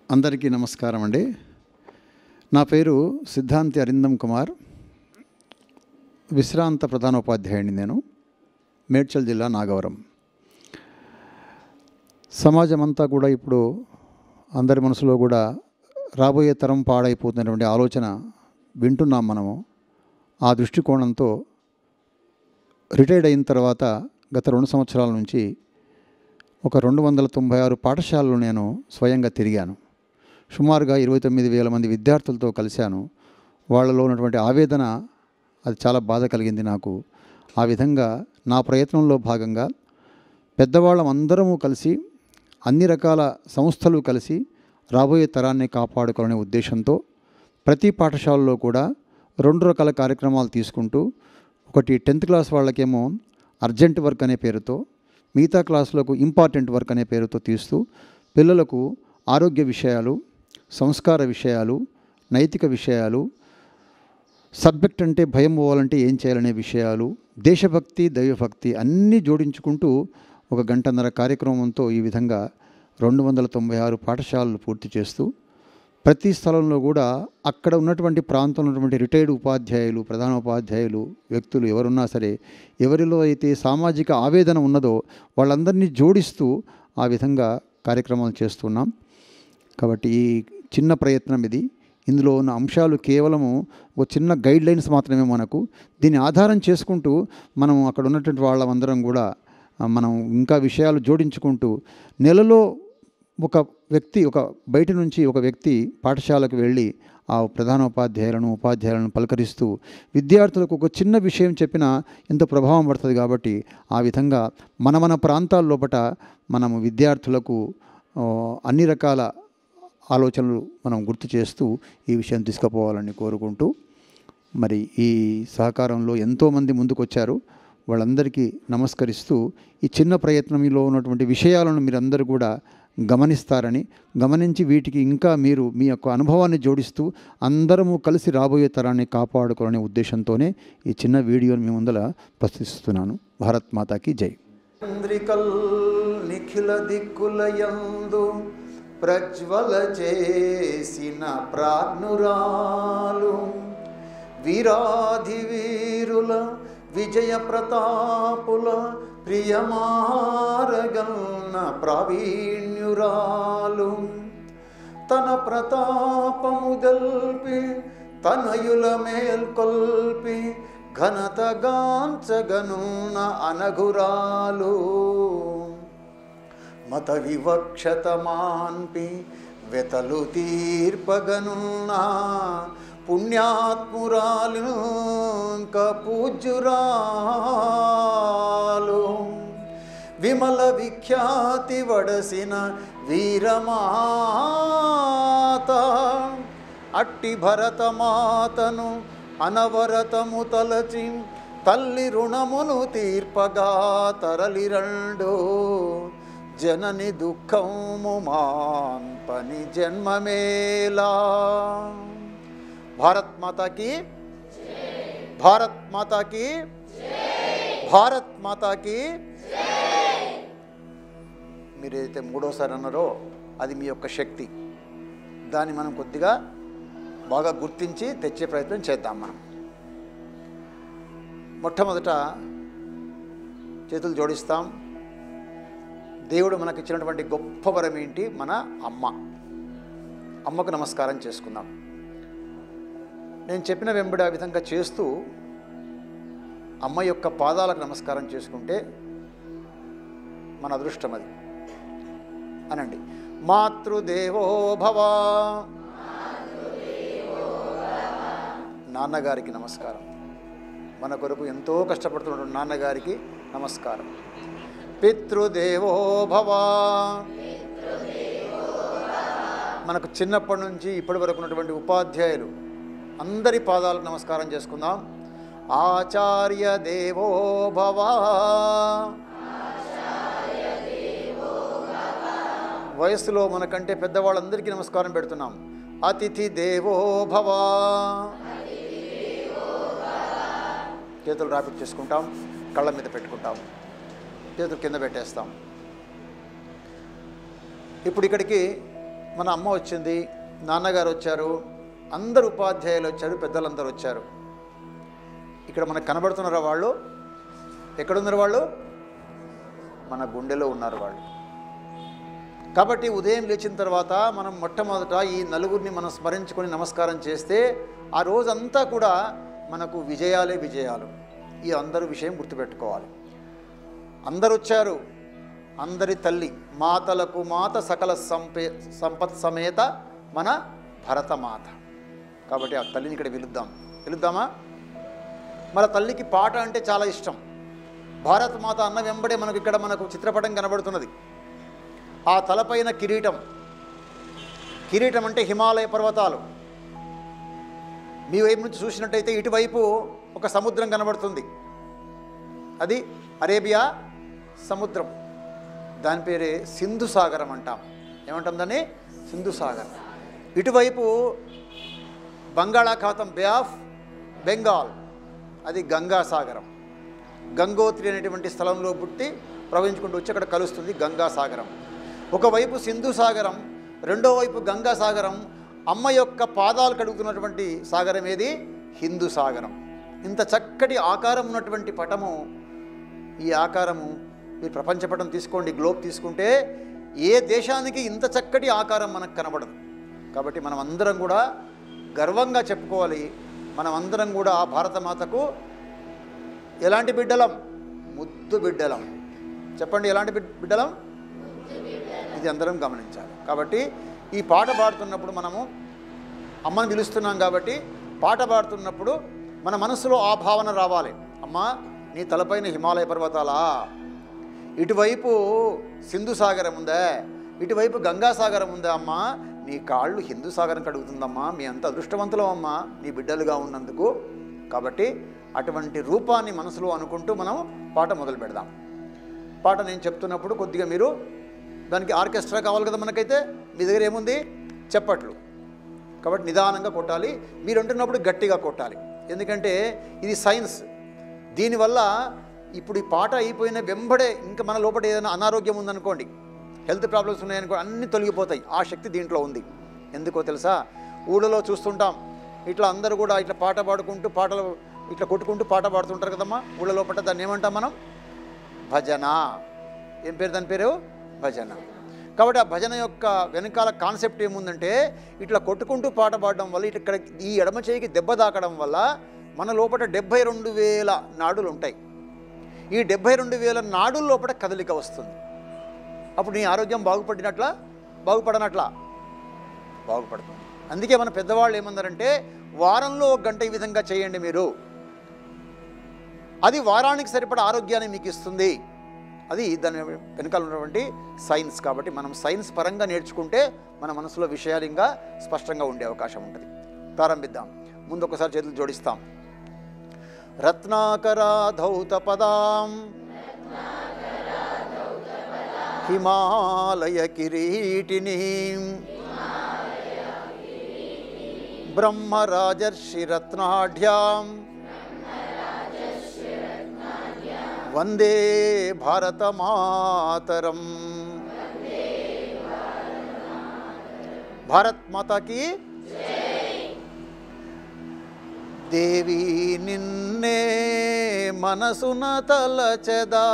అందరికీ నమస్కారం అండి నా పేరు సిద్ధాంతి అరిందం కుమార్ విశ్రాంత ప్రధానోపాధ్యాయుడిని నేను మేడ్చల్ జిల్లా నాగవరం సమాజం అంతా కూడా ఇప్పుడు అందరి మనసులో కూడా రాబోయే తరం పాడైపోతున్నటువంటి ఆలోచన వింటున్నాం మనము ఆ దృష్టికోణంతో రిటైర్డ్ అయిన తర్వాత గత రెండు సంవత్సరాల నుంచి ఒక రెండు వందల తొంభై ఆరు పాఠశాలలు నేను స్వయంగా తిరిగాను సుమారుగా ఇరవై తొమ్మిది వేల మంది విద్యార్థులతో కలిశాను వాళ్ళలో ఉన్నటువంటి ఆవేదన అది చాలా బాధ కలిగింది నాకు ఆ విధంగా నా ప్రయత్నంలో భాగంగా పెద్దవాళ్ళం అందరము కలిసి అన్ని రకాల సంస్థలు కలిసి రాబోయే తరాన్ని కాపాడుకోవాలనే ఉద్దేశంతో ప్రతి పాఠశాలలో కూడా రెండు రకాల కార్యక్రమాలు తీసుకుంటూ ఒకటి టెన్త్ క్లాస్ వాళ్ళకేమో అర్జెంట్ వర్క్ అనే పేరుతో మిగతా క్లాసులకు ఇంపార్టెంట్ వర్క్ అనే పేరుతో తీస్తూ పిల్లలకు ఆరోగ్య విషయాలు సంస్కార విషయాలు నైతిక విషయాలు సబ్జెక్ట్ అంటే భయం పోవాలంటే ఏం చేయాలనే విషయాలు దేశభక్తి దైవభక్తి అన్నీ జోడించుకుంటూ ఒక గంటన్నర కార్యక్రమంతో ఈ విధంగా రెండు వందల తొంభై ఆరు పాఠశాలలు పూర్తి చేస్తూ ప్రతి స్థలంలో కూడా అక్కడ ఉన్నటువంటి ప్రాంతంలో ఉన్నటువంటి రిటైర్డ్ ఉపాధ్యాయులు ప్రధానోపాధ్యాయులు వ్యక్తులు ఎవరున్నా సరే ఎవరిలో అయితే సామాజిక ఆవేదన ఉన్నదో వాళ్ళందరినీ జోడిస్తూ ఆ విధంగా కార్యక్రమాలు చేస్తున్నాం కాబట్టి ఈ చిన్న ప్రయత్నం ఇది ఇందులో ఉన్న అంశాలు కేవలము ఒక చిన్న గైడ్ లైన్స్ మాత్రమే మనకు దీన్ని ఆధారం చేసుకుంటూ మనం అక్కడ ఉన్నటువంటి వాళ్ళందరం కూడా ఆ, మనం ఇంకా విషయాలు జోడించుకుంటూ నెలలో ఒక వ్యక్తి ఒక బయట నుంచి ఒక వ్యక్తి పాఠశాలకు వెళ్ళి ఆ ప్రధానోపాధ్యాయులను ఉపాధ్యాయులను పలకరిస్తూ విద్యార్థులకు ఒక చిన్న విషయం చెప్పినా ఎంత ప్రభావం పడుతుంది కాబట్టి ఆ విధంగా మన మన ప్రాంతాల లోపట మనము విద్యార్థులకు ఆ, అన్ని రకాల ఆలోచనలు మనం గుర్తు చేస్తూ ఈ విషయం తీసుకుపోవాలని కోరుకుంటూ మరి ఈ సహకారంలో ఎంతోమంది ముందుకొచ్చారు వాళ్ళందరికీ నమస్కరిస్తూ ఈ చిన్న ప్రయత్నంలో ఉన్నటువంటి విషయాలను మీరందరూ కూడా గమనిస్తారని గమనించి వీటికి ఇంకా మీరు మీ యొక్క అనుభవాన్ని జోడిస్తూ అందరము కలిసి రాబోయే తరాన్ని కాపాడుకోవాలనే ఉద్దేశంతోనే ఈ చిన్న వీడియోని మీ ముందర ప్రస్తుతిస్తున్నాను భారత్ మాతాకి జై చంద్రికల్ నిఖిల దిక్కులయందు ప్రజ్వల చేసిన ప్రాజ్ఞురాలు వీరాధి వీరుల విజయ ప్రతాపుల ప్రియమారగల్న ప్రావీణ్యురాలు తన ప్రతాపము దల్పి తనయుల మేల్కొల్పి ఘనతగాంచగనున అనగురాలు మత వివక్షత మాన్పి వెతలు తీర్పగనున్న పుణ్యాత్మురాలు ఇంక పూజ్యురాలు విమల విఖ్యాతి వడసిన వీరమాత అట్టి భరతమాతను అనవరతము తలచి తల్లి రుణమును తీర్పగా తరలిరండు జనని దుఃఖము మాన్పని జన్మమేలా భారత్ మాతాకి భారత్ మాతాకి భారత్ మాతాకి మీరు ఏదైతే మూడోసారి అన్నారో అది మీ యొక్క శక్తి దాన్ని మనం కొద్దిగా బాగా గుర్తించి తెచ్చే ప్రయత్నం చేద్దాం మనం మొట్టమొదట చేతులు జోడిస్తాం దేవుడు మనకి ఇచ్చినటువంటి గొప్ప వరం ఏంటి మన అమ్మ అమ్మకు నమస్కారం చేసుకుందాం నేను చెప్పిన వెంబడి ఆ విధంగా చేస్తూ అమ్మ యొక్క పాదాలకు నమస్కారం చేసుకుంటే మన అదృష్టం అది అనండి మాతృదేవో భవ నాన్నగారికి నమస్కారం మన కొరకు ఎంతో కష్టపడుతున్న నాన్నగారికి నమస్కారం పితృదేవో భవ మనకు చిన్నప్పటి నుంచి ఇప్పటి వరకు ఉన్నటువంటి ఉపాధ్యాయులు అందరి పాదాలకు నమస్కారం చేసుకుందాం ఆచార్య దేవో భవ వయస్సులో మనకంటే పెద్దవాళ్ళందరికీ నమస్కారం పెడుతున్నాం అతిథి దేవో భవ చేతులు రాపిట్ చేసుకుంటాం కళ్ళ మీద పెట్టుకుంటాం చేతులు కింద పెట్టేస్తాం ఇప్పుడు ఇక్కడికి మన అమ్మ వచ్చింది నాన్నగారు వచ్చారు అందరు ఉపాధ్యాయులు వచ్చారు పెద్దలందరూ వచ్చారు ఇక్కడ మనకు కనబడుతున్నారా వాళ్ళు ఎక్కడున్నారు వాళ్ళు మన గుండెలో ఉన్నారు వాళ్ళు కాబట్టి ఉదయం లేచిన తర్వాత మనం మొట్టమొదట ఈ నలుగురిని మనం స్మరించుకొని నమస్కారం చేస్తే ఆ రోజంతా కూడా మనకు విజయాలే విజయాలు ఈ అందరూ విషయం గుర్తుపెట్టుకోవాలి అందరు వచ్చారు అందరి తల్లి మాతలకు మాత సకల సంపే సంపత్ సమేత మన భరతమాత కాబట్టి ఆ తల్లిని ఇక్కడ పిలుద్దాం పిలుద్దామా మన తల్లికి పాట అంటే చాలా ఇష్టం భారత్ మాత అన్న వెంబడే మనకు ఇక్కడ మనకు చిత్రపటం కనబడుతున్నది ఆ తలపైన కిరీటం కిరీటం అంటే హిమాలయ పర్వతాలు మీ వైపు నుంచి చూసినట్టయితే ఇటువైపు ఒక సముద్రం కనబడుతుంది అది అరేబియా సముద్రం దాని పేరే సింధు సాగరం అంటాం ఏమంటాం దాన్ని సింధు సాగరం ఇటువైపు బంగాళాఖాతం బే ఆఫ్ బెంగాల్ అది గంగా సాగరం గంగోత్రి అనేటువంటి స్థలంలో పుట్టి ప్రవహించుకుంటూ వచ్చి అక్కడ కలుస్తుంది గంగా సాగరం ఒకవైపు సింధు సాగరం రెండో వైపు గంగా సాగరం అమ్మ యొక్క పాదాలు కడుగుతున్నటువంటి సాగరం ఏది హిందూ సాగరం ఇంత చక్కటి ఆకారం ఉన్నటువంటి పటము ఈ ఆకారము మీరు ప్రపంచ పటం తీసుకోండి గ్లోబ్ తీసుకుంటే ఏ దేశానికి ఇంత చక్కటి ఆకారం మనకు కనబడదు కాబట్టి మనం అందరం కూడా గర్వంగా చెప్పుకోవాలి మనం అందరం కూడా ఆ భారతమాతకు ఎలాంటి బిడ్డలం ముద్దు బిడ్డలం చెప్పండి ఎలాంటి బిడ్- బిడ్డలం ఇది అందరం గమనించాలి కాబట్టి ఈ పాట పాడుతున్నప్పుడు మనము అమ్మని పిలుస్తున్నాం కాబట్టి పాట పాడుతున్నప్పుడు మన మనసులో ఆ భావన రావాలి అమ్మా నీ తలపైన హిమాలయ పర్వతాలా ఇటువైపు సింధు సాగరం ఉందా ఇటువైపు గంగా సాగరం ఉందా అమ్మా నీ కాళ్ళు హిందూ సాగరం కడుగుతుందమ్మా మీ అంత అదృష్టవంతులం అమ్మా నీ బిడ్డలుగా ఉన్నందుకు కాబట్టి అటువంటి రూపాన్ని మనసులో అనుకుంటూ మనం పాట మొదలు పెడదాం పాట నేను చెప్తున్నప్పుడు కొద్దిగా మీరు దానికి ఆర్కెస్ట్రా కావాలి కదా మనకైతే మీ దగ్గర ఏముంది చెప్పట్లు కాబట్టి నిదానంగా కొట్టాలి మీరు అంటున్నప్పుడు గట్టిగా కొట్టాలి ఎందుకంటే ఇది సైన్స్ దీనివల్ల ఇప్పుడు ఈ పాట అయిపోయిన వెంబడే ఇంకా మన లోపల ఏదైనా అనారోగ్యం ఉందనుకోండి హెల్త్ ప్రాబ్లమ్స్ ఉన్నాయనుకో అన్నీ తొలగిపోతాయి ఆ శక్తి దీంట్లో ఉంది ఎందుకో తెలుసా ఊళ్ళలో చూస్తుంటాం ఇట్లా అందరూ కూడా ఇట్లా పాట పాడుకుంటూ పాటలు ఇట్లా కొట్టుకుంటూ పాట పాడుతుంటారు కదమ్మా ఊళ్ళ లోపల దాన్ని ఏమంటాం మనం భజన ఏం పేరు దాని పేరు భజన కాబట్టి ఆ భజన యొక్క వెనకాల కాన్సెప్ట్ ఏముందంటే ఇట్లా కొట్టుకుంటూ పాట పాడడం వల్ల ఇట్లా ఇక్కడ ఈ ఎడమ చేయికి దెబ్బ తాకడం వల్ల మన లోపల డెబ్భై రెండు వేల నాడులు ఉంటాయి ఈ డెబ్భై రెండు వేల నాడుల లోపల కదలిక వస్తుంది అప్పుడు నీ ఆరోగ్యం బాగుపడినట్లా బాగుపడనట్లా బాగుపడుతుంది అందుకే మన పెద్దవాళ్ళు ఏమన్నారంటే వారంలో ఒక గంట ఈ విధంగా చేయండి మీరు అది వారానికి సరిపడ ఆరోగ్యాన్ని మీకు ఇస్తుంది అది దాని వెనకాల ఉన్నటువంటి సైన్స్ కాబట్టి మనం సైన్స్ పరంగా నేర్చుకుంటే మన మనసులో విషయాలు ఇంకా స్పష్టంగా ఉండే అవకాశం ఉంటుంది ప్రారంభిద్దాం ముందు ఒకసారి చేతులు జోడిస్తాం రత్నాకరాధౌత పదాం హిమాలయ కిరీటిని బ్రహ్మరాజర్షి రత్నాఢ్యాం వందే భారతమాతరం భారత్ మాతాకి దేవి నిన్నే మనసున తలచెదా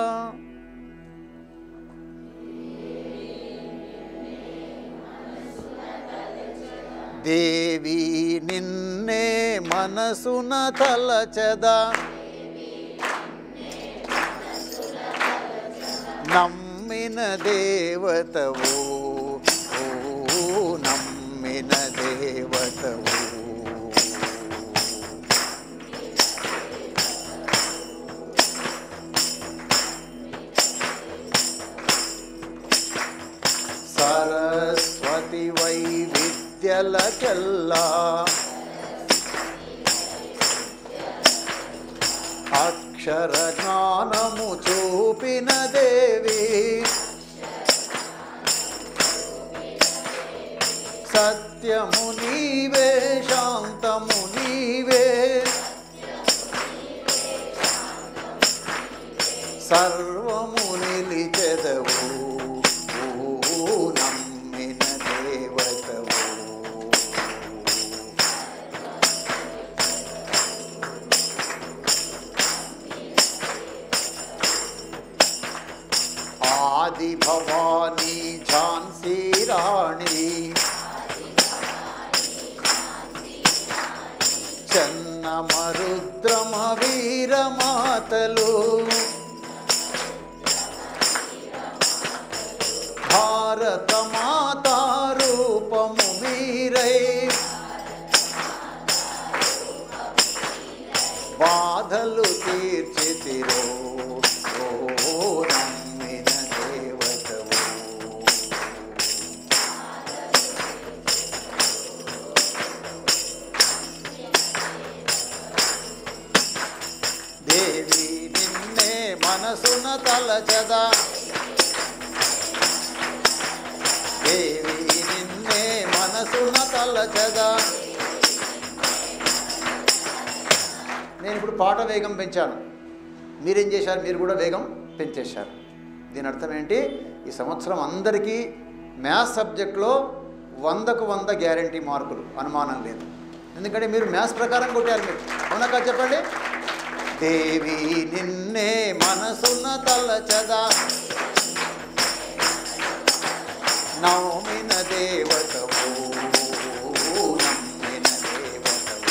దేవి నిన్నే మనసున తలచెదా నమ్మిన దేవతవు ఓ నమ్మిన దేవతవు సరస్వతి వై విద్యలకెల్లా అక్షర జ్ఞానము చూపిన దేవి సత్యము నీవే శాంతము నీవే సర్వము నిలిచెదవు ఓ నమ్మిన దేవతవు ఆది భవానీ ఝాన్సీ రాణి చెన్నమరుద్రమ వీరమాతలు భారత మాతా రూపము మీరై బాధలు తీర్చితిరో ఓ నమ్మిన దేవతవు దేవి నిన్నే మనసున తలచదా దేవి నిన్నే మనసున తలచదా నేను ఇప్పుడు పాట వేగం పెంచాను మీరేం చేశారు మీరు కూడా వేగం పెంచేశారు దీని అర్థం ఏంటి ఈ సంవత్సరం అందరికీ మ్యాథ్స్ సబ్జెక్ట్లో వందకు వంద గ్యారంటీ మార్కులు అనుమానం లేదు ఎందుకంటే మీరు మ్యాథ్స్ ప్రకారం కొట్టారు మీరు అవునా కాదు చెప్పండి దేవి నిన్నే మనసున తలచదా నవమిన దేవతవు నమ్మిన దేవతవు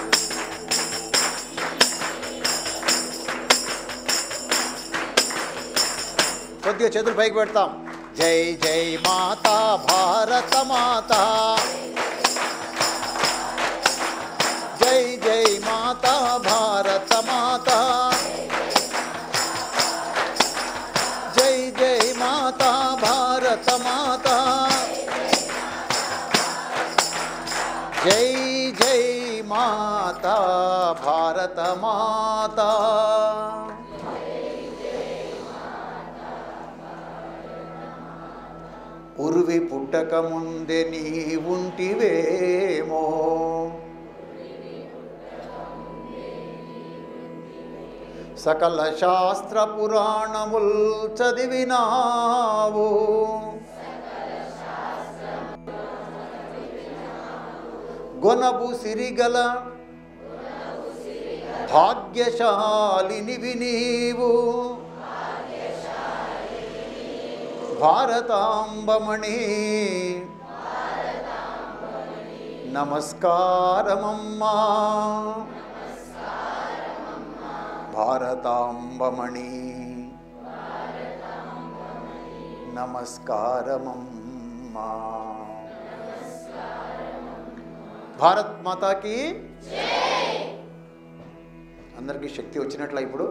కొద్దిగా చేతులు పైకి పెడతాం జై జై మాతా భారత మాత జై జై మాతా భారత మాత జై జై మాతా భారత మాత జై జై మాతా భారత మాతా ఉర్వి పుట్టక ముందే నీ ఉంటివేమో సకల శాస్త్ర పురాణముల్ చదివినావు గొనబు సిరిగల భాగ్యశాలినివి నీవు భారతాంబమణి నమస్కారమమ్మా భారతాంబమణి నమస్కారమమ్మా భారత్ మాతాకి అందరికీ శక్తి వచ్చినట్ల ఇప్పుడు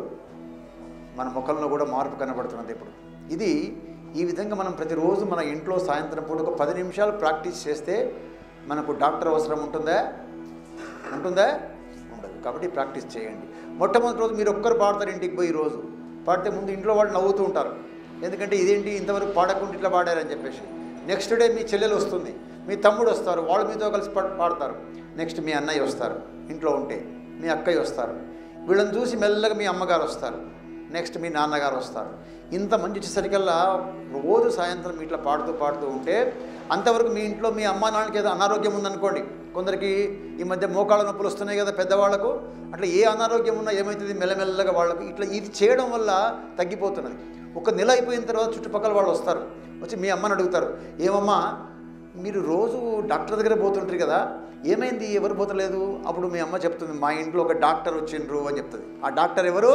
మన ముఖంలో కూడా మార్పు కనబడుతున్నది ఇప్పుడు ఇది ఈ విధంగా మనం ప్రతిరోజు మన ఇంట్లో సాయంత్రం పూట ఒక పది నిమిషాలు ప్రాక్టీస్ చేస్తే మనకు డాక్టర్ అవసరం ఉంటుందా ఉంటుందా ఉండదు కాబట్టి ప్రాక్టీస్ చేయండి మొట్టమొదటి రోజు మీరు ఒక్కరు పాడతారు ఇంటికి పోయి రోజు పాడితే ముందు ఇంట్లో వాళ్ళు నవ్వుతూ ఉంటారు ఎందుకంటే ఇదేంటి ఇంతవరకు పాడకుండా ఇట్లా పాడారని చెప్పేసి నెక్స్ట్ డే మీ చెల్లెలు వస్తుంది మీ తమ్ముడు వస్తారు వాళ్ళు మీతో కలిసి పా- పాడతారు నెక్స్ట్ మీ అన్నయ్య వస్తారు ఇంట్లో ఉంటే మీ అక్కయ్య వస్తారు వీళ్ళని చూసి మెల్లగా మీ అమ్మగారు వస్తారు నెక్స్ట్ మీ నాన్నగారు వస్తారు ఇంత మంచి వచ్చేసరికల్లా రోజు సాయంత్రం ఇట్లా పాడుతూ పాడుతూ ఉంటే అంతవరకు మీ ఇంట్లో మీ అమ్మా నాన్నకి ఏదో అనారోగ్యం ఉందనుకోండి కొందరికి ఈ మధ్య మోకాళ్ళ నొప్పులు వస్తున్నాయి కదా పెద్దవాళ్ళకు అట్లా ఏ అనారోగ్యం ఉన్నా ఏమవుతుంది మెల్లమెల్లగా వాళ్ళకు ఇట్లా ఇది చేయడం వల్ల తగ్గిపోతున్నది ఒక నెల అయిపోయిన తర్వాత చుట్టుపక్కల వాళ్ళు వస్తారు వచ్చి మీ అమ్మని అడుగుతారు ఏమమ్మా మీరు రోజు డాక్టర్ దగ్గర పోతుంటారు కదా ఏమైంది ఎవరు పోతలేదు అప్పుడు మీ అమ్మ చెప్తుంది మా ఇంట్లో ఒక డాక్టర్ వచ్చిండ్రు అని చెప్తుంది ఆ డాక్టర్ ఎవరు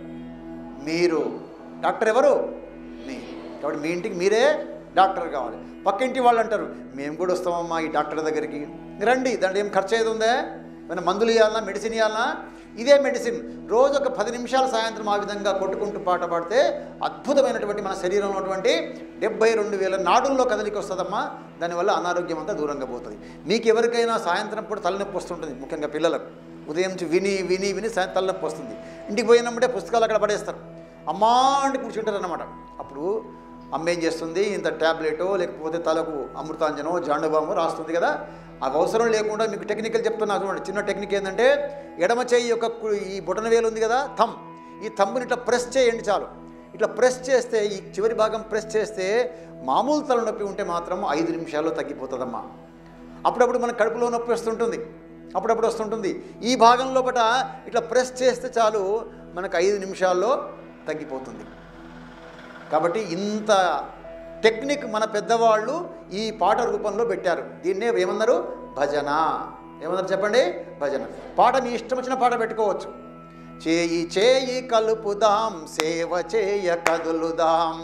మీరు డాక్టర్ ఎవరు మీ కాబట్టి మీ ఇంటికి మీరే డాక్టర్ కావాలి పక్కింటి వాళ్ళు అంటారు మేము కూడా వస్తామమ్మా ఈ డాక్టర్ దగ్గరికి రండి దాంట్లో ఏం ఖర్చు అయ్యేది ఉందా ఏమైనా మందులు ఇవ్వాలన్నా మెడిసిన్ ఇవ్వాలన్నా ఇదే మెడిసిన్ రోజు ఒక పది నిమిషాలు సాయంత్రం ఆ విధంగా కొట్టుకుంటూ పాట పాడితే అద్భుతమైనటువంటి మన శరీరంలో ఉన్నటువంటి డెబ్బై రెండు వేల నాడుల్లో కదలికి వస్తుందమ్మా దానివల్ల అనారోగ్యం అంతా దూరంగా పోతుంది మీకు ఎవరికైనా సాయంత్రం పూట తలనొప్పి వస్తుంటుంది ముఖ్యంగా పిల్లలకు ఉదయం నుంచి విని విని విని సాయంత్రం తలనొప్పి వస్తుంది ఇంటికి పోయినప్పుడే పుస్తకాలు అక్కడ పడేస్తారు అమ్మా అంటే కూర్చుంటారు అనమాట అప్పుడు అమ్మ ఏం చేస్తుంది ఇంత ట్యాబ్లెటో లేకపోతే తలకు అమృతాంజనో జాండుబామో రాస్తుంది కదా అవి అవసరం లేకుండా మీకు టెక్నికల్ చెప్తున్నా చూడండి చిన్న టెక్నిక్ ఏంటంటే ఎడమ చేయి యొక్క కు- ఈ బొటన వేలు ఉంది కదా థమ్ ఈ థమ్ని ఇట్లా ప్రెస్ చేయండి చాలు ఇట్లా ప్రెస్ చేస్తే ఈ చివరి భాగం ప్రెస్ చేస్తే మామూలు తలనొప్పి ఉంటే మాత్రం ఐదు నిమిషాల్లో తగ్గిపోతుందమ్మా అప్పుడప్పుడు మన కడుపులో నొప్పి వస్తుంటుంది అప్పుడప్పుడు వస్తుంటుంది ఈ భాగం లోపల ఇట్లా ప్రెస్ చేస్తే చాలు మనకు ఐదు నిమిషాల్లో తగ్గిపోతుంది కాబట్టి ఇంత టెక్నిక్ మన పెద్దవాళ్ళు ఈ పాట రూపంలో పెట్టారు దీన్నే ఏమన్నారు భజన ఏమన్నారు చెప్పండి భజన పాట మీ ఇష్టం వచ్చిన పాట పెట్టుకోవచ్చు చేయి చేయి కలుపుదాం సేవ చేయ కదులుదాం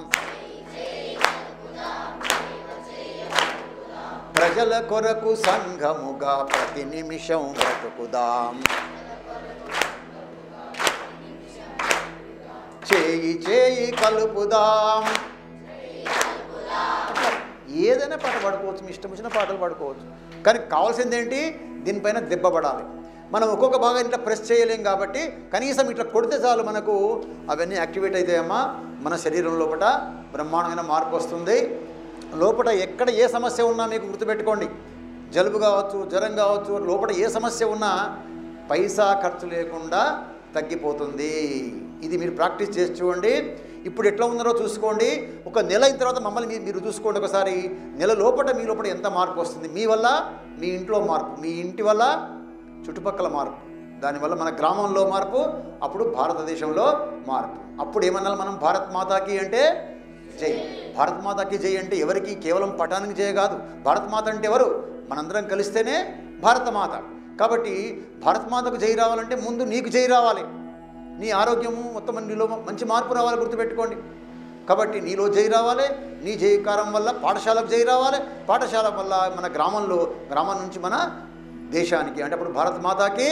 ప్రజల కొరకు సంఘముగా ప్రతి నిమిషం బ్రతుకుదాం చేయి చేయి కలుపుదాం ఏదైనా పాట పాడుకోవచ్చు మీ ఇష్టం వచ్చిన పాటలు పాడుకోవచ్చు కానీ కావాల్సింది ఏంటి దీనిపైన దెబ్బపడాలి మనం ఒక్కొక్క భాగం ఇట్లా ప్రెస్ చేయలేం కాబట్టి కనీసం ఇట్లా కొడితే చాలు మనకు అవన్నీ యాక్టివేట్ అవుతాయమ్మా మన శరీరం లోపల బ్రహ్మాండమైన మార్పు వస్తుంది లోపల ఎక్కడ ఏ సమస్య ఉన్నా మీకు గుర్తుపెట్టుకోండి జలుబు కావచ్చు జ్వరం కావచ్చు లోపల ఏ సమస్య ఉన్నా పైసా ఖర్చు లేకుండా తగ్గిపోతుంది ఇది మీరు ప్రాక్టీస్ చేసి చూడండి ఇప్పుడు ఎట్లా ఉందో చూసుకోండి ఒక నెల అయిన తర్వాత మమ్మల్ని మీ- మీరు చూసుకోండి ఒకసారి నెల లోపల మీ లోపల ఎంత మార్పు వస్తుంది మీ వల్ల మీ ఇంట్లో మార్పు మీ ఇంటి వల్ల చుట్టుపక్కల మార్పు దానివల్ల మన గ్రామంలో మార్పు అప్పుడు భారతదేశంలో మార్పు అప్పుడు ఏమన్నా మనం భారత్ మాతాకి అంటే జై భారత్ మాతాకి జై అంటే ఎవరికి కేవలం పటానికి జయ కాదు భారత్ మాత అంటే ఎవరు మనందరం కలిస్తేనే భారత మాత కాబట్టి భారత్ మాతకు జై రావాలంటే ముందు నీకు జై రావాలి నీ ఆరోగ్యము మొత్తం నీలో మంచి మార్పు రావాలి గుర్తుపెట్టుకోండి కాబట్టి నీలో జై రావాలి నీ జయకారం వల్ల పాఠశాలకు జై రావాలి పాఠశాల వల్ల మన గ్రామంలో గ్రామం నుంచి మన దేశానికి అంటే అప్పుడు భారత మాతాకి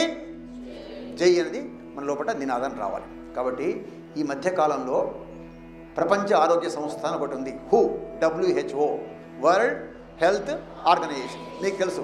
జై అనేది మన లోపల నినాదం రావాలి కాబట్టి ఈ మధ్యకాలంలో ప్రపంచ ఆరోగ్య సంస్థ అని ఒకటి ఉంది who WHO world health organisation మీకు తెలుసు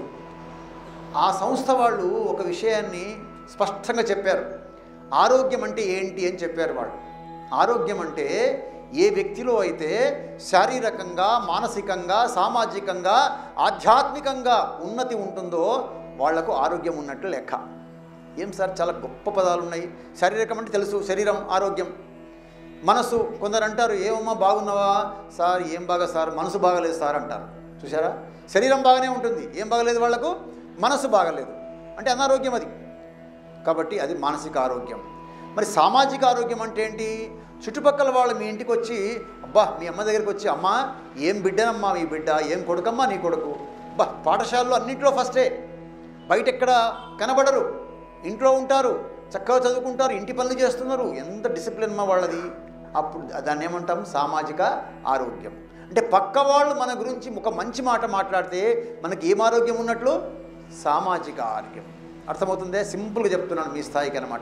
ఆ సంస్థ వాళ్ళు ఒక విషయాన్ని స్పష్టంగా చెప్పారు ఆరోగ్యం అంటే ఏంటి అని చెప్పారు వాళ్ళు ఆరోగ్యం అంటే ఏ వ్యక్తిలో అయితే శారీరకంగా మానసికంగా సామాజికంగా ఆధ్యాత్మికంగా ఉన్నతి ఉంటుందో వాళ్లకు ఆరోగ్యం ఉన్నట్లు లెక్క ఏం సార్ చాలా గొప్ప పదాలు ఉన్నాయి శారీరకం అంటే తెలుసు శరీరం ఆరోగ్యం మనసు కొందరు అంటారు ఏమమ్మా బాగున్నావా సార్ ఏం బాగా సార్ మనసు బాగలేదు సార్ అంటారు చూసారా శరీరం బాగానే ఉంటుంది ఏం బాగలేదు వాళ్లకు మనసు బాగలేదు అంటే అనారోగ్యం అది కాబట్టి అది మానసిక ఆరోగ్యం మరి సామాజిక ఆరోగ్యం అంటే ఏంటి చుట్టుపక్కల వాళ్ళు మీ ఇంటికి వచ్చి అబ్బా మీ అమ్మ దగ్గరికి వచ్చి అమ్మ ఏం బిడ్డనమ్మా మీ బిడ్డ ఏం కొడుకమ్మా నీ కొడుకు అబ్బా పాఠశాలలో అన్నింటిలో ఫస్టే బయట ఎక్కడ కనబడరు ఇంట్లో ఉంటారు చక్కగా చదువుకుంటారు ఇంటి పనులు చేస్తున్నారు ఎంత డిసిప్లిన్ మా వాళ్ళది అప్పుడు దాన్ని ఏమంటాం సామాజిక ఆరోగ్యం అంటే పక్క వాళ్ళు మన గురించి ఒక మంచి మాట మాట్లాడితే మనకి ఏం ఆరోగ్యం ఉన్నట్లు సామాజిక ఆరోగ్యం అర్థమవుతుందే సింపుల్గా చెప్తున్నాను మీ స్థాయికి అనమాట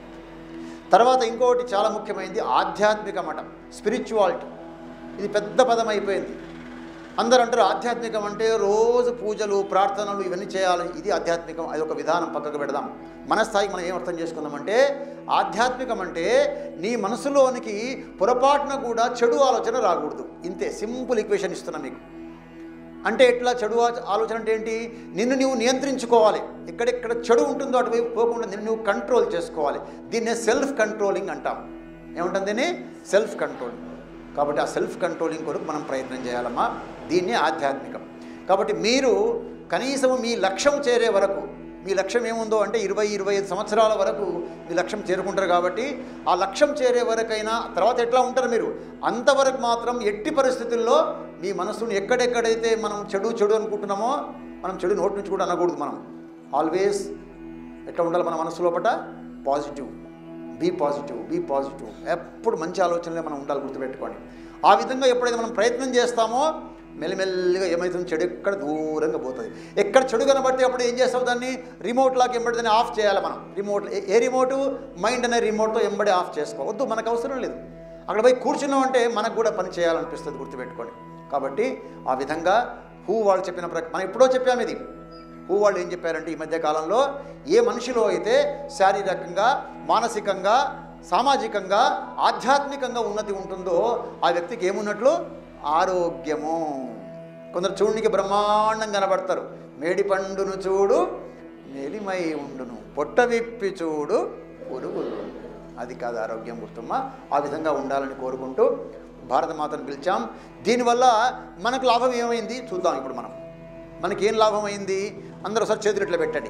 తర్వాత ఇంకొకటి చాలా ముఖ్యమైనది ఆధ్యాత్మిక మఠం స్పిరిచువాలిటీ ఇది పెద్ద పదం అయిపోయింది అందరూ అంటారు ఆధ్యాత్మికం అంటే రోజు పూజలు ప్రార్థనలు ఇవన్నీ చేయాలి ఇది ఆధ్యాత్మికం అది ఒక విధానం పక్కకు పెడదాం మన స్థాయికి మనం ఏం అర్థం చేసుకుందామంటే ఆధ్యాత్మికం అంటే నీ మనసులోనికి పొరపాటున కూడా చెడు ఆలోచన రాకూడదు ఇంతే సింపుల్ ఈక్వేషన్ ఇస్తున్నా మీకు అంటే ఎట్లా చెడు ఆచ- ఆలోచన అంటే ఏంటి నిన్ను నువ్వు నియంత్రించుకోవాలి ఎక్కడెక్కడ చెడు ఉంటుందో అటువైపు పోకుండా నిన్ను నువ్వు కంట్రోల్ చేసుకోవాలి దీన్నే సెల్ఫ్ కంట్రోలింగ్ అంటాం ఏముంటుంది దీన్ని సెల్ఫ్ కంట్రోలింగ్ కాబట్టి ఆ సెల్ఫ్ కంట్రోలింగ్ కొరకు మనం ప్రయత్నం చేయాలమ్మా దీన్నే ఆధ్యాత్మికం కాబట్టి మీరు కనీసం మీ లక్ష్యం చేరే వరకు మీ లక్ష్యం ఏముందో అంటే ఇరవై ఇరవై ఐదు సంవత్సరాల వరకు మీ లక్ష్యం చేరుకుంటారు కాబట్టి ఆ లక్ష్యం చేరే వరకైనా తర్వాత ఎట్లా ఉంటారు మీరు అంతవరకు మాత్రం ఎట్టి పరిస్థితుల్లో మీ మనసును ఎక్కడెక్కడైతే మనం చెడు చెడు అనుకుంటున్నామో మనం చెడు నోటి నుంచి కూడా అనకూడదు మనం ఆల్వేస్ ఎట్లా ఉండాలి మన మనసు లోపల positive be positive be positive ఎప్పుడు మంచి ఆలోచనలే మనం ఉండాలి గుర్తుపెట్టుకోండి ఆ విధంగా ఎప్పుడైతే మనం ప్రయత్నం చేస్తామో మెల్లిమెల్లిగా ఏమవుతుంది చెడు ఎక్కడ దూరంగా పోతుంది ఎక్కడ చెడు కనబడితే అప్పుడు ఏం చేస్తాం దాన్ని రిమోట్ లాగా ఎంబడి దాన్ని ఆఫ్ చేయాలి మనం రిమోట్ ఏ- ఏ రిమోటు మైండ్ అనే రిమోట్తో ఎంబడి ఆఫ్ చేసుకోవద్దు మనకు అవసరం లేదు అక్కడ పోయి కూర్చున్నాం అంటే మనకు కూడా పని చేయాలనిపిస్తుంది గుర్తుపెట్టుకోండి కాబట్టి ఆ విధంగా హూ వాళ్ళు చెప్పిన ప్రక మనం ఎప్పుడో చెప్పాము ఇది హూ వాళ్ళు ఏం చెప్పారంటే ఈ మధ్య కాలంలో ఏ మనిషిలో అయితే శారీరకంగా మానసికంగా సామాజికంగా ఆధ్యాత్మికంగా ఉన్నతి ఉంటుందో ఆ వ్యక్తికి ఏమున్నట్లు ఆరోగ్యము కొందరు చూడనికి బ్రహ్మాండం కనబడతారు మేడి పండును చూడు మెలిమై ఉండును పొట్ట విప్పి చూడు పురుగులు అది కాదు ఆరోగ్యం గుర్తుమ్మా ఆ విధంగా ఉండాలని కోరుకుంటూ భారతమాతను పిలిచాం దీనివల్ల మనకు లాభం ఏమైంది చూద్దాం ఇప్పుడు మనం మనకేం లాభం అయింది అందరూ ఒకసారి చేతులు ఇట్లా పెట్టండి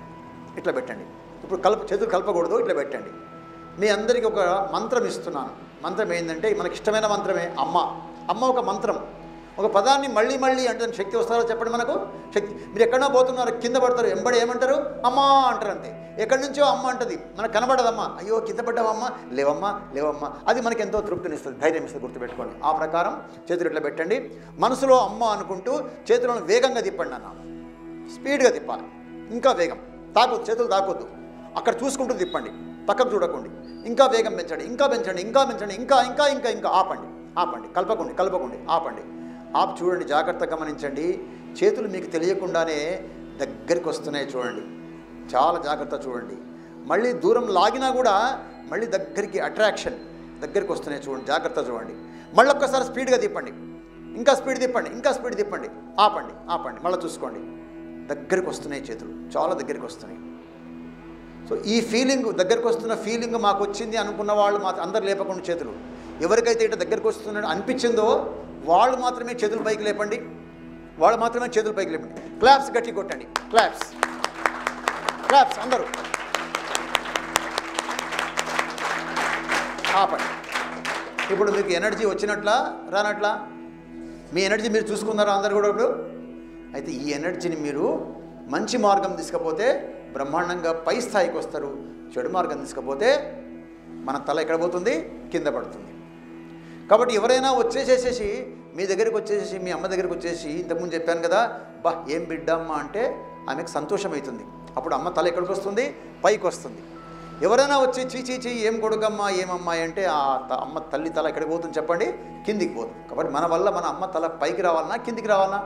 ఇట్లా పెట్టండి ఇప్పుడు కలప చేతులు కలపకూడదు ఇట్లా పెట్టండి మీ అందరికీ ఒక మంత్రం ఇస్తున్నాను మంత్రం ఏంటంటే మనకి ఇష్టమైన మంత్రమే అమ్మ అమ్మ ఒక మంత్రం ఒక పదాన్ని మళ్ళీ మళ్ళీ అంటే దానికి శక్తి వస్తారో చెప్పండి మనకు శక్తి మీరు ఎక్కడో పోతున్నారు కింద పడతారు ఎంబడి ఏమంటారు అమ్మా అంటారు అంతే ఎక్కడి నుంచో అమ్మ అంటది మనకు కనబడదమ్మా అయ్యో కింద పడ్డావమ్మా లేవమ్మా లేవమ్మా అది మనకి ఎంతో తృప్తినిస్తుంది ధైర్యం ఇస్తుంది గుర్తుపెట్టుకోండి ఆ ప్రకారం చేతులు ఇట్లా పెట్టండి మనసులో అమ్మ అనుకుంటూ చేతులను వేగంగా తిప్పండి అన్న స్పీడ్గా తిప్పాలి ఇంకా వేగం తాకొద్దు చేతులు తాకొద్దు అక్కడ చూసుకుంటూ తిప్పండి పక్కకు చూడకండి ఇంకా వేగం పెంచండి ఇంకా పెంచండి ఇంకా పెంచండి ఇంకా ఇంకా ఇంకా ఇంకా ఆపండి ఆపండి కలపకండి కలపకండి ఆపండి ఆపు చూడండి జాగ్రత్తగా గమనించండి చేతులు మీకు తెలియకుండానే దగ్గరికి వస్తున్నాయి చూడండి చాలా జాగ్రత్త చూడండి మళ్ళీ దూరం లాగినా కూడా మళ్ళీ దగ్గరికి అట్రాక్షన్ దగ్గరికి వస్తున్నాయి చూడండి జాగ్రత్త చూడండి మళ్ళీ ఒక్కసారి స్పీడ్గా తిప్పండి ఇంకా స్పీడ్ తిప్పండి ఇంకా స్పీడ్ తిప్పండి ఆపండి ఆపండి మళ్ళీ చూసుకోండి దగ్గరికి వస్తున్నాయి చేతులు చాలా దగ్గరికి వస్తున్నాయి సో ఈ ఫీలింగ్ దగ్గరికి వస్తున్న ఫీలింగ్ మాకు వచ్చింది అనుకున్న వాళ్ళు మాత్రం అందరు లేపకుండా చేతులు ఎవరికైతే ఇట్లా దగ్గరికి వస్తున్నట్టు అనిపించిందో వాళ్ళు మాత్రమే చేతులు పైకి లేపండి వాళ్ళు మాత్రమే చేతులు పైకి లేపండి క్లాప్స్ గట్టి కొట్టండి క్లాప్స్ క్లాప్స్ అందరూ ఆపండి ఇప్పుడు మీకు ఎనర్జీ వచ్చినట్లా రానట్లా మీ ఎనర్జీ మీరు చూసుకున్నారా అందరు కూడా ఇప్పుడు అయితే ఈ ఎనర్జీని మీరు మంచి మార్గం తీసుకపోతే బ్రహ్మాండంగా పై స్థాయికి వస్తారు చెడు మార్గం తీసుకపోతే మన తల ఎక్కడ పోతుంది కింద పడుతుంది కాబట్టి ఎవరైనా వచ్చేసేసేసి మీ దగ్గరికి వచ్చేసి మీ అమ్మ దగ్గరికి వచ్చేసి ఇంతకుముందు చెప్పాను కదా బా ఏం బిడ్డమ్మ అంటే ఆమెకు సంతోషం అవుతుంది అప్పుడు అమ్మ తల ఎక్కడికి వస్తుంది పైకి వస్తుంది ఎవరైనా వచ్చి చీ చీ చీ ఏం కొడుకమ్మా ఏమమ్మాయి అంటే ఆ త- అమ్మ తల్లి తల ఎక్కడికి పోతుంది చెప్పండి కిందికి పోతుంది కాబట్టి మన వల్ల మన అమ్మ తల పైకి రావాలన్నా కిందికి రావాలన్నా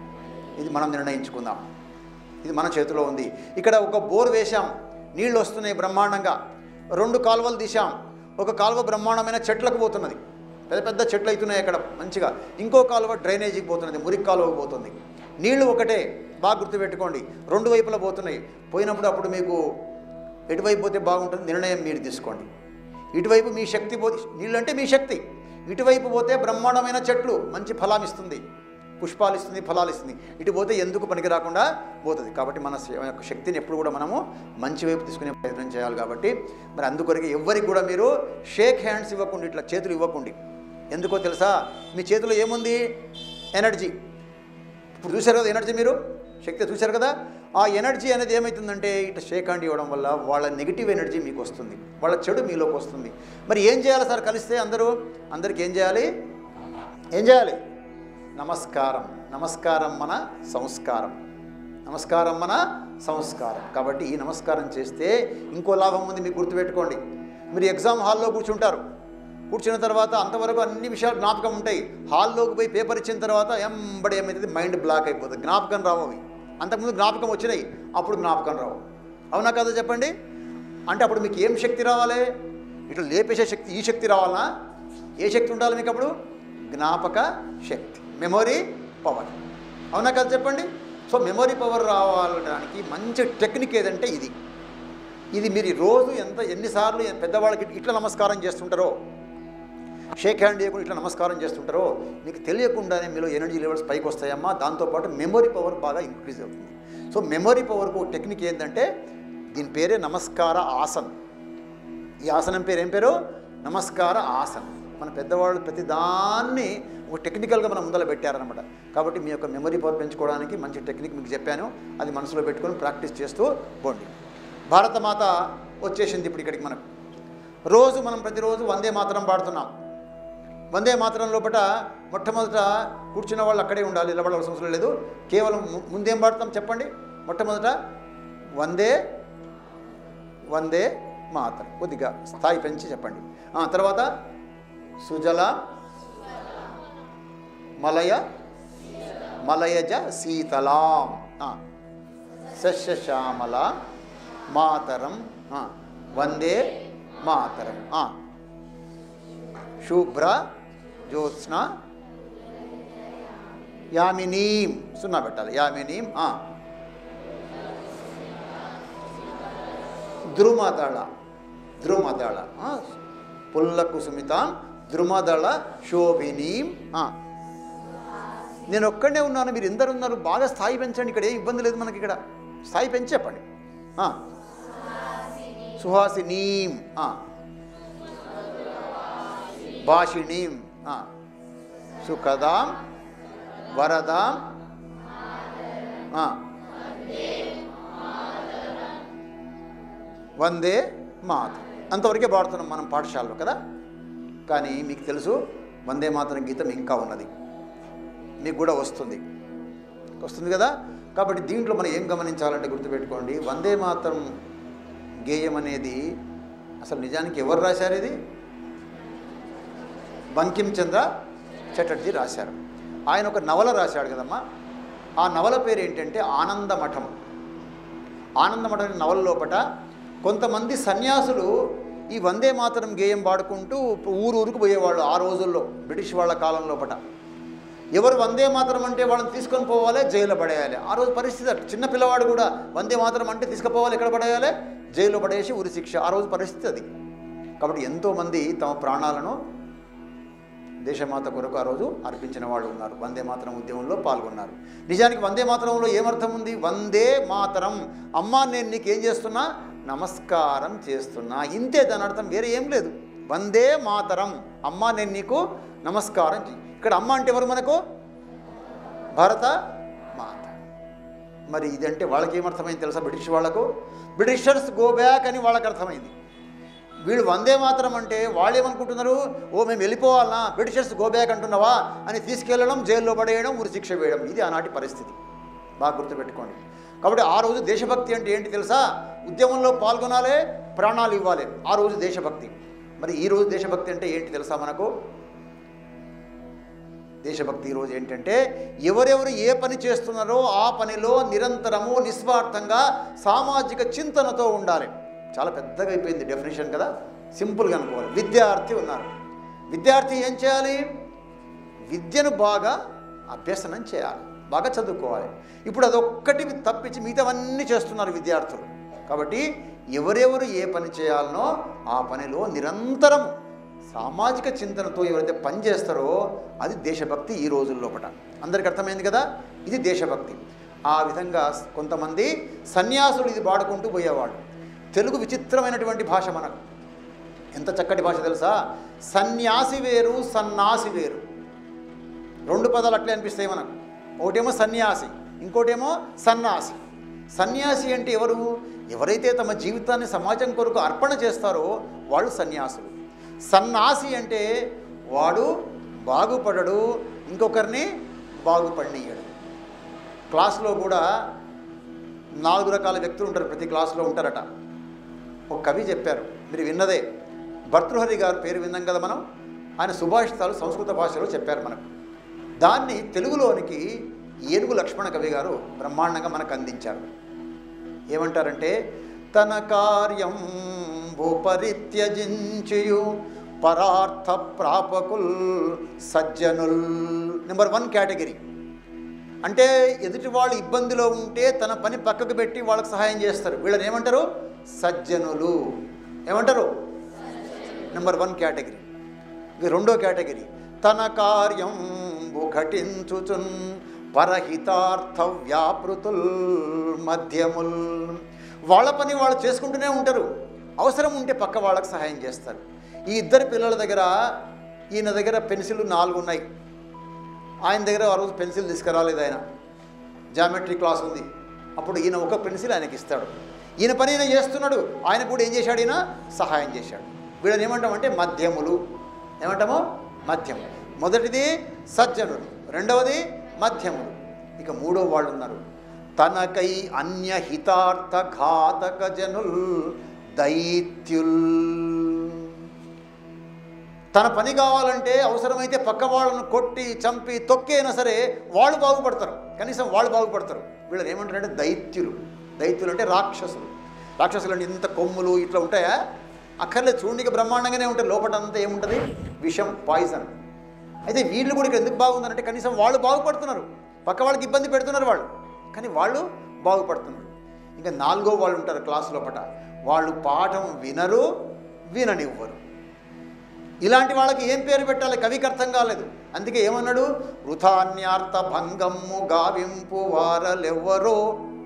ఇది మనం నిర్ణయించుకుందాం ఇది మన చేతిలో ఉంది ఇక్కడ ఒక బోర్ వేశాం నీళ్ళు వస్తున్నాయి బ్రహ్మాండంగా రెండు కాలువలు తీసాం ఒక కాలువ బ్రహ్మాండమైన చెట్లకు పోతున్నది పెద్ద పెద్ద చెట్లు అవుతున్నాయి అక్కడ మంచిగా ఇంకో కాలువ డ్రైనేజీకి పోతున్నది మురికి కాలువకు పోతుంది నీళ్లు ఒకటే బాగా గుర్తుపెట్టుకోండి రెండు వైపులా పోతున్నాయి పోయినప్పుడు అప్పుడు మీకు ఎటువైపు పోతే బాగుంటుంది నిర్ణయం మీరు తీసుకోండి ఇటువైపు మీ శక్తి పోతే నీళ్ళు అంటే మీ శక్తి ఇటువైపు పోతే బ్రహ్మాండమైన చెట్లు మంచి ఫలాన్ని ఇస్తుంది పుష్పాలు ఇస్తుంది ఫలాలు ఇస్తుంది ఇటు పోతే ఎందుకు పనికి రాకుండా పోతుంది కాబట్టి మన శ- యొక్క శక్తిని ఎప్పుడు కూడా మనము మంచి వైపు తీసుకునే ప్రయత్నం చేయాలి కాబట్టి మరి అందుకొరకు ఎవరికి కూడా మీరు షేక్ హ్యాండ్స్ ఇవ్వకుండా ఇట్లా చేతులు ఇవ్వకండి ఎందుకో తెలుసా మీ చేతిలో ఏముంది ఎనర్జీ ఇప్పుడు చూశారు కదా ఎనర్జీ మీరు శక్తి చూశారు కదా ఆ ఎనర్జీ అనేది ఏమవుతుందంటే ఇట్లా షేక్ హ్యాండ్ ఇవ్వడం వల్ల వాళ్ళ నెగిటివ్ ఎనర్జీ మీకు వస్తుంది వాళ్ళ చెడు మీలోకి వస్తుంది మరి ఏం చేయాలి సార్ కలిస్తే అందరూ అందరికి ఏం చేయాలి ఏం చేయాలి నమస్కారం నమస్కారం మన సంస్కారం నమస్కారం మన సంస్కారం కాబట్టి ఈ నమస్కారం చేస్తే ఇంకో లాభం ఉంది మీకు గుర్తుపెట్టుకోండి మీరు ఎగ్జామ్ హాల్లో కూర్చుంటారు కూర్చున్న తర్వాత అంతవరకు అన్ని విషయాలు జ్ఞాపకం ఉంటాయి హాల్లోకి పోయి పేపర్ ఇచ్చిన తర్వాత ఎంబడి ఏమవుతుంది మైండ్ బ్లాక్ అయిపోతుంది జ్ఞాపకం రావు అవి అంతకుముందు జ్ఞాపకం వచ్చినాయి అప్పుడు జ్ఞాపకం రావు అవునా కదా చెప్పండి అంటే అప్పుడు మీకు ఏం శక్తి రావాలి ఇట్లా లేపేసే శక్తి ఈ శక్తి రావాలనా ఏ శక్తి ఉండాలి మీకు అప్పుడు జ్ఞాపక శక్తి మెమొరీ పవర్ అవునా కదా చెప్పండి సో మెమొరీ పవర్ రావడానికి మంచి టెక్నిక్ ఏదంటే ఇది ఇది మీరు ఈ రోజు ఎంత ఎన్నిసార్లు పెద్దవాళ్ళకి ఇట్లా నమస్కారం చేస్తుంటారో షేక్ హ్యాండ్ చేయకుండా ఇట్లా నమస్కారం చేస్తుంటారో మీకు తెలియకుండానే మీలో ఎనర్జీ లెవెల్స్ పైకి వస్తాయమ్మా దాంతోపాటు మెమొరీ పవర్ బాగా ఇంక్రీజ్ అవుతుంది సో మెమొరీ పవర్కు టెక్నిక్ ఏంటంటే దీని పేరే నమస్కార ఆసన్ ఈ ఆసనం పేరు ఏం పేరు నమస్కార ఆసనం మన పెద్దవాళ్ళు ప్రతి దాన్ని ఒక టెక్నికల్గా మనం ముందర పెట్టారనమాట కాబట్టి మీ యొక్క మెమరీ పవర్ పెంచుకోవడానికి మంచి టెక్నిక్ మీకు చెప్పాను అది మనసులో పెట్టుకొని ప్రాక్టీస్ చేస్తూ పోండి భారతమాత వచ్చేసింది ఇప్పుడు ఇక్కడికి మనకు రోజు మనం ప్రతిరోజు వందే మాతరం పాడుతున్నాం వందే మాతరం లోపల మొట్టమొదట కూర్చున్న వాళ్ళు అక్కడే ఉండాలి నిలబడాల్సిన అవసరం లేదు కేవలం ము- ముందేం పాడతాం చెప్పండి మొట్టమొదట వందే వందే మాతరం కొద్దిగా స్థాయి పెంచి చెప్పండి ఆ, తర్వాత సుజల మలయ మలయజ శీతలాం ఆ, సస్యశ్యామల మాతరం ఆ, వందే మాతరం ఆ, శుభ్ర జ్యోత్స్న యామినీం సున్నా పెట్టాలి యామినీం ఆ. ధ్రుమదళ ధ్రుమదళ ఆ. పుల్ల కుసుమితాం ధ్రుమదళ శోభినీం ఆ. నేను ఒక్కడే ఉన్నాను మీరు ఎందరు ఉన్నారు బాగా స్థాయి పెంచండి ఇక్కడ ఏం ఇబ్బంది లేదు మనకి ఇక్కడ స్థాయి పెంచి చెప్పండి ఆ. సుహాసినీం ఆ. భాషిణీం ఆ. సుఖదాం వరదాం ఆ. వందే మాత అంతవరకే పాడుతున్నాం మనం పాఠశాలలో కదా కానీ మీకు తెలుసు వందే మాతరం గీతం ఇంకా ఉన్నది మీకు కూడా వస్తుంది వస్తుంది కదా కాబట్టి దీంట్లో మనం ఏం గమనించాలంటే గుర్తుపెట్టుకోండి వందే మాతరం గేయం అనేది అసలు నిజానికి ఎవరు రాశారు ఇది బంకిం చంద్ర చటర్జీ రాశారు ఆయన ఒక నవల రాశాడు కదమ్మా ఆ నవల పేరు ఏంటంటే ఆనందమఠం ఆనందమఠం అనే నవల లోపట కొంతమంది సన్యాసులు ఈ వందే మాతరం గేయం పాడుకుంటూ ఊరు ఊరుకు పోయేవాళ్ళు ఆ రోజుల్లో బ్రిటిష్ వాళ్ళ కాలం లోపట ఎవరు వందే మాతరం అంటే వాళ్ళని తీసుకొని పోవాలి జైల్లో పడేయాలి ఆ రోజు పరిస్థితి అట్లా. చిన్న పిల్లవాడు కూడా వందే మాతరం అంటే తీసుకుపోవాలి ఎక్కడ పడేయాలి జైల్లో పడేసి ఉరి శిక్ష ఆ రోజు పరిస్థితి అది కాబట్టి ఎంతోమంది తమ ప్రాణాలను దేశమాత కొరకు ఆ రోజు అర్పించిన వాళ్ళు ఉన్నారు వందే మాతరం ఉద్యమంలో పాల్గొన్నారు నిజానికి వందే మాతరంలో ఏమర్థం ఉంది వందే మాతరం అమ్మా నేను నీకు ఏం చేస్తున్నా నమస్కారం చేస్తున్నా ఇంతే దాని అర్థం వేరే ఏం లేదు వందే మాతరం అమ్మా నేను నీకు నమస్కారం చెయ్యి ఇక్కడ అమ్మ అంటే ఎవరు మనకు భారత మాత మరి ఇదంటే వాళ్ళకి ఏమర్థమైంది తెలుసా బ్రిటిష్ వాళ్ళకు బ్రిటిషర్స్ గో బ్యాక్ అని వాళ్ళకి అర్థమైంది వీళ్ళు వందే మాత్రం అంటే వాళ్ళు ఏమనుకుంటున్నారు ఓ మేము వెళ్ళిపోవాలనా బ్రిటిషర్స్ గో బ్యాక్ అంటున్నావా అని తీసుకెళ్ళడం జైల్లో పడేయడం ఉరి శిక్ష వేయడం ఇది ఆనాటి పరిస్థితి బాగా గుర్తుపెట్టుకోండి కాబట్టి ఆ రోజు దేశభక్తి అంటే ఏంటి తెలుసా ఉద్యమంలో పాల్గొనాలి ప్రాణాలు ఇవ్వాలి ఆ రోజు దేశభక్తి మరి ఈ రోజు దేశభక్తి అంటే ఏంటి తెలుసా మనకు దేశభక్తి ఈరోజు ఏంటంటే ఎవరెవరు ఏ పని చేస్తున్నారో ఆ పనిలో నిరంతరము నిస్వార్థంగా సామాజిక చింతనతో ఉండాలి చాలా పెద్దగా అయిపోయింది డెఫినేషన్ కదా సింపుల్గా అనుకోవాలి విద్యార్థి ఉన్నారు విద్యార్థి ఏం చేయాలి విద్యను బాగా అభ్యసనం చేయాలి బాగా చదువుకోవాలి ఇప్పుడు అదొక్కటి తప్పించి మిగతావన్నీ చేస్తున్నారు విద్యార్థులు కాబట్టి ఎవరెవరు ఏ పని చేయాలనో ఆ పనిలో నిరంతరం సామాజిక చింతనతో ఎవరైతే పని చేస్తారో అది దేశభక్తి ఈ రోజుల లోపట అందరికి అర్థమైంది కదా ఇది దేశభక్తి ఆ విధంగా కొంతమంది సన్యాసులు ఇది వాడుకుంటూ పోయేవాళ్ళు తెలుగు విచిత్రమైనటువంటి భాష మనకు ఎంత చక్కటి భాష తెలుసా సన్యాసి వేరు సన్నాసి వేరు రెండు పదాలు అట్లే అనిపిస్తాయి మనకు ఒకటేమో సన్యాసి ఇంకోటేమో సన్నాసి సన్యాసి అంటే ఎవరు ఎవరైతే తమ జీవితాన్ని సమాజం కొరకు అర్పణ చేస్తారో వాళ్ళు సన్యాసులు సన్నాసి అంటే వాడు బాగుపడడు ఇంకొకరిని బాగుపడనీయడు క్లాస్లో కూడా నాలుగు రకాల వ్యక్తులు ఉంటారు ప్రతి క్లాస్లో ఉంటారట ఒక కవి చెప్పారు మీరు విన్నదే భర్తృహరి గారు పేరు విన్నాం కదా మనం ఆయన సుభాషితాలు సంస్కృత భాషలో చెప్పారు మనకు దాన్ని తెలుగులోనికి ఏనుగు లక్ష్మణ కవి గారు బ్రహ్మాండంగా మనకు అందించారు ఏమంటారంటే తన కార్యం పరిత్యజించియు పరార్థ ప్రాపకుల్ సజ్జనుల్ నెంబర్ వన్ కేటగిరీ అంటే ఎదుటి వాళ్ళు ఇబ్బందిలో ఉంటే తన పని పక్కకు పెట్టి వాళ్ళకి సహాయం చేస్తారు వీళ్ళని ఏమంటారు సజ్జనులు ఏమంటారు నెంబర్ వన్ కేటగిరీ ఇది రెండో కేటగిరీ తన కార్యం ఘటించుచున్ పరహితార్థ వ్యాపృతుల్ మధ్యముల్ వాళ్ళ పని వాళ్ళు చేసుకుంటూనే ఉంటారు అవసరం ఉంటే పక్క వాళ్ళకి సహాయం చేస్తారు ఈ ఇద్దరు పిల్లల దగ్గర ఈయన దగ్గర పెన్సిల్ నాలుగు ఉన్నాయి ఆయన దగ్గర ఆ రోజు పెన్సిల్ తీసుకురాలేదు ఆయన జామెట్రీ క్లాస్ ఉంది అప్పుడు ఈయన ఒక పెన్సిల్ ఆయనకి ఇస్తాడు ఈయన పని ఈయన చేస్తున్నాడు ఆయన కూడా ఏం చేశాడు ఈయన సహాయం చేశాడు వీళ్ళని ఏమంటామంటే మధ్యములు ఏమంటాము మధ్యం మొదటిది సజ్జనులు రెండవది మధ్యములు ఇక మూడో వాళ్ళు ఉన్నారు తనకై అన్య హితార్థ ఘాతక జనుల్ దైత్యుల్ తన పని కావాలంటే అవసరమైతే పక్క వాళ్ళను కొట్టి చంపి తొక్కైనా సరే వాళ్ళు బాగుపడతారు కనీసం వాళ్ళు బాగుపడతారు వీళ్ళని ఏమంటారంటే దైత్యులు దైత్యులు అంటే రాక్షసులు రాక్షసులు అంటే ఇంత కొమ్ములు ఇట్లా ఉంటాయా అక్కర్లేదు చూడడానికి బ్రహ్మాండంగానే ఉంటాయి లోపటంతా ఏముంటుంది విషం పాయిజన్ అయితే వీళ్ళు కూడా ఇక్కడ ఎందుకు బాగుందంటే కనీసం వాళ్ళు బాగుపడుతున్నారు పక్క వాళ్ళకి ఇబ్బంది పెడుతున్నారు వాళ్ళు కానీ వాళ్ళు బాగుపడుతున్నారు ఇంకా నాలుగో వాళ్ళు ఉంటారు క్లాస్ లోపట వాళ్ళు పాఠం వినరు విననివ్వరు ఇలాంటి వాళ్ళకి ఏం పేరు పెట్టాలి కవికి అర్థం కాలేదు అందుకే ఏమన్నాడు వృధాన్యార్థ భంగమ్ము గావింపు వారలెవ్వరో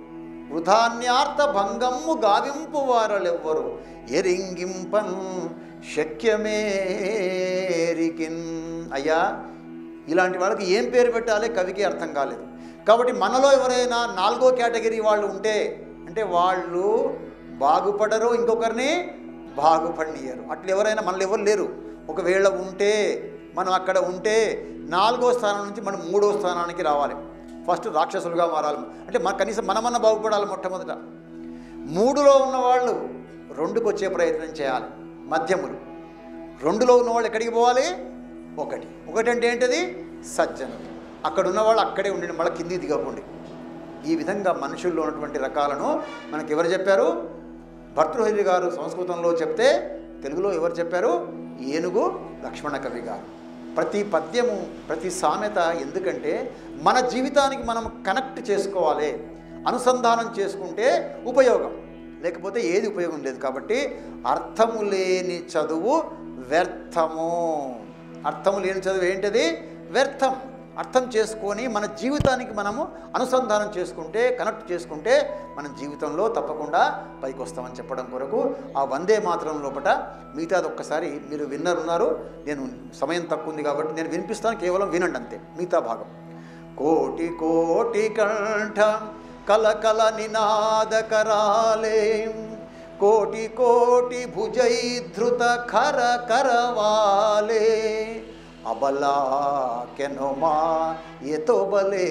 వృధాన్యార్థ భంగమ్ము గావింపు వారలెవ్వరు ఎరింగింపన్ శక్యమేరికిన్ అయ్యా ఇలాంటి వాళ్ళకి ఏం పేరు పెట్టాలి కవికి అర్థం కాలేదు కాబట్టి మనలో ఎవరైనా నాలుగో కేటగిరీ వాళ్ళు ఉంటే అంటే వాళ్ళు బాగుపడరు ఇంకొకరిని బాగుపడియరు అట్లా ఎవరైనా మనలో ఎవరు లేరు ఒకవేళ ఉంటే మనం అక్కడ ఉంటే నాలుగో స్థానం నుంచి మనం మూడో స్థానానికి రావాలి ఫస్ట్ రాక్షసులుగా మారాలి అంటే మన కనీసం మనమన్నా బాగుపడాలి మొట్టమొదట మూడులో ఉన్నవాళ్ళు రెండుకు వచ్చే ప్రయత్నం చేయాలి మధ్యములు రెండులో ఉన్నవాళ్ళు ఎక్కడికి పోవాలి ఒకటి ఒకటి అంటే ఏంటిది సజ్జనులు అక్కడ ఉన్నవాళ్ళు అక్కడే ఉండండి మళ్ళీ కింది దిగకండి ఈ విధంగా మనుషుల్లో ఉన్నటువంటి రకాలను మనకి ఎవరు చెప్పారు భర్తృహరి గారు సంస్కృతంలో చెప్తే తెలుగులో ఎవరు చెప్పారు ఏనుగు లక్ష్మణ కవి గారు ప్రతి పద్యము ప్రతి సామెత ఎందుకంటే మన జీవితానికి మనం కనెక్ట్ చేసుకోవాలి అనుసంధానం చేసుకుంటే ఉపయోగం లేకపోతే ఏది ఉపయోగం లేదు కాబట్టి అర్థము లేని చదువు వ్యర్థము అర్థము లేని చదువు ఏంటిది వ్యర్థం అర్థం చేసుకొని మన జీవితానికి మనము అనుసంధానం చేసుకుంటే కనెక్ట్ చేసుకుంటే మన జీవితంలో తప్పకుండా పైకి వస్తామని చెప్పడం కొరకు ఆ వందే మాత్రం లోపట మిగతాది ఒక్కసారి మీరు విన్నరున్నారు నేను సమయం తక్కువ ఉంది కాబట్టి నేను వినిపిస్తాను కేవలం వినండి అంతే మిగతా భాగం కోటి కోటి కంఠ కలకల నినాదకరాలే కోటి కోటి భుజైధృత కర కరవాలే అబలా కెనుమా ఎతో బలే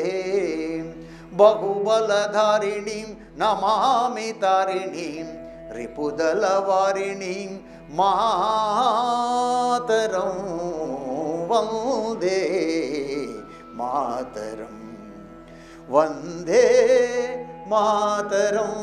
బహుబలధారిణి నమామి తారిణి రిపుదల వారిణి మాతరం వందే మాతరం వందే మాతరం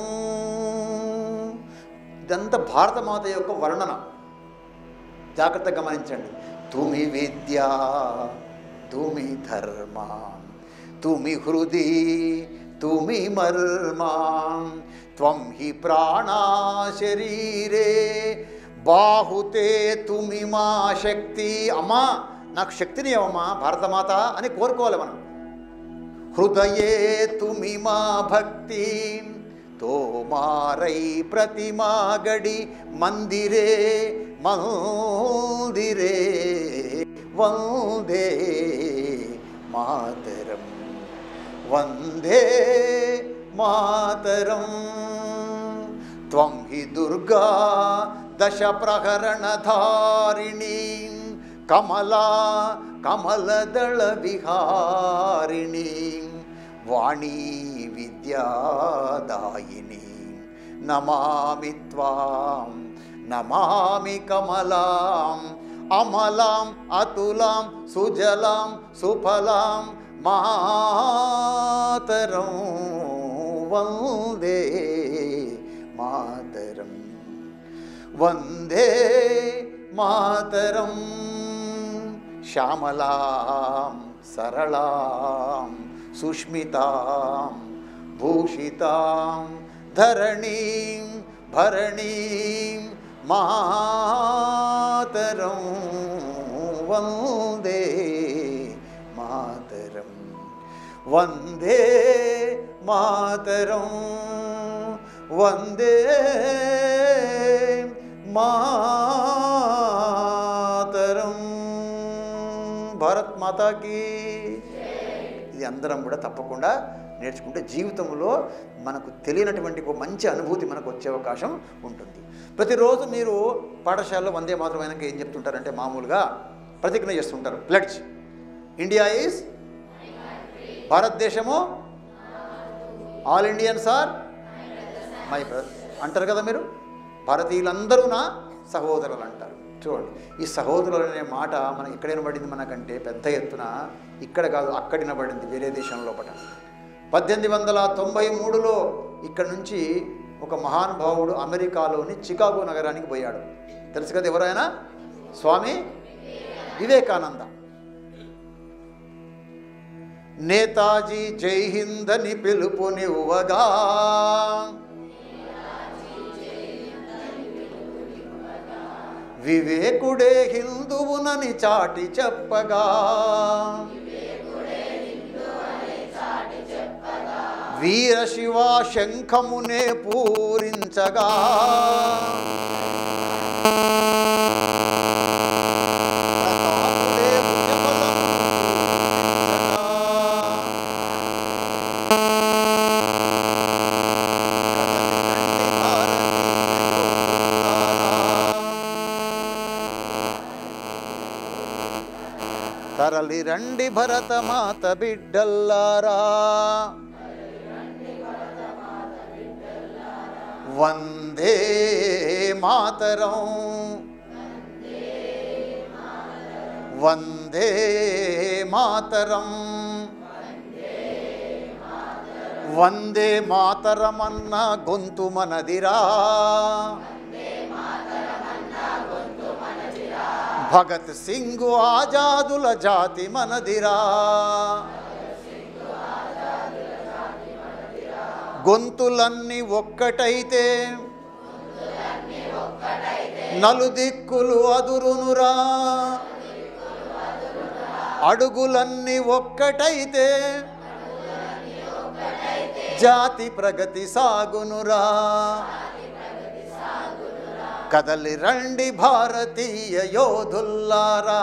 ఇదంతా భారతమాత యొక్క వర్ణన జాగ్రత్తగా గమనించండి తుమి విద్య తుమి ధర్మ తుమి హృది తుమి మర్మా త్వం హి ప్రాణా శరీరే బాహుతే తుమి మా శక్తి అమ్మా నాకు శక్తిని ఇవ్వమ్మా భారతమాత అని కోరుకోవాలి మనం హృదయే తుమి మా భక్తి తోమారై ప్రతిమా గడి మందిరే మందిరే వందే మాతరం వందే మాతరం త్వం హి దుర్గా దశ ప్రహరణధారిణీ కమలా కమలదళ విహారిణి వాణీ విద్యాదాయిని నమామి త్వాం నమామి కమలాం అమలాం అతులాం సుజలాం సుఫలాం మాతరం వందే మాతరం వందే మాతరం శ్యామలాం సరళాం సుష్మితాం భూషితాం ధరణీం భరణీం మాతరం వందే మాతరం వందే మాతరం వందే మాతరం భారత్ మాతాకి ఇది అందరం కూడా తప్పకుండా నేర్చుకుంటే జీవితంలో మనకు తెలియనటువంటి ఒక మంచి అనుభూతి మనకు వచ్చే అవకాశం ఉంటుంది ప్రతిరోజు మీరు పాఠశాలలో వందే మాత్రం అయినాక ఏం చెప్తుంటారంటే మామూలుగా ప్రతిజ్ఞ చేస్తుంటారు ప్లడ్జ్ ఇండియా ఈజ్ భారతదేశము all Indians are my brother అంటారు కదా మీరు భారతీయులందరూ నా సహోదరులు అంటారు చూడండి ఈ సహోదరులు అనే మాట మనకి ఎక్కడ వినబడింది మనకంటే పెద్ద ఎత్తున ఇక్కడ కాదు అక్కడ వినబడింది వేరే దేశం లోపల పద్దెనిమిది వందల తొంభై మూడులో ఇక్కడ నుంచి ఒక మహానుభావుడు అమెరికాలోని చికాగో నగరానికి పోయాడు తెలుసు కదా ఎవరైనా స్వామి వివేకానంద నేతాజీ జై హింద్ అని పిలుపునివ్వగా వివేకుడే హిందువునని చాటి చెప్పగా వీర శివ శంఖమునే పూరించగా తరలి రండి భరతమాత బిడ్డల్లారా వందే మాతరం వందే మాతరం వందే మాతరమన్న గొంతు మనదిరా భగత్ సింగ్ ఆజాదుల జాతి మనదిరా గొంతులన్నీ ఒక్కటైతే నలుదిక్కులు అదురునురా అడుగులన్నీ ఒక్కటైతే జాతి ప్రగతి సాగునురా కదలి రండి భారతీయ యోధుల్లారా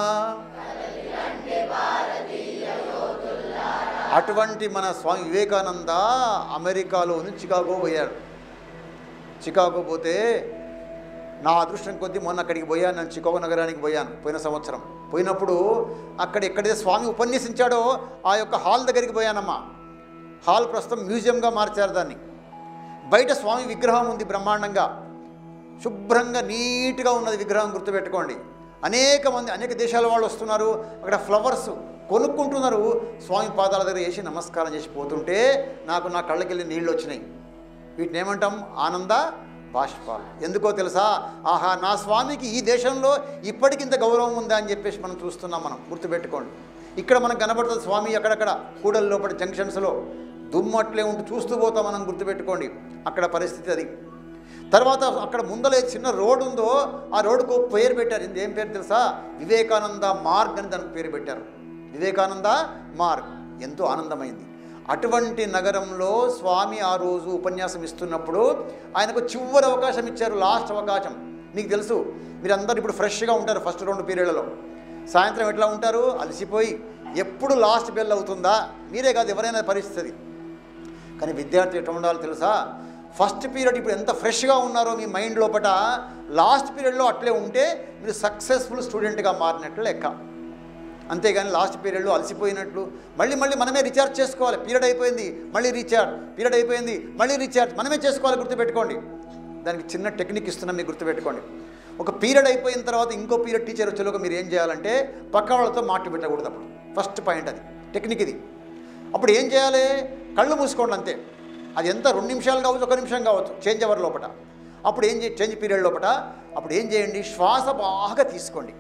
అటువంటి మన స్వామి వివేకానంద అమెరికాలోని చికాగో పోయాడు చికాగో పోతే నా అదృష్టం కొద్దీ మొన్న అక్కడికి పోయాను నేను చికాగో నగరానికి పోయాను పోయిన సంవత్సరం పోయినప్పుడు అక్కడ ఎక్కడైతే స్వామి ఉపన్యసించాడో ఆ యొక్క హాల్ దగ్గరికి పోయానమ్మా హాల్ ప్రస్తుతం మ్యూజియంగా మార్చారు దాన్ని బయట స్వామి విగ్రహం ఉంది బ్రహ్మాండంగా శుభ్రంగా నీట్గా ఉన్నది విగ్రహం గుర్తుపెట్టుకోండి అనేక మంది అనేక దేశాల వాళ్ళు వస్తున్నారు అక్కడ ఫ్లవర్స్ కొనుక్కుంటున్నారు స్వామి పాదాల దగ్గర వేసి నమస్కారం చేసి పోతుంటే నాకు నా కళ్ళకెళ్ళి నీళ్ళు వచ్చినాయి వీటిని ఏమంటాం ఆనంద బాష్పాలు ఎందుకో తెలుసా ఆహా నా స్వామికి ఈ దేశంలో ఇప్పటికి ఇంత గౌరవం ఉందా అని చెప్పేసి మనం చూస్తున్నాం మనం గుర్తుపెట్టుకోండి ఇక్కడ మనకు కనబడుతుంది స్వామి అక్కడక్కడ కూడల లోపల జంక్షన్స్లో దుమ్మట్లే ఉంటూ చూస్తూ పోతాం మనం గుర్తుపెట్టుకోండి అక్కడ పరిస్థితి అది తర్వాత అక్కడ ముందలే చిన్న రోడ్డు ఉందో ఆ రోడ్డుకు పేరు పెట్టారు ఇది ఏం పేరు తెలుసా వివేకానంద మార్గ్ అని దానికి పేరు పెట్టారు వివేకానంద మార్గ్ ఎంతో ఆనందమైంది అటువంటి నగరంలో స్వామి ఆ రోజు ఉపన్యాసం ఇస్తున్నప్పుడు ఆయనకు చివరి అవకాశం ఇచ్చారు లాస్ట్ అవకాశం మీకు తెలుసు మీరందరూ ఇప్పుడు ఫ్రెష్గా ఉంటారు ఫస్ట్ రెండు పీరియడ్లలో సాయంత్రం ఎట్లా ఉంటారు అలసిపోయి ఎప్పుడు లాస్ట్ బెల్ అవుతుందా మీరే కాదు ఎవరైనా పరిస్థితి కానీ విద్యార్థి ఎట్లా ఉండాలో తెలుసా ఫస్ట్ పీరియడ్ ఇప్పుడు ఎంత ఫ్రెష్గా ఉన్నారో మీ మైండ్ లోపల లాస్ట్ పీరియడ్లో అట్లే ఉంటే మీరు సక్సెస్ఫుల్ స్టూడెంట్గా మారినట్లు లెక్క అంతేగాని లాస్ట్ పీరియడ్లో అలసిపోయినట్లు మళ్ళీ మళ్ళీ మనమే రీఛార్జ్ చేసుకోవాలి పీరియడ్ అయిపోయింది మళ్ళీ రీఛార్జ్ పీరియడ్ అయిపోయింది మళ్ళీ రీఛార్జ్ మనమే చేసుకోవాలి గుర్తుపెట్టుకోండి దానికి చిన్న టెక్నిక్ ఇస్తున్నాం మీకు గుర్తుపెట్టుకోండి ఒక పీరియడ్ అయిపోయిన తర్వాత ఇంకో పీరియడ్ టీచర్ వచ్చేలోగా మీరు ఏం చేయాలంటే పక్క వాళ్ళతో మాట పెట్టకూడదు అప్పుడు ఫస్ట్ పాయింట్ అది టెక్నిక్ ఇది అప్పుడు ఏం చేయాలి కళ్ళు మూసుకోండి అంతే అది ఎంత రెండు నిమిషాలు కావచ్చు ఒక నిమిషం కావచ్చు చేంజ్ అవర్ లోపల అప్పుడు ఏం చే చేంజ్ పీరియడ్ లోపల అప్పుడు ఏం చేయండి శ్వాస బాగా తీసుకోండి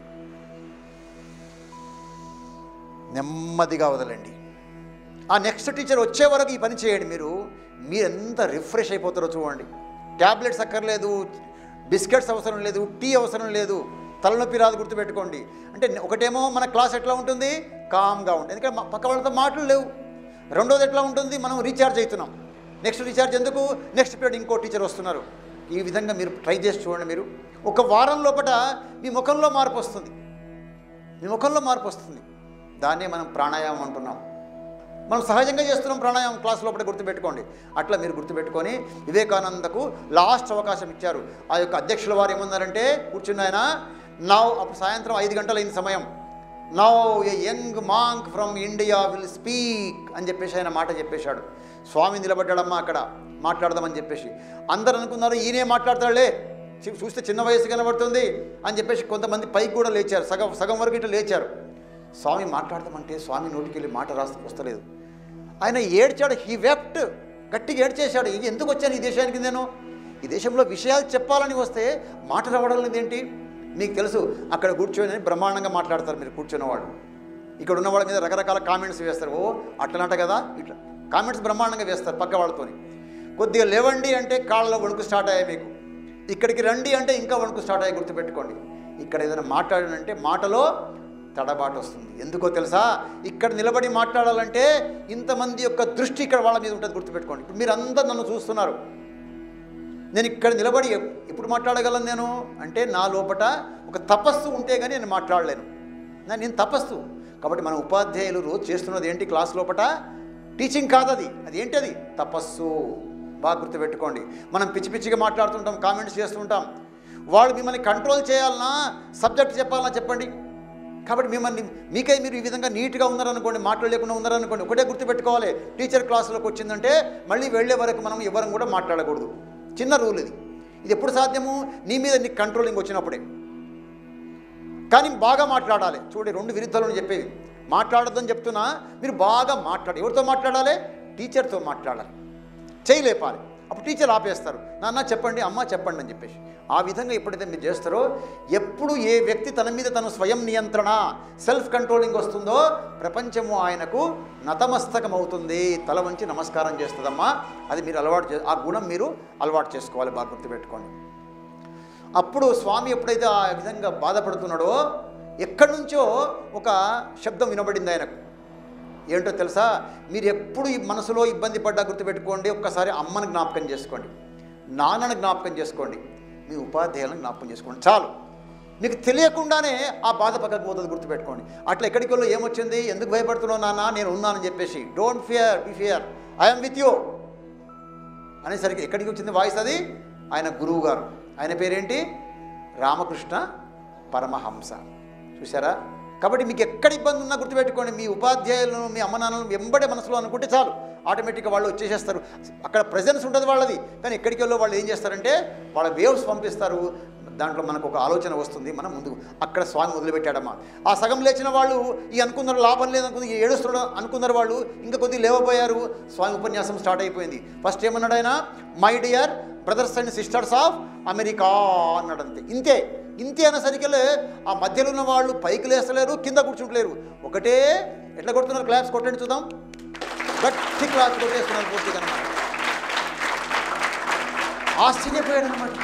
నెమ్మదిగా వదలండి ఆ నెక్స్ట్ టీచర్ వచ్చే వరకు ఈ పని చేయండి మీరు మీరు ఎంత రిఫ్రెష్ అయిపోతారో చూడండి ట్యాబ్లెట్స్ అక్కర్లేదు బిస్కెట్స్ అవసరం లేదు టీ అవసరం లేదు తలనొప్పి రాదు గుర్తుపెట్టుకోండి అంటే ఒకటేమో మన క్లాస్ ఎట్లా ఉంటుంది కామ్గా ఉంటుంది ఎందుకంటే మా- పక్క వాళ్ళతో మాటలు లేవు రెండోది ఎట్లా ఉంటుంది మనం రీఛార్జ్ అవుతున్నాం నెక్స్ట్ రీఛార్జ్ ఎందుకు నెక్స్ట్ పీరియడ్ ఇంకో టీచర్ వస్తున్నారు ఈ విధంగా మీరు ట్రై చేసి చూడండి మీరు ఒక వారం లోపల మీ ముఖంలో మార్పు వస్తుంది మీ ముఖంలో మార్పు వస్తుంది దాన్నే మనం ప్రాణాయామం అంటున్నాం మనం సహజంగా చేస్తున్నాం ప్రాణాయామం క్లాస్ లోపల గుర్తుపెట్టుకోండి అట్లా మీరు గుర్తుపెట్టుకొని వివేకానందకు లాస్ట్ అవకాశం ఇచ్చారు ఆ యొక్క అధ్యక్షుల వారు ఏమన్నారంటే కూర్చున్న ఆయన నవ్ అప్పుడు సాయంత్రం ఐదు గంటలైంది సమయం now a young monk from India will speak అని చెప్పేసి ఆయన మాట చెప్పేశాడు స్వామి నిలబడ్డాడమ్మా అక్కడ మాట్లాడదామని చెప్పేసి అందరు అనుకున్నారు ఈయనే మాట్లాడతాడులే చి- చూస్తే చిన్న వయసు కనబడుతుంది అని చెప్పేసి కొంతమంది పైకి కూడా లేచారు సగం సగం వరకు ఇట్లా లేచారు స్వామి మాట్లాడదామంటే స్వామి నోటికి వెళ్ళి మాట రాస్త వస్తలేదు ఆయన ఏడ్చాడు హీ వెప్ట్ గట్టిగా ఏడ్చేశాడు ఇది ఎందుకు వచ్చాను ఈ దేశానికి నేను ఈ దేశంలో విషయాలు చెప్పాలని వస్తే మాట రావడం లేదేంటి మీకు తెలుసు అక్కడ కూర్చొని బ్రహ్మాండంగా మాట్లాడతారు మీరు కూర్చున్న వాళ్ళు ఇక్కడ ఉన్న వాళ్ళ మీద రకరకాల కామెంట్స్ వేస్తారు ఓ అట్లనంట కదా ఇట్లా కామెంట్స్ బ్రహ్మాండంగా వేస్తారు పక్క వాళ్ళతోని కొద్దిగా లేవండి అంటే కాళ్ళలో వణుకు స్టార్ట్ అయ్యాయి మీకు ఇక్కడికి రండి అంటే ఇంకా వణుకు స్టార్ట్ అయ్యి గుర్తుపెట్టుకోండి ఇక్కడ ఏదైనా మాట్లాడాలంటే మాటలో తడబాటు వస్తుంది ఎందుకో తెలుసా ఇక్కడ నిలబడి మాట్లాడాలంటే ఇంతమంది యొక్క దృష్టి ఇక్కడ వాళ్ళ మీద ఉంటుంది గుర్తుపెట్టుకోండి ఇప్పుడు మీరు అందరు నన్ను చూస్తున్నారు నేను ఇక్కడ నిలబడి ఎప్- ఎప్పుడు మాట్లాడగలను నేను అంటే నా లోపట ఒక తపస్సు ఉంటే కానీ నేను మాట్లాడలేను నా- నేను తపస్సు కాబట్టి మన ఉపాధ్యాయులు రోజు చేస్తున్నది ఏంటి క్లాస్ లోపట టీచింగ్ కాదు అది అది ఏంటి అది తపస్సు బాగా గుర్తుపెట్టుకోండి మనం పిచ్చి పిచ్చిగా మాట్లాడుతుంటాం కామెంట్స్ చేస్తుంటాం వాళ్ళు మిమ్మల్ని కంట్రోల్ చేయాలన్నా సబ్జెక్ట్ చెప్పాలన్నా చెప్పండి కాబట్టి మిమ్మల్ని మీకై మీరు ఈ విధంగా నీట్గా ఉన్నారనుకోండి మాట్లాడలేకుండా ఉన్నారనుకోండి ఒకటే గుర్తుపెట్టుకోవాలి టీచర్ క్లాసులోకి వచ్చిందంటే మళ్ళీ వెళ్ళే వరకు మనం ఎవరం కూడా మాట్లాడకూడదు చిన్న రూల్ ఇది ఇది ఎప్పుడు సాధ్యము నీ మీద నీకు కంట్రోలింగ్ వచ్చినప్పుడే కానీ బాగా మాట్లాడాలి చూడండి రెండు విరుద్ధాలను చెప్పేవి మాట్లాడొద్దని చెప్తున్నా మీరు బాగా మాట్లాడాలి ఎవరితో మాట్లాడాలి టీచర్తో మాట్లాడాలి చేయి లేపాలి అప్పుడు టీచర్ ఆపేస్తారు నాన్న చెప్పండి అమ్మ చెప్పండి అని చెప్పేసి ఆ విధంగా ఎప్పుడైతే మీరు చేస్తారో ఎప్పుడు ఏ వ్యక్తి తన మీద తను స్వయం నియంత్రణ సెల్ఫ్ కంట్రోలింగ్ వస్తుందో ప్రపంచము ఆయనకు నతమస్తకం అవుతుంది తల వంచి నమస్కారం చేస్తుందమ్మా అది మీరు అలవాటు చే ఆ గుణం మీరు అలవాటు చేసుకోవాలి బాగా గుర్తుపెట్టుకోండి అప్పుడు స్వామి ఎప్పుడైతే ఆ విధంగా బాధపడుతున్నాడో ఎక్కడి నుంచో ఒక శబ్దం వినబడింది ఆయనకు ఏంటో తెలుసా మీరు ఎప్పుడు ఈ మనసులో ఇబ్బంది పడ్డా గుర్తుపెట్టుకోండి ఒక్కసారి అమ్మని జ్ఞాపకం చేసుకోండి నాన్నని జ్ఞాపకం చేసుకోండి మీ ఉపాధ్యాయులను జ్ఞాపకం చేసుకోండి చాలు మీకు తెలియకుండానే ఆ బాధ పక్కకు పోతుంది గుర్తుపెట్టుకోండి అట్లా ఎక్కడికి వెళ్ళో ఏమొచ్చింది ఎందుకు భయపడుతున్నావు నాన్న నేను ఉన్నానని చెప్పేసి don't fear be fear I'm with you అనేసరికి ఎక్కడికి వచ్చింది వాయిస్ అది ఆయన గురువు గారు ఆయన పేరేంటి రామకృష్ణ పరమహంస చూసారా కాబట్టి మీకు ఎక్కడ ఇబ్బంది ఉన్నా గుర్తుపెట్టుకోండి మీ ఉపాధ్యాయులను మీ అమ్మ నాన్నలను వెంబడే మనసులో అనుకుంటే చాలు ఆటోమేటిక్గా వాళ్ళు వచ్చేసేస్తారు అక్కడ ప్రజెన్స్ ఉంటుంది వాళ్ళది కానీ ఎక్కడికి వెళ్ళో వాళ్ళు ఏం చేస్తారంటే వాళ్ళ వేవ్స్ పంపిస్తారు దాంట్లో మనకు ఒక ఆలోచన వస్తుంది మనం ముందుకు అక్కడ స్వామి మొదలుపెట్టాడమ్మా ఆ సగం లేచిన వాళ్ళు ఈ అనుకున్నారు లాభం లేదనుకుంది ఈ ఏడుస్తున్నాడు అనుకున్నారు వాళ్ళు ఇంకా కొద్దిగా లేవబోయారు స్వామి ఉపన్యాసం స్టార్ట్ అయిపోయింది ఫస్ట్ ఏమన్నాడు ఆయన my dear brothers and sisters of America అన్నాడు అంతే ఇంతే ఇంతే అనేసరికెళ్ళే ఆ మధ్యలో ఉన్న వాళ్ళు పైకి లేస్తలేరు కింద కూర్చుంటలేరు ఒకటే ఎట్లా కొడుతున్నారు క్లాప్స్ కొట్టండి చూద్దాం గట్టి క్లాప్స్ కొట్టేస్తున్నారు పూర్తిగా అనమాట ఆశ్చర్యపోయాడు అనమాట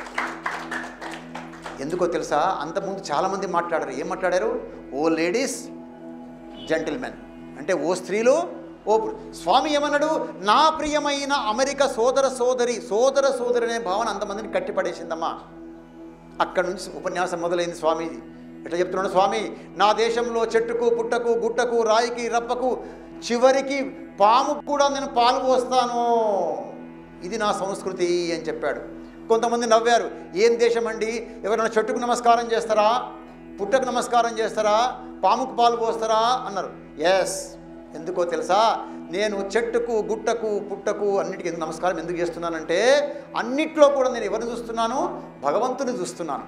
ఎందుకో తెలుసా అంతకుముందు చాలామంది మాట్లాడారు ఏం మాట్లాడారు ఓ లేడీస్ జెంటిల్మెన్ అంటే ఓ స్త్రీలు ఓ పు- స్వామి ఏమన్నాడు నా ప్రియమైన అమెరికా సోదర సోదరి సోదర సోదరి అనే భావన అంతమందిని కట్టిపడేసిందమ్మా అక్కడి నుంచి ఉపన్యాసం మొదలైంది స్వామీజీ ఎట్లా చెప్తున్నాడు స్వామి నా దేశంలో చెట్టుకు పుట్టకు గుట్టకు రాయికి రప్పకు చివరికి పాముకు కూడా నేను పాలు పోస్తాను ఇది నా సంస్కృతి అని చెప్పాడు కొంతమంది నవ్వారు ఏం దేశం అండి ఎవరైనా చెట్టుకు నమస్కారం చేస్తారా పుట్టకు నమస్కారం చేస్తారా పాముకు పాలు పోస్తారా అన్నారు ఎస్ ఎందుకో తెలుసా నేను చెట్టుకు గుట్టకు పుట్టకు అన్నిటికీ ఎందుకు నమస్కారం ఎందుకు చేస్తున్నానంటే అన్నిట్లో కూడా నేను ఎవరిని చూస్తున్నాను భగవంతుని చూస్తున్నాను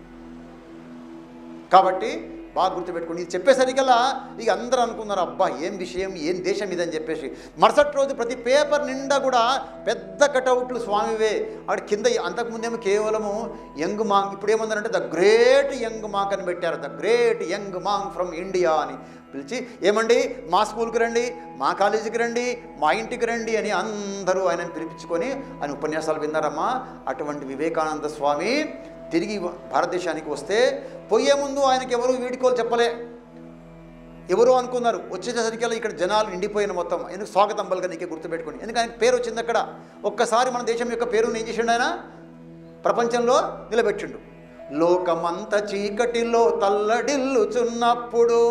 కాబట్టి బాగా గుర్తుపెట్టుకోండి ఇది చెప్పేసరికల్లా ఇక అందరూ అనుకున్నారు అబ్బా ఏం విషయం ఏం దేశం ఇదని చెప్పేసి మరుసటి రోజు ప్రతి పేపర్ నిండా కూడా పెద్ద కటౌట్లు స్వామివే అక్కడ కింద అంతకుముందేమో కేవలము యంగ్ మాంగ్ ఇప్పుడు ఏమందరంటే ద గ్రేట్ యంగ్ మాంగ్ అని పెట్టారు the great young monk from India అని పిలిచి ఏమండి మా స్కూల్కి రండి మా కాలేజీకి రండి మా ఇంటికి రండి అని అందరూ ఆయనను పిలిపించుకొని ఆయన ఉపన్యాసాలు విన్నారమ్మా అటువంటి వివేకానంద స్వామి తిరిగి భారతదేశానికి వస్తే పోయే ముందు ఆయనకి ఎవరు వీడుకోలు చెప్పలే ఎవరు అనుకున్నారు వచ్చేసరికల్లా ఇక్కడ జనాలు నిండిపోయిన మొత్తం ఎందుకు స్వాగతం పలక నీకే గుర్తుపెట్టుకోండి ఎందుకు ఆయనకి పేరు వచ్చింది అక్కడ ఒక్కసారి మన దేశం యొక్క పేరుని ఏం చేసిండు ఆయన ప్రపంచంలో నిలబెట్టిండు లోకమంత చీకటిలో తల్లడిల్లుచున్నప్పుడు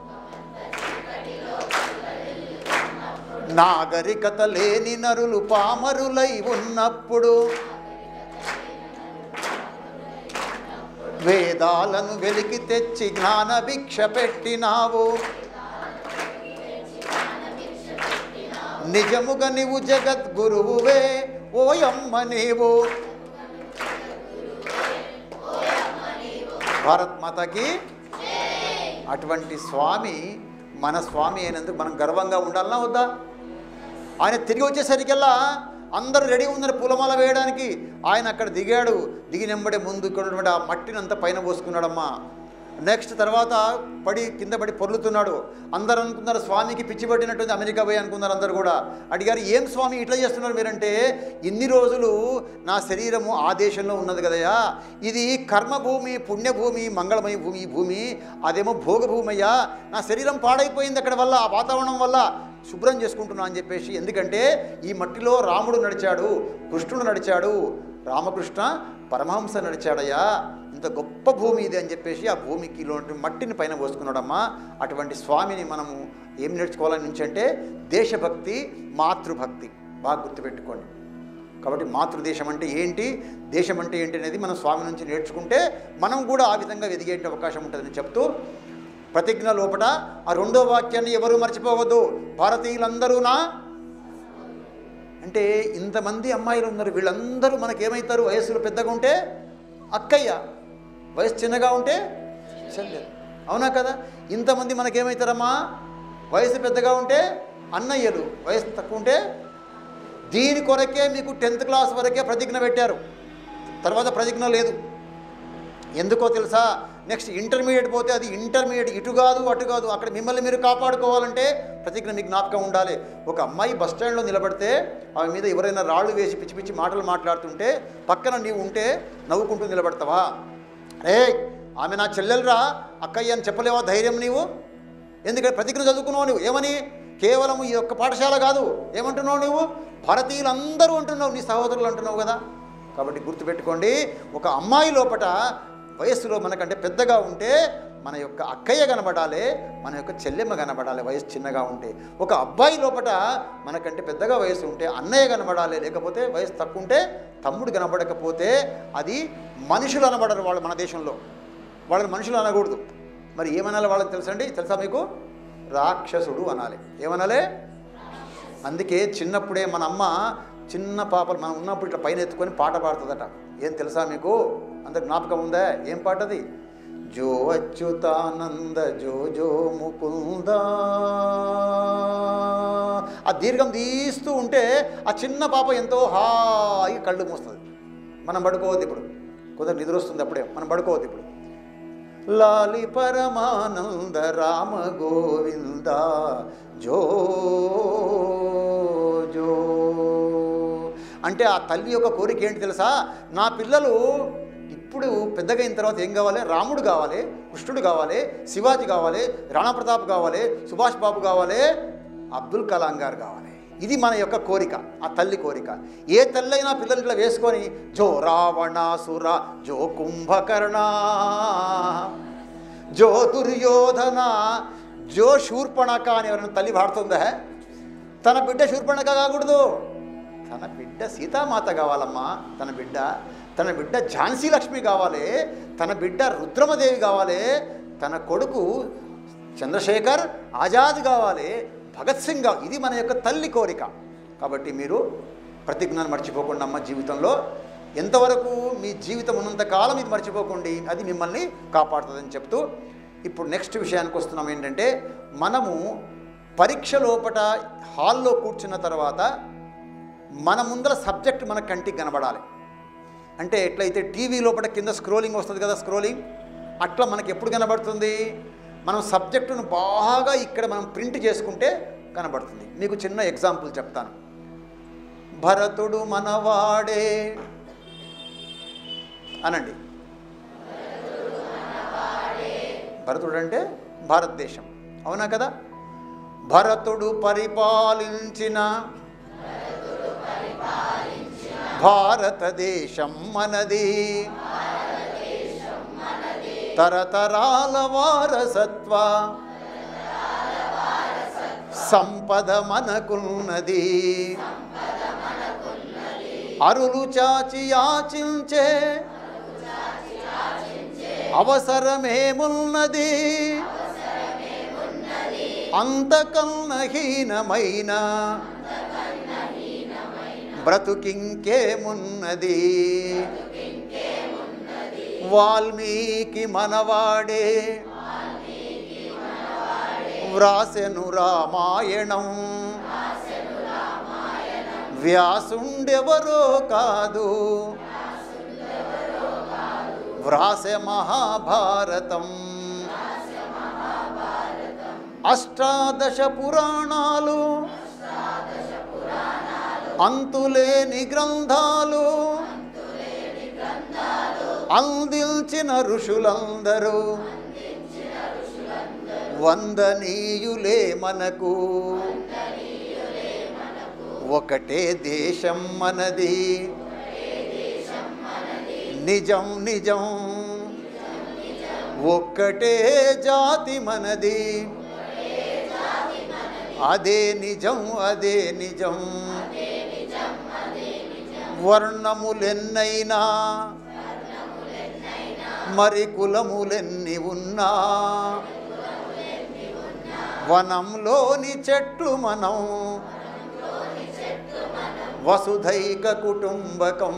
నాగరికత లేని నరులు పామరులై ఉన్నప్పుడు వేదాలను వెలికి తెచ్చి జ్ఞాన భిక్ష పెట్టినావు నిజముగా నీవు జగద్గురువువే ఓయమ్మ నీవు భారత్ మాతకి అటువంటి స్వామి మన స్వామి అయినందుకు మనం గర్వంగా ఉండాలన్నా వద్దా ఆయన తిరిగి వచ్చేసరికల్లా అందరూ రెడీ ఉన్నారు పూలమాల వేయడానికి ఆయన అక్కడ దిగాడు దిగినెంబడే ముందు ఇక్కడ ఉన్నటువంటి ఆ మట్టిని అంతా పైన పోసుకున్నాడమ్మా నెక్స్ట్ తర్వాత పడి కింద పడి పొర్లుతున్నాడు అందరూ అనుకున్నారు స్వామికి పిచ్చి పట్టినట్టుంది అమెరికా పోయి అనుకున్నారు అందరు కూడా అడిగారు ఏం స్వామి ఇట్లా చేస్తున్నారు మీరంటే ఇన్ని రోజులు నా శరీరము ఆ దేశంలో ఉన్నది కదయ్యా ఇది కర్మభూమి పుణ్యభూమి మంగళమయ భూమి ఈ భూమి అదేమో భోగభూమి అయ్యా నా శరీరం పాడైపోయింది అక్కడ వల్ల ఆ వాతావరణం వల్ల శుభ్రం చేసుకుంటున్నా అని చెప్పేసి ఎందుకంటే ఈ మట్టిలో రాముడు నడిచాడు కృష్ణుడు నడిచాడు రామకృష్ణ పరమహంస నడిచాడయ్యా ఇంత గొప్ప భూమి ఇది అని చెప్పేసి ఆ భూమికి ఇలాంటి మట్టిని పైన పోసుకున్నాడమ్మా అటువంటి స్వామిని మనము ఏం నేర్చుకోవాలని నుంచి అంటే దేశభక్తి మాతృభక్తి బాగా గుర్తుపెట్టుకోండి కాబట్టి మాతృదేశం అంటే ఏంటి దేశం అంటే ఏంటి అనేది మనం స్వామి నుంచి నేర్చుకుంటే మనం కూడా ఆ విధంగా ఎదిగే అవకాశం ఉంటుందని చెప్తూ ప్రతిజ్ఞ లోపల ఆ రెండో వాక్యాన్ని ఎవరు మర్చిపోవద్దు భారతీయులందరూనా అంటే ఇంతమంది అమ్మాయిలు ఉన్నారు వీళ్ళందరూ మనకేమవుతారు వయస్సులో పెద్దగా ఉంటే అక్కయ్య వయసు చిన్నగా ఉంటే చెల్లెలు అవునా కదా ఇంతమంది మనకేమవుతారమ్మా వయసు పెద్దగా ఉంటే అన్నయ్యలు వయసు తక్కువ ఉంటే దీని కొరకే మీకు టెన్త్ క్లాస్ వరకే ప్రతిజ్ఞ పెట్టారు తర్వాత ప్రతిజ్ఞ లేదు ఎందుకో తెలుసా నెక్స్ట్ ఇంటర్మీడియట్ పోతే అది ఇంటర్మీడియట్ ఇటు కాదు అటు కాదు అక్కడ మిమ్మల్ని మీరు కాపాడుకోవాలంటే ప్రతిజ్ఞ మీకు జ్ఞాపకం ఉండాలి ఒక అమ్మాయి బస్ స్టాండ్లో నిలబడితే ఆమె మీద ఎవరైనా రాళ్ళు వేసి పిచ్చి పిచ్చి మాటలు మాట్లాడుతుంటే పక్కన నీవు ఉంటే నవ్వుకుంటూ నిలబడతావా రే ఆమె నా చెల్లెలరా అక్కయ్య అని చెప్పలేవా ధైర్యం నీవు ఎందుకంటే ప్రతిజ్ఞ చదువుకున్నావు నువ్వు ఏమని కేవలం ఈ యొక్క పాఠశాల కాదు ఏమంటున్నావు నువ్వు భారతీయులందరూ అంటున్నావు నీ సహోదరులు అంటున్నావు కదా కాబట్టి గుర్తుపెట్టుకోండి ఒక అమ్మాయి లోపట వయస్సులో మనకంటే పెద్దగా ఉంటే మన యొక్క అక్కయ్య కనబడాలి మన యొక్క చెల్లెమ్మ కనబడాలి వయసు చిన్నగా ఉంటే ఒక అబ్బాయి లోపట మనకంటే పెద్దగా వయసు ఉంటే అన్నయ్య కనబడాలి లేకపోతే వయసు తక్కువ ఉంటే తమ్ముడు కనబడకపోతే అది మనుషులు అనబడరు వాళ్ళు మన దేశంలో వాళ్ళని మనుషులు అనకూడదు మరి ఏమనాలి వాళ్ళని తెలుసండి తెలుసా మీకు రాక్షసుడు అనాలి ఏమనాలి అందుకే చిన్నప్పుడే మన అమ్మ చిన్న పాపలు మనం ఉన్నప్పుడు ఇట్లా పైన ఎత్తుకొని పాట పాడుతుందట ఏం తెలుసా మీకు అంత జ్ఞాపకం ఉందా ఏం పాట అది జో అచ్యుతానంద జో జో ముకుంద ఆ దీర్ఘం తీస్తూ ఉంటే ఆ చిన్న పాప ఎంతో హాయి కళ్ళు మూస్తుంది మనం పడుకోవద్దు ఇప్పుడు కొందరు నిద్ర వస్తుంది అప్పుడే మనం పడుకోవద్దు ఇప్పుడు లాలి పరమానంద రామ గోవింద జో జో అంటే ఆ తల్లి యొక్క కోరిక ఏంటి తెలుసా నా పిల్లలు ఇప్పుడు పెద్దగా అయిన తర్వాత ఏం కావాలి రాముడు కావాలి కృష్ణుడు కావాలి శివాజీ కావాలి రాణా ప్రతాప్ కావాలి సుభాష్ బాబు కావాలి అబ్దుల్ కలాం గారు కావాలి ఇది మన యొక్క కోరిక ఆ తల్లి కోరిక ఏ తల్లి అయినా పిల్లలు ఇట్లా వేసుకొని జో రావణాసుర జో కుంభకర్ణ జో దుర్యోధన జో శూర్పణక అని ఎవరైనా తల్లి పాడుతుందా తన బిడ్డ శూర్పణక కాకూడదు తన బిడ్డ సీతామాత కావాలమ్మా తన బిడ్డ తన బిడ్డ ఝాన్సీ లక్ష్మి కావాలి తన బిడ్డ రుద్రమదేవి కావాలి తన కొడుకు చంద్రశేఖర్ ఆజాద్ కావాలి భగత్ సింగ్ కావాలి ఇది మన యొక్క తల్లి కోరిక కాబట్టి మీరు ప్రతిజ్ఞను మర్చిపోకుండా అమ్మ జీవితంలో ఎంతవరకు మీ జీవితం ఉన్నంత కాలం ఇది మర్చిపోకండి అది మిమ్మల్ని కాపాడుతుందని చెప్తూ ఇప్పుడు నెక్స్ట్ విషయానికి వస్తున్నాం ఏంటంటే మనము పరీక్ష లోపట హాల్లో కూర్చున్న తర్వాత మన ముందర సబ్జెక్ట్ మన కంటికి కనబడాలి అంటే ఎట్లయితే టీవీ లోపల కింద స్క్రోలింగ్ వస్తుంది కదా స్క్రోలింగ్ అట్లా మనకి ఎప్పుడు కనబడుతుంది మనం సబ్జెక్టును బాగా ఇక్కడ మనం ప్రింట్ చేసుకుంటే కనబడుతుంది మీకు చిన్న ఎగ్జాంపుల్ చెప్తాను భరతుడు మనవాడే అనండి భరతుడు అంటే భారతదేశం అవునా కదా భరతుడు పరిపాలించిన భారతదేశం మనది తరతరాల వారసత్వ సంపద మనకున్నది అరులు చాచి యాచించే అవసరమేమున్నది అంతకన్న హీనమైన బ్రతుకింకేమున్నది వాల్మీకి మనవాడే వ్రాసెను రామాయణం వ్యాసుండెవరో కాదు వ్రాసె మహాభారతం అష్టాదశ పురాణాలు అంతులేని గ్రంథాలు అందించిన ఋషులందరూ వందనీయులే మనకు ఒకటే దేశం మనది నిజం నిజం ఒక్కటే జాతి మనది అదే నిజం అదే నిజం వర్ణములెన్నైనా మరి కులములెన్ని ఉన్నా వనంలోని చెట్లు మనం వసుధైక కుటుంబకం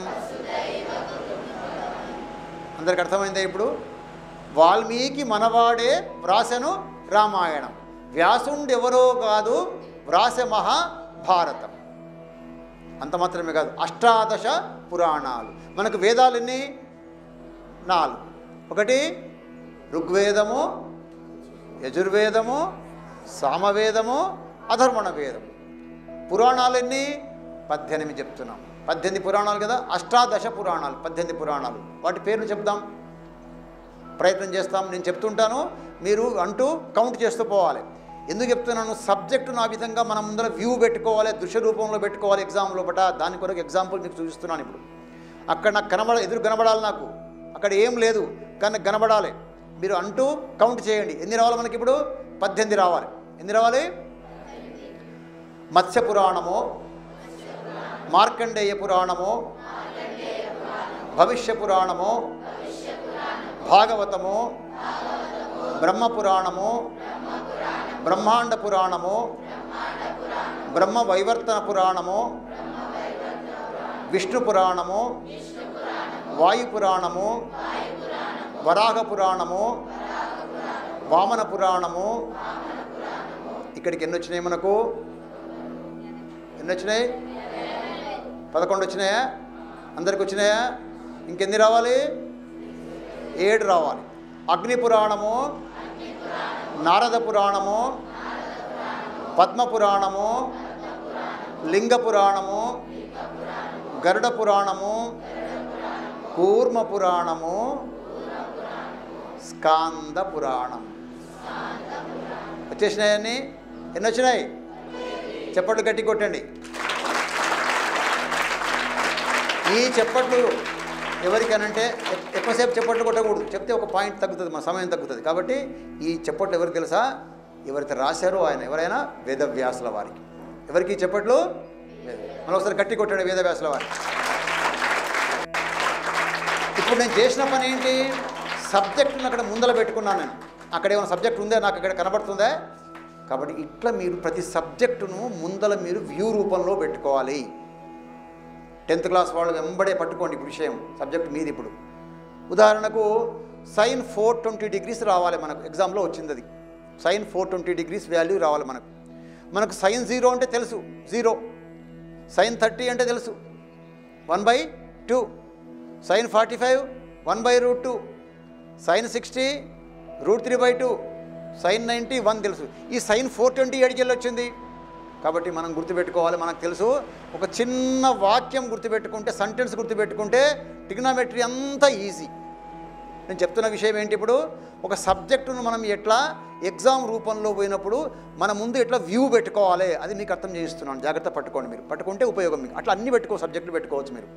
అందరికి అర్థమైందా ఇప్పుడు వాల్మీకి మనవాడే వ్రాసెను రామాయణం వ్యాసుండెవరో కాదు వ్రాసె మహాభారతం అంత మాత్రమే కాదు అష్టాదశ పురాణాలు మనకు వేదాలు ఎన్ని నాలుగు ఒకటి ఋగ్వేదము యజుర్వేదము సామవేదము అధర్వణ వేదము పురాణాలు ఎన్ని పద్దెనిమిది చెప్తున్నాం పద్దెనిమిది పురాణాలు కదా అష్టాదశ పురాణాలు పద్దెనిమిది పురాణాలు వాటి పేర్లు చెప్దాం ప్రయత్నం చేస్తాం నేను చెప్తుంటాను మీరు అంటూ కౌంట్ చేస్తూ పోవాలి ఎందుకు చెప్తున్నాను సబ్జెక్టును ఆ విధంగా మన ముందర వ్యూ పెట్టుకోవాలి దృశ్య రూపంలో పెట్టుకోవాలి ఎగ్జామ్ లోపల దాని కొరకు ఎగ్జాంపుల్ మీకు చూపిస్తున్నాను ఇప్పుడు అక్కడ నాకు కనబడ ఎదురు కనబడాలి నాకు అక్కడ ఏం లేదు కానీ నాకు కనబడాలి మీరు అంటూ కౌంట్ చేయండి ఎన్ని రావాలి మనకి ఇప్పుడు పద్దెనిమిది రావాలి ఎన్ని రావాలి మత్స్య పురాణము మార్కండేయ పురాణము భవిష్య పురాణము భాగవతము బ్రహ్మ పురాణము బ్రహ్మాండ పురాణము బ్రహ్మ వైవర్తన పురాణము విష్ణు పురాణము వాయు పురాణము వరాహ పురాణము వామన పురాణము ఇక్కడికి ఎన్ని వచ్చినాయి మనకు ఎన్ని వచ్చినాయి పదకొండు వచ్చినాయా అందరికి వచ్చినాయా ఇంకెన్ని రావాలి ఏడు రావాలి అగ్ని పురాణము నారద పురాణము పద్మ పురాణము లింగ పురాణము గరుడ పురాణము కూర్మ పురాణము స్కాంద పురాణం వచ్చేసినాయన్ని ఎన్ని వచ్చినాయి చెప్పట్లు గట్టి కొట్టండి ఈ చెప్పట్లు ఎవరికనంటే ఎక్- ఎక్కువసేపు చెప్పట్లు కొట్టకూడదు చెప్తే ఒక పాయింట్ తగ్గుతుంది మన సమయం తగ్గుతుంది కాబట్టి ఈ చెప్పట్లు ఎవరికి తెలుసా ఎవరైతే రాశారో ఆయన ఎవరైనా వేదవ్యాసుల వారికి ఎవరికి ఈ చెప్పట్లు మనం ఒకసారి గట్టి కొట్టాడు వేదవ్యాసుల వారికి ఇప్పుడు నేను చేసిన పని ఏంటి సబ్జెక్టును అక్కడ ముందర పెట్టుకున్నాను నేను అక్కడ ఏమైనా సబ్జెక్ట్ ఉందా నాకు ఇక్కడ కనబడుతుందా కాబట్టి ఇట్లా మీరు ప్రతి సబ్జెక్టును ముందల మీరు వ్యూ రూపంలో పెట్టుకోవాలి టెన్త్ క్లాస్ వాళ్ళు వెంబడే పట్టుకోండి ఇప్పుడు విషయం సబ్జెక్ట్ మీది ఇప్పుడు ఉదాహరణకు సైన్ ఫోర్ ట్వంటీ డిగ్రీస్ రావాలి మనకు ఎగ్జామ్లో వచ్చింది అది sine four twenty degrees value రావాలి మనకు మనకు సైన్ జీరో అంటే తెలుసు జీరో సైన్ థర్టీ అంటే తెలుసు one by two sine forty five one by root two sine sixty root three by two sine ninety one తెలుసు ఈ సైన్ ఫోర్ ట్వంటీ ఏడికి వెళ్ళి వచ్చింది కాబట్టి మనం గుర్తుపెట్టుకోవాలి మనకు తెలుసు ఒక చిన్న వాక్యం గుర్తుపెట్టుకుంటే సెంటెన్స్ గుర్తుపెట్టుకుంటే టిగ్నామెట్రీ అంతా ఈజీ నేను చెప్తున్న విషయం ఏంటి ఇప్పుడు ఒక సబ్జెక్టును మనం ఎట్లా ఎగ్జామ్ రూపంలో పోయినప్పుడు మన ముందు ఎట్లా వ్యూ పెట్టుకోవాలి అది మీకు అర్థం చేయిస్తున్నాను జాగ్రత్త పట్టుకోండి మీరు పట్టుకుంటే ఉపయోగం మీకు అట్లా అన్ని పెట్టుకో సబ్జెక్టులు పెట్టుకోవచ్చు మీరు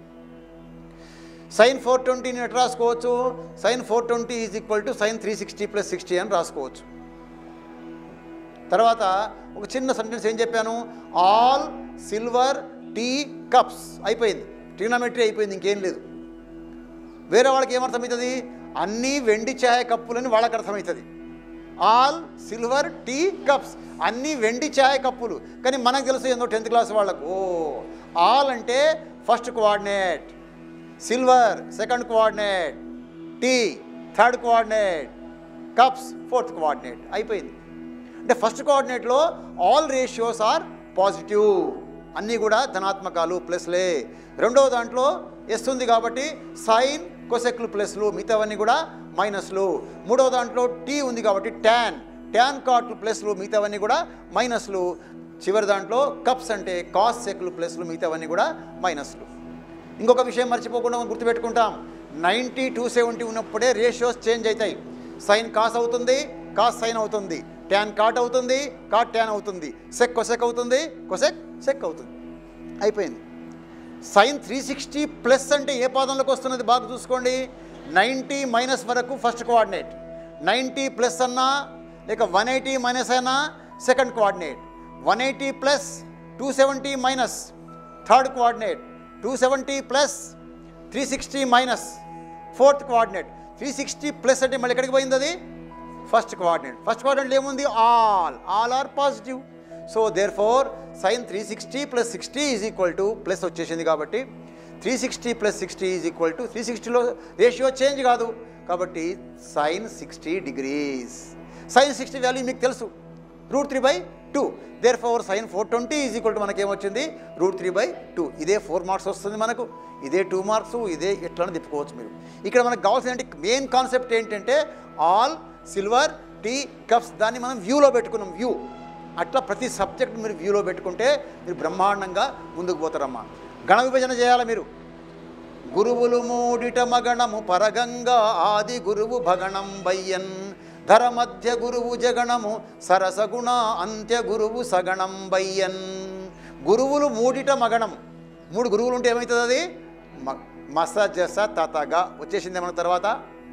సైన్ ఫోర్ ట్వంటీని ఎట్లా రాసుకోవచ్చు sine four twenty is equal to sine three sixty plus sixty అని రాసుకోవచ్చు తర్వాత ఒక చిన్న సెంటెన్స్ ఏం చెప్పాను ఆల్ సిల్వర్ టీ కప్స్ అయిపోయింది ట్రిగ్నామెట్రీ అయిపోయింది ఇంకేం లేదు వేరే వాళ్ళకి ఏమర్థమవుతుంది అన్నీ వెండి ఛాయ కప్పులని వాళ్ళకి అర్థమవుతుంది ఆల్ సిల్వర్ టీ కప్స్ అన్నీ వెండి ఛాయ కప్పులు కానీ మనకు తెలుసు ఏందో టెన్త్ క్లాస్ వాళ్ళకు ఓ ఆల్ అంటే first coordinate silver second coordinate tea third coordinate cups fourth coordinate అయిపోయింది అంటే ఫస్ట్ కోఆర్డినేట్లో ఆల్ రేషియోస్ ఆర్ పాజిటివ్ అన్నీ కూడా ధనాత్మకాలు ప్లస్లే రెండవ దాంట్లో ఎస్ ఉంది కాబట్టి సైన్ కొసెక్లు ప్లస్లు మిగతావన్నీ కూడా మైనస్లు మూడవ దాంట్లో టీ ఉంది కాబట్టి ట్యాన్ ట్యాన్ కాట్లు ప్లస్లు మిగతావన్నీ కూడా మైనస్లు చివరి దాంట్లో కప్స్ అంటే కాస్ సెక్లు ప్లస్లు మిగతావన్నీ కూడా మైనస్లు ఇంకొక విషయం మర్చిపోకుండా మనం గుర్తుపెట్టుకుంటాం నైంటీ టూ సెవెంటీ ఉన్నప్పుడే రేషియోస్ చేంజ్ అవుతాయి సైన్ కాస్ అవుతుంది కాస్ సైన్ అవుతుంది ట్యాన్ కాట్ అవుతుంది కాట్ ట్యాన్ అవుతుంది సెక్ కొసెక్ అవుతుంది కొసెక్ సెక్ అవుతుంది అయిపోయింది సైన్ త్రీ సిక్స్టీ ప్లస్ అంటే ఏ పాదంలోకి వస్తున్నది బాగా చూసుకోండి నైంటీ మైనస్ వరకు ఫస్ట్ కోఆర్డినేట్ నైంటీ ప్లస్ అన్నా లేక వన్ ఎయిటీ మైనస్ అయినా second coordinate one eighty plus two seventy minus third coordinate two seventy plus three sixty minus fourth coordinate three sixty plus అంటే మళ్ళీ ఎక్కడికి పోయింది అది ఫస్ట్ క్వాడ్రంట్ ఫస్ట్ క్వాడ్రంట్లో ఏముంది all all are positive so therefore sine three sixty plus sixty is equal to plus వచ్చేసింది కాబట్టి three sixty plus sixty is equal to three సిక్స్టీలో రేషియో చేంజ్ కాదు కాబట్టి sine sixty degrees sine sixty value మీకు తెలుసు root three by two therefore sine four twenty is equal to మనకి ఏమొచ్చింది root three by two ఇదే four marks వస్తుంది మనకు ఇదే టూ మార్క్స్ ఇదే ఎట్లా తిప్పుకోవచ్చు మీరు ఇక్కడ మనకు కావాల్సిన మెయిన్ కాన్సెప్ట్ ఏంటంటే ఆల్ సిల్వర్ టీ కప్స్ దాన్ని మనం వ్యూలో పెట్టుకున్నాం వ్యూ అట్లా ప్రతి సబ్జెక్ట్ మీరు వ్యూలో పెట్టుకుంటే మీరు బ్రహ్మాండంగా ముందుకు పోతారమ్మా గణ విభజన చేయాలి మీరు గురువులు మూడిట మగణము పరగంగా ఆది గురువు భగణం బయ్యన్ ధర మధ్య గురువు జగణము సరసగుణ అంత్య గురువు సగణం బయ్యన్ గురువులు మూడిట మగణం మూడు గురువులు ఉంటే ఏమవుతుంది అది మ మస జస తతగా వచ్చేసింది ఏమన్న తర్వాత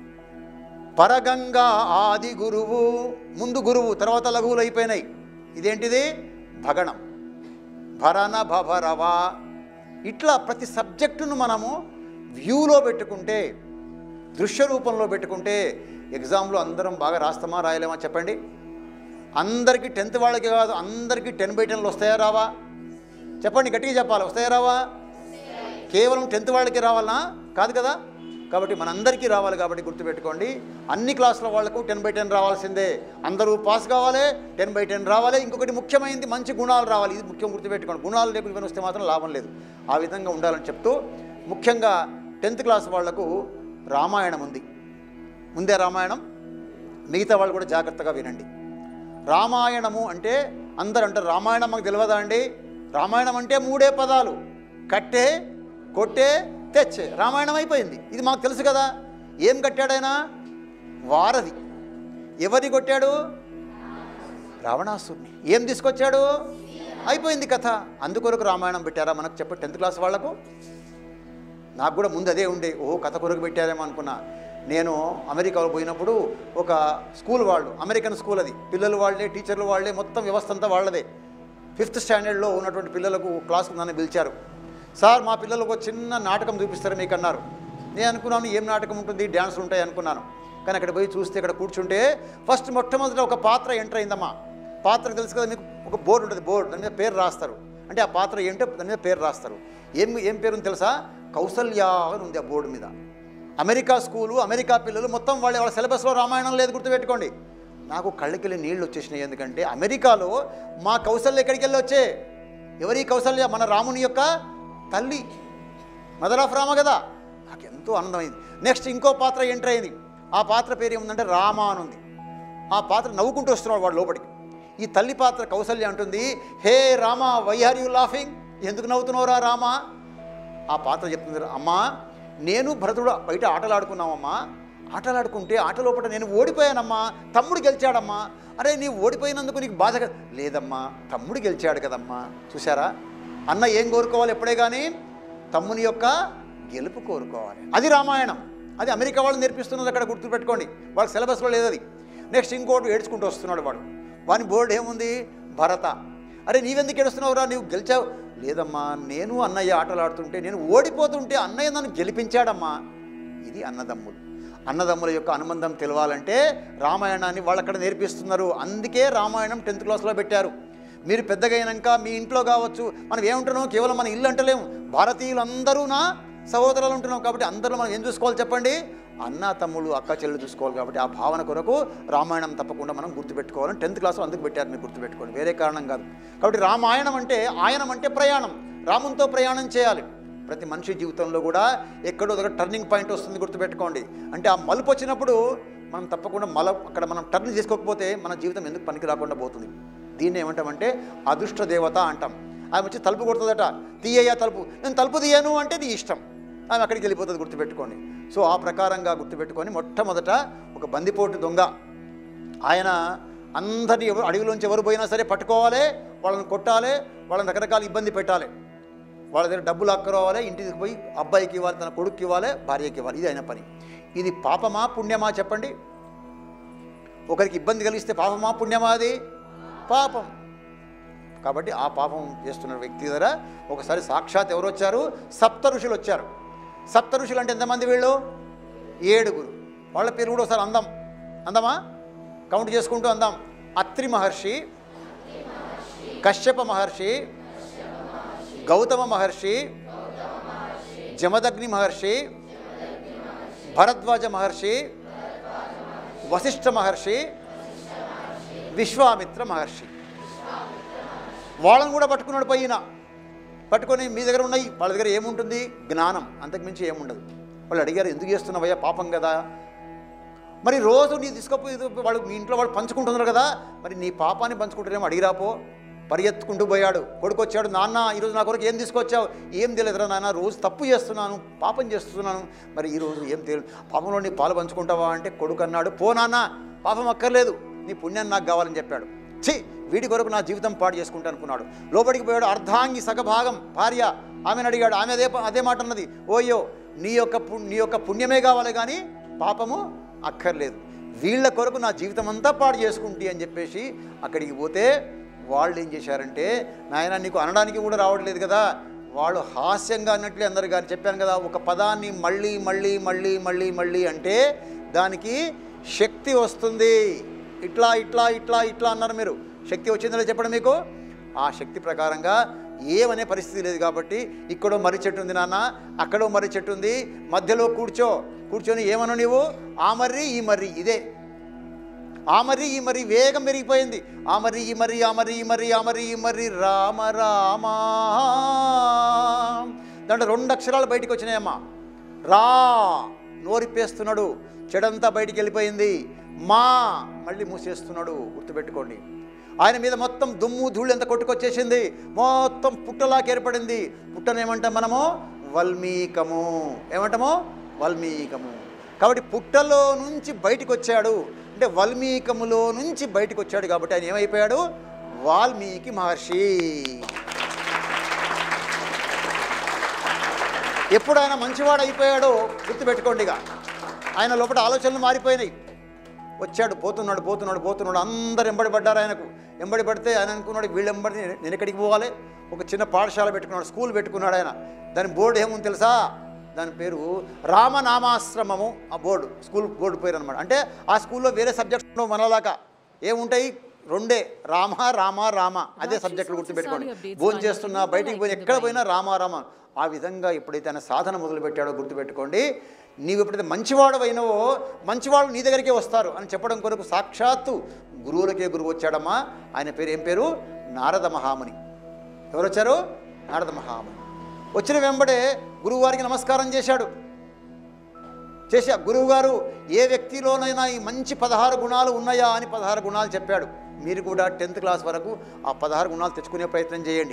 పరగంగా ఆది గురువు ముందు గురువు తర్వాత లఘువులు అయిపోయినాయి ఇదేంటిది భగణం భరణ భభరవ ఇట్లా ప్రతి సబ్జెక్టును మనము వ్యూలో పెట్టుకుంటే దృశ్య రూపంలో పెట్టుకుంటే ఎగ్జామ్లో అందరం బాగా రాస్తామా రాయలేమా చెప్పండి అందరికీ టెన్త్ వాళ్ళకి కాదు అందరికీ టెన్ బై టెన్లు వస్తాయా రావా చెప్పండి గట్టిగా చెప్పాలి వస్తాయా రావా కేవలం టెన్త్ వాళ్ళకి రావాలనా కాదు కదా కాబట్టి మనందరికీ రావాలి కాబట్టి గుర్తుపెట్టుకోండి అన్ని క్లాసుల వాళ్ళకు టెన్ బై టెన్ రావాల్సిందే అందరూ పాస్ కావాలి టెన్ బై టెన్ రావాలి ఇంకొకటి ముఖ్యమైనది మంచి గుణాలు రావాలి ఇది ముఖ్యం గుర్తుపెట్టుకోండి గుణాలు లేకుండా ఇవన్నీ వస్తే మాత్రం లాభం లేదు ఆ విధంగా ఉండాలని చెప్తూ ముఖ్యంగా టెన్త్ క్లాస్ వాళ్లకు రామాయణం ఉంది ముందే రామాయణం మిగతా వాళ్ళు కూడా జాగ్రత్తగా వినండి రామాయణము అంటే అందరు అంటారు రామాయణం మాకు తెలియదా అండి రామాయణం అంటే మూడే పదాలు కట్టే కొట్టే తెచ్చే రామాయణం అయిపోయింది ఇది మాకు తెలుసు కదా ఏం కట్టాడైనా వారధి ఎవరిని కొట్టాడు రావణాసుడిని ఏం తీసుకొచ్చాడు అయిపోయింది కథ అందుకొరకు రామాయణం పెట్టారా మనకు చెప్ప టెన్త్ క్లాస్ వాళ్లకు నాకు కూడా ముందు అదే ఉండే ఓ కథ కొరకు పెట్టారేమో అనుకున్నా నేను అమెరికాలో పోయినప్పుడు ఒక స్కూల్ వాళ్ళు అమెరికన్ స్కూల్ అది పిల్లలు వాళ్ళే టీచర్లు వాళ్ళే మొత్తం వ్యవస్థ అంతా వాళ్ళదే ఫిఫ్త్ స్టాండర్డ్లో ఉన్నటువంటి పిల్లలకు క్లాస్కు నన్ను పిలిచారు సార్ మా పిల్లలకు ఒక చిన్న నాటకం చూపిస్తారు మీకు అన్నారు నేను అనుకున్నాను ఏం నాటకం ఉంటుంది డ్యాన్సులు ఉంటాయి అనుకున్నాను కానీ అక్కడ పోయి చూస్తే ఇక్కడ కూర్చుంటే ఫస్ట్ మొట్టమొదటి ఒక పాత్ర ఎంటర్ అయిందమ్మా పాత్ర తెలుసు కదా మీకు ఒక బోర్డు ఉంటుంది బోర్డు దాని మీద పేరు రాస్తారు అంటే ఆ పాత్ర ఏంటో దాని మీద పేరు రాస్తారు ఏం ఏం పేరు ఉంది తెలుసా కౌసల్య అని ఉంది ఆ బోర్డు మీద అమెరికా స్కూలు అమెరికా పిల్లలు మొత్తం వాళ్ళ వాళ్ళ సిలబస్లో రామాయణం లేదు గుర్తుపెట్టుకోండి నాకు కళ్ళకెళ్ళి నీళ్ళు వచ్చేసినాయి ఎందుకంటే అమెరికాలో మా కౌసల్య ఎక్కడికి వెళ్ళి వచ్చే ఎవరి కౌసల్య మన రాముని యొక్క తల్లి మదర్ ఆఫ్ రామ కదా నాకు ఎంతో ఆనందమైంది నెక్స్ట్ ఇంకో పాత్ర ఎంటర్ అయింది ఆ పాత్ర పేరు ఏముందంటే రామ అని ఉంది ఆ పాత్ర నవ్వుకుంటూ వస్తున్నాడు వాడు లోపలికి ఈ తల్లి పాత్ర కౌసల్య అంటుంది hey Rama why are you laughing ఎందుకు నవ్వుతున్నావురా రామ ఆ పాత్ర చెప్తుంది అమ్మా నేను భరతుడు బయట ఆటలాడుకున్నామమ్మా ఆటలాడుకుంటే ఆట లోపల నేను ఓడిపోయానమ్మా తమ్ముడు గెలిచాడమ్మా అరే నీవు ఓడిపోయినందుకు నీకు బాధ కదా లేదమ్మా తమ్ముడు గెలిచాడు కదమ్మా చూసారా అన్న ఏం కోరుకోవాలి ఎప్పుడే కానీ తమ్ముని యొక్క గెలుపు కోరుకోవాలి అది రామాయణం అది అమెరికా వాళ్ళు నేర్పిస్తున్నది అక్కడ గుర్తుపెట్టుకోండి వాళ్ళ సిలబస్లో లేదు అది నెక్స్ట్ ఇంకోటి ఏడ్చుకుంటూ వస్తున్నాడు వాడు వాని బోర్డు ఏముంది భరత అరే నీవెందుకు ఏడుస్తున్నావురా నీవు గెలిచావు లేదమ్మా నేను అన్నయ్య ఆటలాడుతుంటే నేను ఓడిపోతుంటే అన్నయ్య నన్ను గెలిపించాడమ్మా ఇది అన్నదమ్ములు అన్నదమ్ముల యొక్క అనుబంధం తెలవాలంటే రామాయణాన్ని వాళ్ళు అక్కడ నేర్పిస్తున్నారు అందుకే రామాయణం టెన్త్ క్లాస్లో పెట్టారు మీరు పెద్దగా అయినాక మీ ఇంట్లో కావచ్చు మనం ఏముంటున్నాం కేవలం మన ఇల్లు అంటలేము భారతీయులందరూ నా సహోదరులు ఉంటున్నాం కాబట్టి అందరూ మనం ఏం చూసుకోవాలి చెప్పండి అన్న తమ్ముడు అక్క చెల్లెలు చూసుకోవాలి కాబట్టి ఆ భావన కొరకు రామాయణం తప్పకుండా మనం గుర్తుపెట్టుకోవాలని టెన్త్ క్లాస్లో అందుకు పెట్టారు మీరు గుర్తుపెట్టుకోండి వేరే కారణం కాదు కాబట్టి రామాయణం అంటే ఆయనం అంటే ప్రయాణం రామునితో ప్రయాణం చేయాలి ప్రతి మనిషి జీవితంలో కూడా ఎక్కడో ఒక టర్నింగ్ పాయింట్ వస్తుంది గుర్తుపెట్టుకోండి అంటే ఆ మలుపు వచ్చినప్పుడు మనం తప్పకుండా మల అక్కడ మనం టర్న్ చేసుకోకపోతే మన జీవితం ఎందుకు పనికి రాకుండా పోతుంది దీన్ని ఏమంటామంటే అదృష్ట దేవత అంటాం ఆమె వచ్చి తలుపు కొడుతుందట తీయ్యా తలుపు నేను తలుపు తీయను అంటే నీ ఇష్టం ఆమె అక్కడికి వెళ్ళిపోతుంది గుర్తుపెట్టుకోండి సో ఆ ప్రకారంగా గుర్తుపెట్టుకొని మొట్టమొదట ఒక బందిపోటు దొంగ ఆయన అందరినీ ఎవరు అడవిలోంచి ఎవరు పోయినా సరే పట్టుకోవాలి వాళ్ళని కొట్టాలి వాళ్ళని రకరకాల ఇబ్బంది పెట్టాలి వాళ్ళ దగ్గర డబ్బులు అక్కరోవాలి ఇంటికి పోయి అబ్బాయికి ఇవ్వాలి తన కొడుకుకి ఇవ్వాలి భార్యకి ఇవ్వాలి ఇది ఆయన పని ఇది పాపమా పుణ్యమా చెప్పండి ఒకరికి ఇబ్బంది కలిగిస్తే పాపమా పుణ్యమా అది పాపం కాబట్టి ఆ పాపం చేస్తున్న వ్యక్తి దగ్గర ఒకసారి సాక్షాత్ ఎవరు వచ్చారు సప్త ఋషులు వచ్చారు సప్త ఋషులు అంటే ఎంతమంది వీళ్ళు ఏడుగురు వాళ్ళ పేరు కూడా ఒకసారి అందం అందమా కౌంట్ చేసుకుంటూ అందాం అత్రి మహర్షి కశ్యప మహర్షి గౌతమ మహర్షి జమదగ్ని మహర్షి భరద్వాజ మహర్షి వశిష్ఠ మహర్షి విశ్వామిత్ర మహర్షి వాళ్ళని కూడా పట్టుకున్నాడు పైన పట్టుకొని మీ దగ్గర ఉన్నాయి వాళ్ళ దగ్గర ఏముంటుంది జ్ఞానం అంతకుమించి ఏముండదు వాళ్ళు అడిగారు ఎందుకు చేస్తున్నావయ్యా పాపం కదా మరి రోజు నీ తీసుకపోయి వాళ్ళు మీ ఇంట్లో వాళ్ళు పంచుకుంటున్నారు కదా మరి నీ పాపాన్ని పంచుకుంటారేమో అడిగిరాపో పరిగెత్తుకుంటూ పోయాడు కొడుకు వచ్చాడు నాన్న ఈరోజు నా కొరకు ఏం తీసుకొచ్చావు ఏం తెలియదురా నాన్న రోజు తప్పు చేస్తున్నాను పాపం చేస్తున్నాను మరి ఈరోజు ఏం తెలియదు పాపంలో నీ పాలు పంచుకుంటావా అంటే కొడుకు అన్నాడు పో నాన్న పాపం అక్కర్లేదు నీ పుణ్యం నాకు కావాలని చెప్పాడు ఛీ వీడి కొరకు నా జీవితం పాడు చేసుకుంటా అనుకున్నాడు లోపలికి పోయాడు అర్ధాంగి సగభాగం భార్య ఆమెను అడిగాడు ఆమె అదే అదే మాట అన్నది ఓయ్యో నీ యొక్క పు- నీ యొక్క పుణ్యమే కావాలి కానీ పాపము అక్కర్లేదు వీళ్ళ కొరకు నా జీవితం అంతా పాడు చేసుకుంటి అని చెప్పేసి అక్కడికి పోతే వాళ్ళు ఏం చేశారంటే నాయన నీకు అనడానికి కూడా రావట్లేదు కదా వాళ్ళు హాస్యంగా అన్నట్లే అందరు కానీ చెప్పాను కదా ఒక పదాన్ని మళ్ళీ మళ్ళీ మళ్ళీ మళ్ళీ మళ్ళీ అంటే దానికి శక్తి వస్తుంది ఇట్లా ఇట్లా ఇట్లా ఇట్లా అన్నారు మీరు శక్తి వచ్చిందో చెప్పండి మీకు ఆ శక్తి ప్రకారంగా ఏమనే పరిస్థితి లేదు కాబట్టి ఇక్కడో మర్రి చెట్టు ఉంది నాన్న అక్కడో మర్రి చెట్టు ఉంది మధ్యలో కూర్చో కూర్చొని ఏమను నీవు ఆ మర్రి ఈ మర్రి ఇదే ఆ మర్రి ఈ మర్రి వేగం పెరిగిపోయింది ఆ మర్రి ఈ మర్రి ఆ మర్రి ఈ మర్రి ఆ మర్రి ఈ మర్రి రామ రామా దాంట్లో రెండు అక్షరాలు బయటికి వచ్చినాయమ్మా రా నోరిప్పేస్తున్నాడు చెడంతా బయటికి వెళ్ళిపోయింది మా మళ్ళీ మూసేస్తున్నాడు గుర్తుపెట్టుకోండి ఆయన మీద మొత్తం దుమ్ము ధూళి అంతా కొట్టుకొచ్చేసింది మొత్తం పుట్టలాగా ఏర్పడింది పుట్టనేమంటాం మనము వల్మీకము ఏమంటాము వల్మీకము కాబట్టి పుట్టలో నుంచి బయటికి వచ్చాడు అంటే వల్మీకములో నుంచి బయటికి వచ్చాడు కాబట్టి ఆయన ఏమైపోయాడు వాల్మీకి మహర్షి ఎప్పుడు ఆయన మంచివాడు అయిపోయాడో గుర్తుపెట్టుకోండి ఇక ఆయన లోపల ఆలోచనలు మారిపోయినాయి వచ్చాడు పోతున్నాడు పోతున్నాడు పోతున్నాడు అందరు ఎంబడి పడ్డారు ఆయనకు ఎంబడి పడితే ఆయన అనుకున్నాడు వీళ్ళు ఎంబడి నేను ఎక్కడికి పోవాలి ఒక చిన్న పాఠశాల పెట్టుకున్నాడు స్కూల్ పెట్టుకున్నాడు ఆయన దాని బోర్డు ఏముంది తెలుసా దాని పేరు రామనామాశ్రమము ఆ బోర్డు స్కూల్ బోర్డు పేరు అనమాట అంటే ఆ స్కూల్లో వేరే సబ్జెక్ట్స్ ఉండవు మనలాగా ఏముంటాయి రెండే రామ రామ రామ అదే సబ్జెక్టులు గుర్తుపెట్టుకోండి భోజనం చేస్తున్నా బయటికి పోయిన ఎక్కడ పోయినా రామ రామ ఆ విధంగా ఎప్పుడైతే ఆయన సాధన మొదలుపెట్టాడో గుర్తుపెట్టుకోండి నీవు ఎప్పుడైతే మంచివాడు అయినవో మంచివాళ్ళు నీ దగ్గరికే వస్తారు అని చెప్పడం కొరకు సాక్షాత్తు గురువులకే గురువు వచ్చాడమ్మా ఆయన పేరు ఏం పేరు నారద మహాముని ఎవరు వచ్చారు నారద మహాముని వచ్చిన వెంబడే గురువువారికి నమస్కారం చేశాడు చేసి ఆ గురువుగారు ఏ వ్యక్తిలోనైనా ఈ మంచి పదహారు గుణాలు ఉన్నాయా అని పదహారు గుణాలు చెప్పాడు మీరు కూడా టెన్త్ క్లాస్ వరకు ఆ పదహారు గుణాలు తెచ్చుకునే ప్రయత్నం చేయండి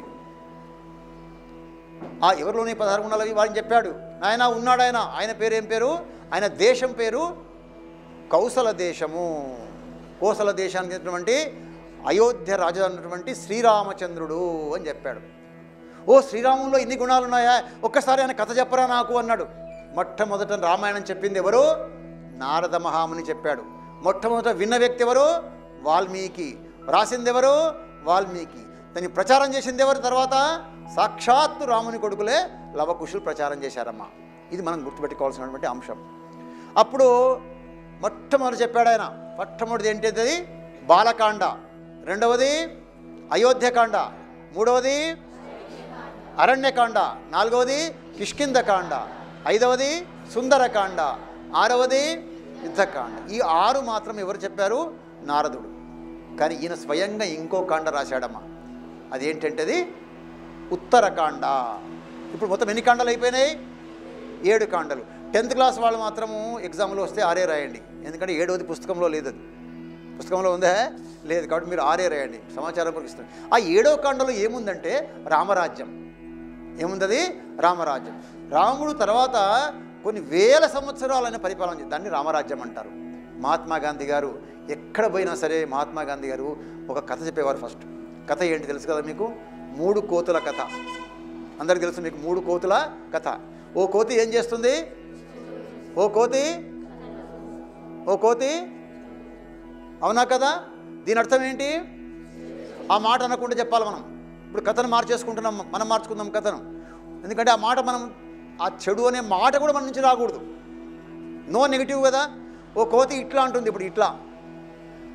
ఆ ఎవరిలోని పదహారు గుణాలు అవి వారిని చెప్పాడు ఆయన ఉన్నాడు ఆయన ఆయన పేరు ఏం పేరు ఆయన దేశం పేరు కౌసల దేశము కోసల దేశానికి చెందినటువంటి అయోధ్య రాజు అన్నటువంటి శ్రీరామచంద్రుడు అని చెప్పాడు ఓ శ్రీరాముల్లో ఇన్ని గుణాలు ఉన్నాయా ఒక్కసారి ఆయన కథ చెప్పరా నాకు అన్నాడు మొట్టమొదట రామాయణం చెప్పింది ఎవరు నారద మహాముని చెప్పాడు మొట్టమొదట విన్న వ్యక్తి ఎవరు వాల్మీకి రాసింది ఎవరు వాల్మీకి దాన్ని ప్రచారం చేసింది ఎవరు తర్వాత సాక్షాత్తు రాముని కొడుకులే లవకుశులు ప్రచారం చేశారమ్మా ఇది మనం గుర్తుపెట్టుకోవాల్సినటువంటి అంశం అప్పుడు మొట్టమొదటి చెప్పాడు ఆయన మొట్టమొదటిది ఏంటిది అది బాలకాండ రెండవది అయోధ్యకాండ మూడవది అరణ్యకాండ నాలుగవది కిష్కిందకాండ ఐదవది సుందరకాండ ఆరవది యుద్ధకాండ ఈ ఆరు మాత్రం ఎవరు చెప్పారు నారదుడు కానీ ఈయన స్వయంగా ఇంకో కాండ రాశాడమ్మా అదేంటంటే అది ఉత్తరకాండ ఇప్పుడు మొత్తం ఎన్ని కాండలు అయిపోయినాయి ఏడు కాండలు టెన్త్ క్లాస్ వాళ్ళు మాత్రము ఎగ్జామ్లో వస్తే ఆరే రాయండి ఎందుకంటే ఏడవది పుస్తకంలో లేదు అది పుస్తకంలో ఉందా లేదు కాబట్టి మీరు ఆరే రాయండి సమాచారం కొరకు ఇస్తుంది ఆ ఏడో కాండలో ఏముందంటే రామరాజ్యం ఏముందది రామరాజ్యం రాముడు తర్వాత కొన్ని వేల సంవత్సరాలైన పరిపాలన చేసి- దాన్ని రామరాజ్యం అంటారు మహాత్మా గాంధీ గారు ఎక్కడ పోయినా సరే మహాత్మా గాంధీ గారు ఒక కథ చెప్పేవారు ఫస్ట్ కథ ఏంటి తెలుసు కదా మీకు మూడు కోతుల కథ అందరికి తెలుసు మీకు మూడు కోతుల కథ ఓ కోతి ఏం చేస్తుంది ఓ కోతి ఓ కోతి అవునా కదా దీని అర్థం ఏంటి ఆ మాట అనకుండా చెప్పాలి మనం ఇప్పుడు కథను మార్చేసుకుంటున్నాం మనం మార్చుకుందాం కథను ఎందుకంటే ఆ మాట మనం ఆ చెడు అనే మాట కూడా మన నుంచి రాకూడదు నో నెగిటివ్ కదా ఓ కోతి ఇట్లా అంటుంది ఇప్పుడు ఇట్లా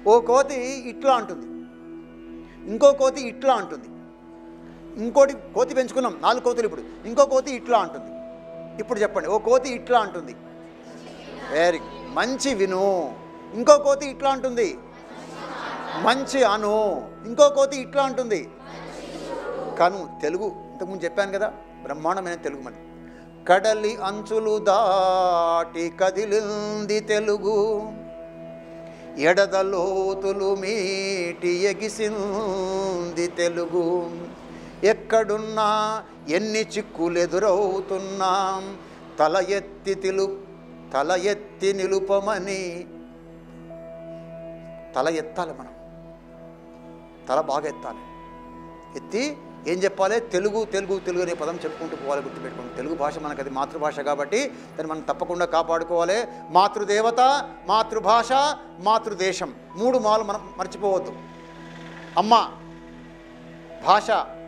ఓ కోతి ఇట్లా అంటుంది ఇంకో కోతి ఇట్లా అంటుంది ఇంకోటి కోతి పెంచుకున్నాం నాలుగు కోతులు ఇప్పుడు ఇంకో కోతి ఇట్లా అంటుంది ఇప్పుడు చెప్పండి ఓ కోతి ఇట్లా అంటుంది వెరీ మంచి విను ఇంకో కోతి ఇట్లా అంటుంది మంచి అను ఇంకో కోతి ఇట్లా అంటుంది కను తెలుగు ఇంతకుముందు చెప్పాను కదా బ్రహ్మాండమైన తెలుగు మరి కడలి అంచులు దాటి కదిలింది తెలుగు ఎడదలోతులు మీటి ఎగిసింది తెలుగు ఎక్కడున్నా ఎన్ని చిక్కులు ఎదురవుతున్నా తల ఎత్తి తిలు తల ఎత్తి నిలుపమని తల ఎత్తాలి మనం తల బాగా ఎత్తాలి ఎత్తి ఏం చెప్పాలి తెలుగు తెలుగు తెలుగు అనే పదం చెప్పుకుంటూ పోవాలి గుర్తుపెట్టుకోండి తెలుగు భాష మనకు అది మాతృభాష కాబట్టి దాన్ని మనం తప్పకుండా కాపాడుకోవాలి మాతృదేవత మాతృభాష మాతృదేశం మూడు మాలు మనం మర్చిపోవద్దు అమ్మ భాష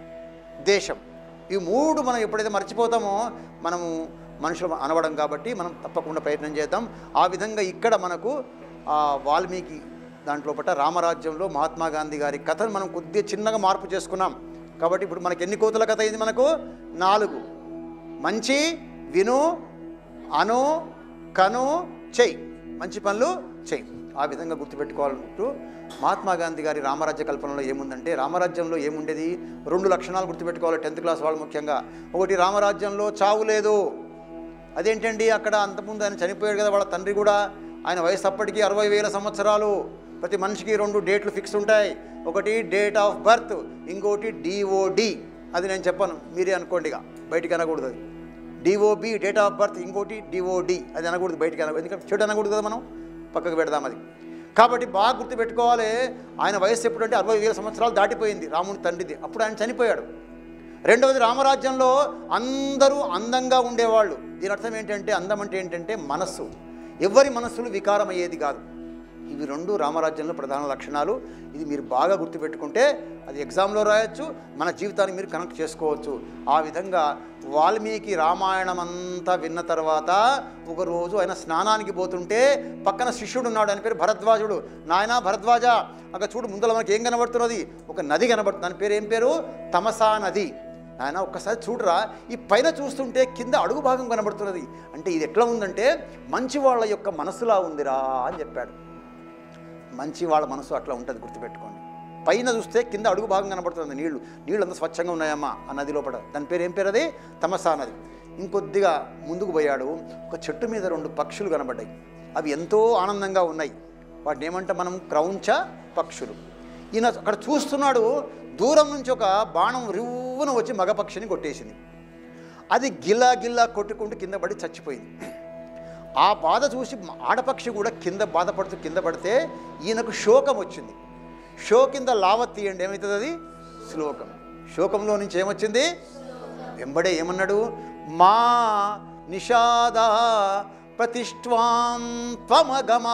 దేశం ఈ మూడు మనం ఎప్పుడైతే మర్చిపోతామో మనము మనుషులు అనవడం కాబట్టి మనం తప్పకుండా ప్రయత్నం చేద్దాం ఆ విధంగా ఇక్కడ మనకు ఆ, వాల్మీకి దాంట్లో పట్ల రామరాజ్యంలో మహాత్మా గాంధీ గారి కథను మనం కొద్దిగా చిన్నగా మార్పు చేసుకున్నాం కాబట్టి ఇప్పుడు మనకి ఎన్ని కోతుల కథ అయింది మనకు నాలుగు మంచి విను అను కను చెయ్యి మంచి పనులు చెయ్యి ఆ విధంగా గుర్తుపెట్టుకోవాలంటూ మహాత్మా గాంధీ గారి రామరాజ్య కల్పనలో ఏముందంటే రామరాజ్యంలో ఏముండేది రెండు లక్షణాలు గుర్తుపెట్టుకోవాలి టెన్త్ క్లాస్ వాళ్ళు ముఖ్యంగా ఒకటి రామరాజ్యంలో చావు లేదు అదేంటండి అక్కడ అంతకుముందు ఆయన చనిపోయాడు కదా వాళ్ళ తండ్రి కూడా ఆయన వయసు అప్పటికి అరవై వేల సంవత్సరాలు ప్రతి మనిషికి రెండు డేట్లు ఫిక్స్ ఉంటాయి ఒకటి డేట్ ఆఫ్ బర్త్ ఇంకోటి డిఓడి అది నేను చెప్పాను మీరే అనుకోండి ఇక బయటికి అనకూడదు అది డిఓబి డేట్ ఆఫ్ బర్త్ ఇంకోటి డిఓడి అది అనకూడదు బయటికి అనకూడదు ఎందుకంటే చెడు అనకూడదు కదా మనం పక్కకు పెడదాం అది కాబట్టి బాగా గుర్తుపెట్టుకోవాలి ఆయన వయసు ఎప్పుడంటే అరవై వేల సంవత్సరాలు దాటిపోయింది రాముని తండ్రిది అప్పుడు ఆయన చనిపోయాడు రెండవది రామరాజ్యంలో అందరూ అందంగా ఉండేవాళ్ళు దీని అర్థం ఏంటంటే అందం అంటే ఏంటంటే మనస్సు ఎవరి మనస్సులు వికారం అయ్యేది కాదు ఇవి రెండు రామరాజ్యంలో ప్రధాన లక్షణాలు ఇది మీరు బాగా గుర్తుపెట్టుకుంటే అది ఎగ్జామ్లో రాయొచ్చు మన జీవితాన్ని మీరు కనెక్ట్ చేసుకోవచ్చు ఆ విధంగా వాల్మీకి రామాయణం అంతా విన్న తర్వాత ఒకరోజు ఆయన స్నానానికి పోతుంటే పక్కన శిష్యుడు ఉన్నాడు ఆయన పేరు భరద్వాజుడు నాయనా భరద్వాజ అక్కడ చూడు ముందర మనకి ఏం కనబడుతున్నది ఒక నది కనబడుతుంది దాని పేరు ఏం పేరు తమసా నది ఆయన ఒక్కసారి చూడరా ఈ పైన చూస్తుంటే కింద అడుగు భాగం కనబడుతున్నది అంటే ఇది ఎట్లా ఉందంటే మంచి వాళ్ళ యొక్క మనసులా ఉందిరా అని చెప్పాడు మంచి వాళ్ళ మనసు అట్లా ఉంటుంది గుర్తుపెట్టుకోండి పైన చూస్తే కింద అడుగు భాగం కనబడుతుంది నీళ్లు నీళ్ళు అంత స్వచ్ఛంగా ఉన్నాయమ్మా ఆ నది లోపల దాని పేరు ఏం పేరు అది తమసా నది ఇంకొద్దిగా ముందుకు పోయాడు ఒక చెట్టు మీద రెండు పక్షులు కనబడ్డాయి అవి ఎంతో ఆనందంగా ఉన్నాయి వాటిని ఏమంటే మనం క్రౌంచ పక్షులు ఈయన అక్కడ చూస్తున్నాడు దూరం నుంచి ఒక బాణం రివ్వున వచ్చి మగ పక్షిని కొట్టేసింది అది గిల్లా గిల్లా కొట్టుకుంటూ కింద పడి చచ్చిపోయింది ఆ బాధ చూసి ఆడపక్షి కూడా కింద బాధపడుతూ కింద పడితే ఈయనకు శోకం వచ్చింది షో కింద లావత్ తీయండి ఏమవుతుంది అది శ్లోకం శోకంలో నుంచి ఏమొచ్చింది వెంబడే ఏమన్నాడు మా నిషాద ప్రతిష్ఠాం త్వమగమ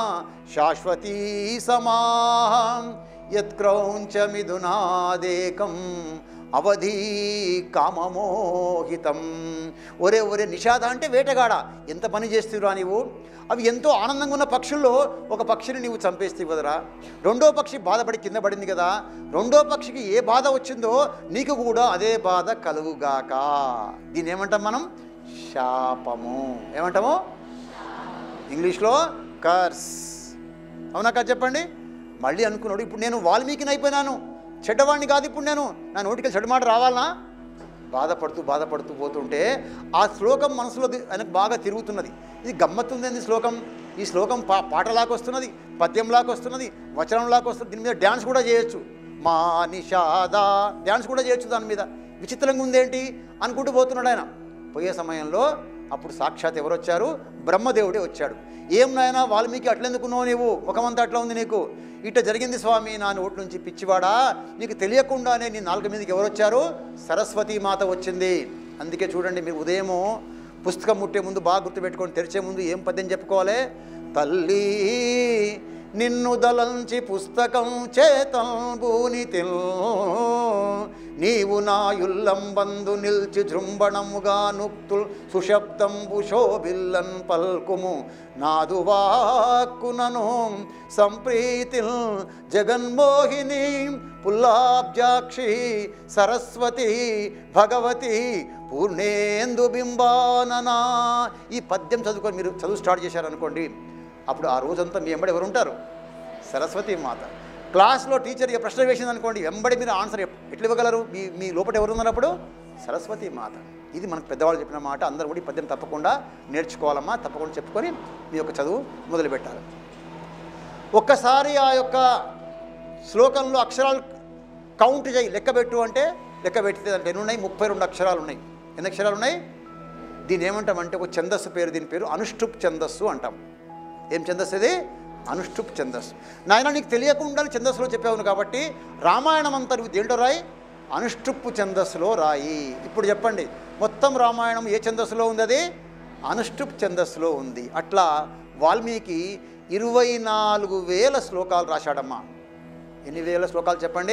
శాశ్వతీ సమా యత్క్రౌంచమిథునాదేకం అవధి కామమోహితం ఒరే ఒరే నిషాద అంటే వేటగాడ ఎంత పని చేస్తురా నీవు అవి ఎంతో ఆనందంగా ఉన్న పక్షుల్లో ఒక పక్షిని నీవు చంపేస్తే కదరా రెండో పక్షి బాధపడి కింద పడింది కదా రెండో పక్షికి ఏ బాధ వచ్చిందో నీకు కూడా అదే బాధ కలుగుగాక దీన్ని ఏమంటాం మనం శాపము ఏమంటాము ఇంగ్లీష్లో కర్స్ అవునా కదా చెప్పండి మళ్ళీ అనుకున్నాడు ఇప్పుడు నేను వాల్మీకిని అయిపోయినాను చెడ్డవాడిని కాదు ఇప్పుడు నేను నా నోటికి చెడు మాట రావాలనా బాధపడుతూ బాధపడుతూ పోతుంటే ఆ శ్లోకం మనసులో ది- ఆయనకు బాగా తిరుగుతున్నది ఇది గమ్మత్తుందేంది శ్లోకం ఈ శ్లోకం పా పాటలాగా వస్తున్నది పద్యంలాగా వస్తున్నది వచనంలాగా వస్తుంది దీని మీద డ్యాన్స్ కూడా చేయొచ్చు మా నిషాద డ్యాన్స్ కూడా చేయొచ్చు దాని మీద విచిత్రంగా ఉందేంటి అనుకుంటూ పోతున్నాడు ఆయన పోయే సమయంలో అప్పుడు సాక్షాత్ ఎవరు వచ్చారు బ్రహ్మదేవుడే వచ్చాడు ఏం నాయనా వాల్మీకి అట్లెందుకున్నావు నీవు ముఖమంతా అట్లా ఉంది నీకు ఇట్ట జరిగింది స్వామి నా నోటి నుంచి పిచ్చివాడా నీకు తెలియకుండానే నీ నాలుక మీదకి ఎవరు వచ్చారు సరస్వతీ మాత వచ్చింది అందుకే చూడండి మీరు ఉదయము పుస్తకం ముట్టే ముందు బాగా గుర్తుపెట్టుకొని తెరిచే ముందు ఏం పద్యం చెప్పుకోవాలి తల్లి నిన్ను దలంచి పుస్తకం చేతంబూని నీవు నాయుల్లంబందు నిల్చి జృంభణముగా నుక్తుల్ సుశబ్దంబు శోభిల్లన్ పల్కుము నాదు వాక్కునను సంప్రీతిల్ జగన్మోహిని పుల్లాబ్జాక్షి సరస్వతి భగవతి పూర్ణేందు బింబాననా ఈ పద్యం చదువుకొని మీరు చదువు స్టార్ట్ చేశారనుకోండి అప్పుడు ఆ రోజంతా మీ ఎంబడి ఎవరు ఉంటారు సరస్వతి మాత క్లాస్లో టీచర్ ఏ ప్రశ్న వేసింది అనుకోండి వెంబడి మీరు ఆన్సర్ ఎప్- ఎట్లా ఇవ్వగలరు మీ మీ లోపల ఎవరు ఉన్నప్పుడు సరస్వతి మాత ఇది మనకు పెద్దవాళ్ళు చెప్పిన మాట అందరూ కూడా ఈ పద్యం తప్పకుండా నేర్చుకోవాలమ్మా తప్పకుండా చెప్పుకొని మీ యొక్క చదువు మొదలుపెట్టాలి ఒక్కసారి ఆ యొక్క శ్లోకంలో అక్షరాలు కౌంట్ చేయి లెక్క పెట్టు అంటే లెక్క పెట్టితే అంటే ఎన్ని ఉన్నాయి ముప్పై రెండు అక్షరాలు ఉన్నాయి ఎన్ని అక్షరాలు ఉన్నాయి దీని ఏమంటామంటే ఒక ఛందస్సు పేరు దీని పేరు అనుష్ఠుప్ ఛందస్సు అంటాం ఏం ఛందస్సు ఇది అనుష్ఠుప్ ఛందస్సు నాయన నీకు తెలియకుండా ఛందస్సులో చెప్పావు కాబట్టి రామాయణం అంతా నువ్వు దేంట్లో రాయి అనుష్ఠుప్పు ఛందస్సులో రాయి ఇప్పుడు చెప్పండి మొత్తం రామాయణం ఏ ఛందస్సులో ఉంది అది అనుష్ఠుప్ ఛందస్సులో ఉంది అట్లా వాల్మీకి ఇరవై నాలుగు వేల శ్లోకాలు రాశాడమ్మా ఎన్ని వేల శ్లోకాలు చెప్పండి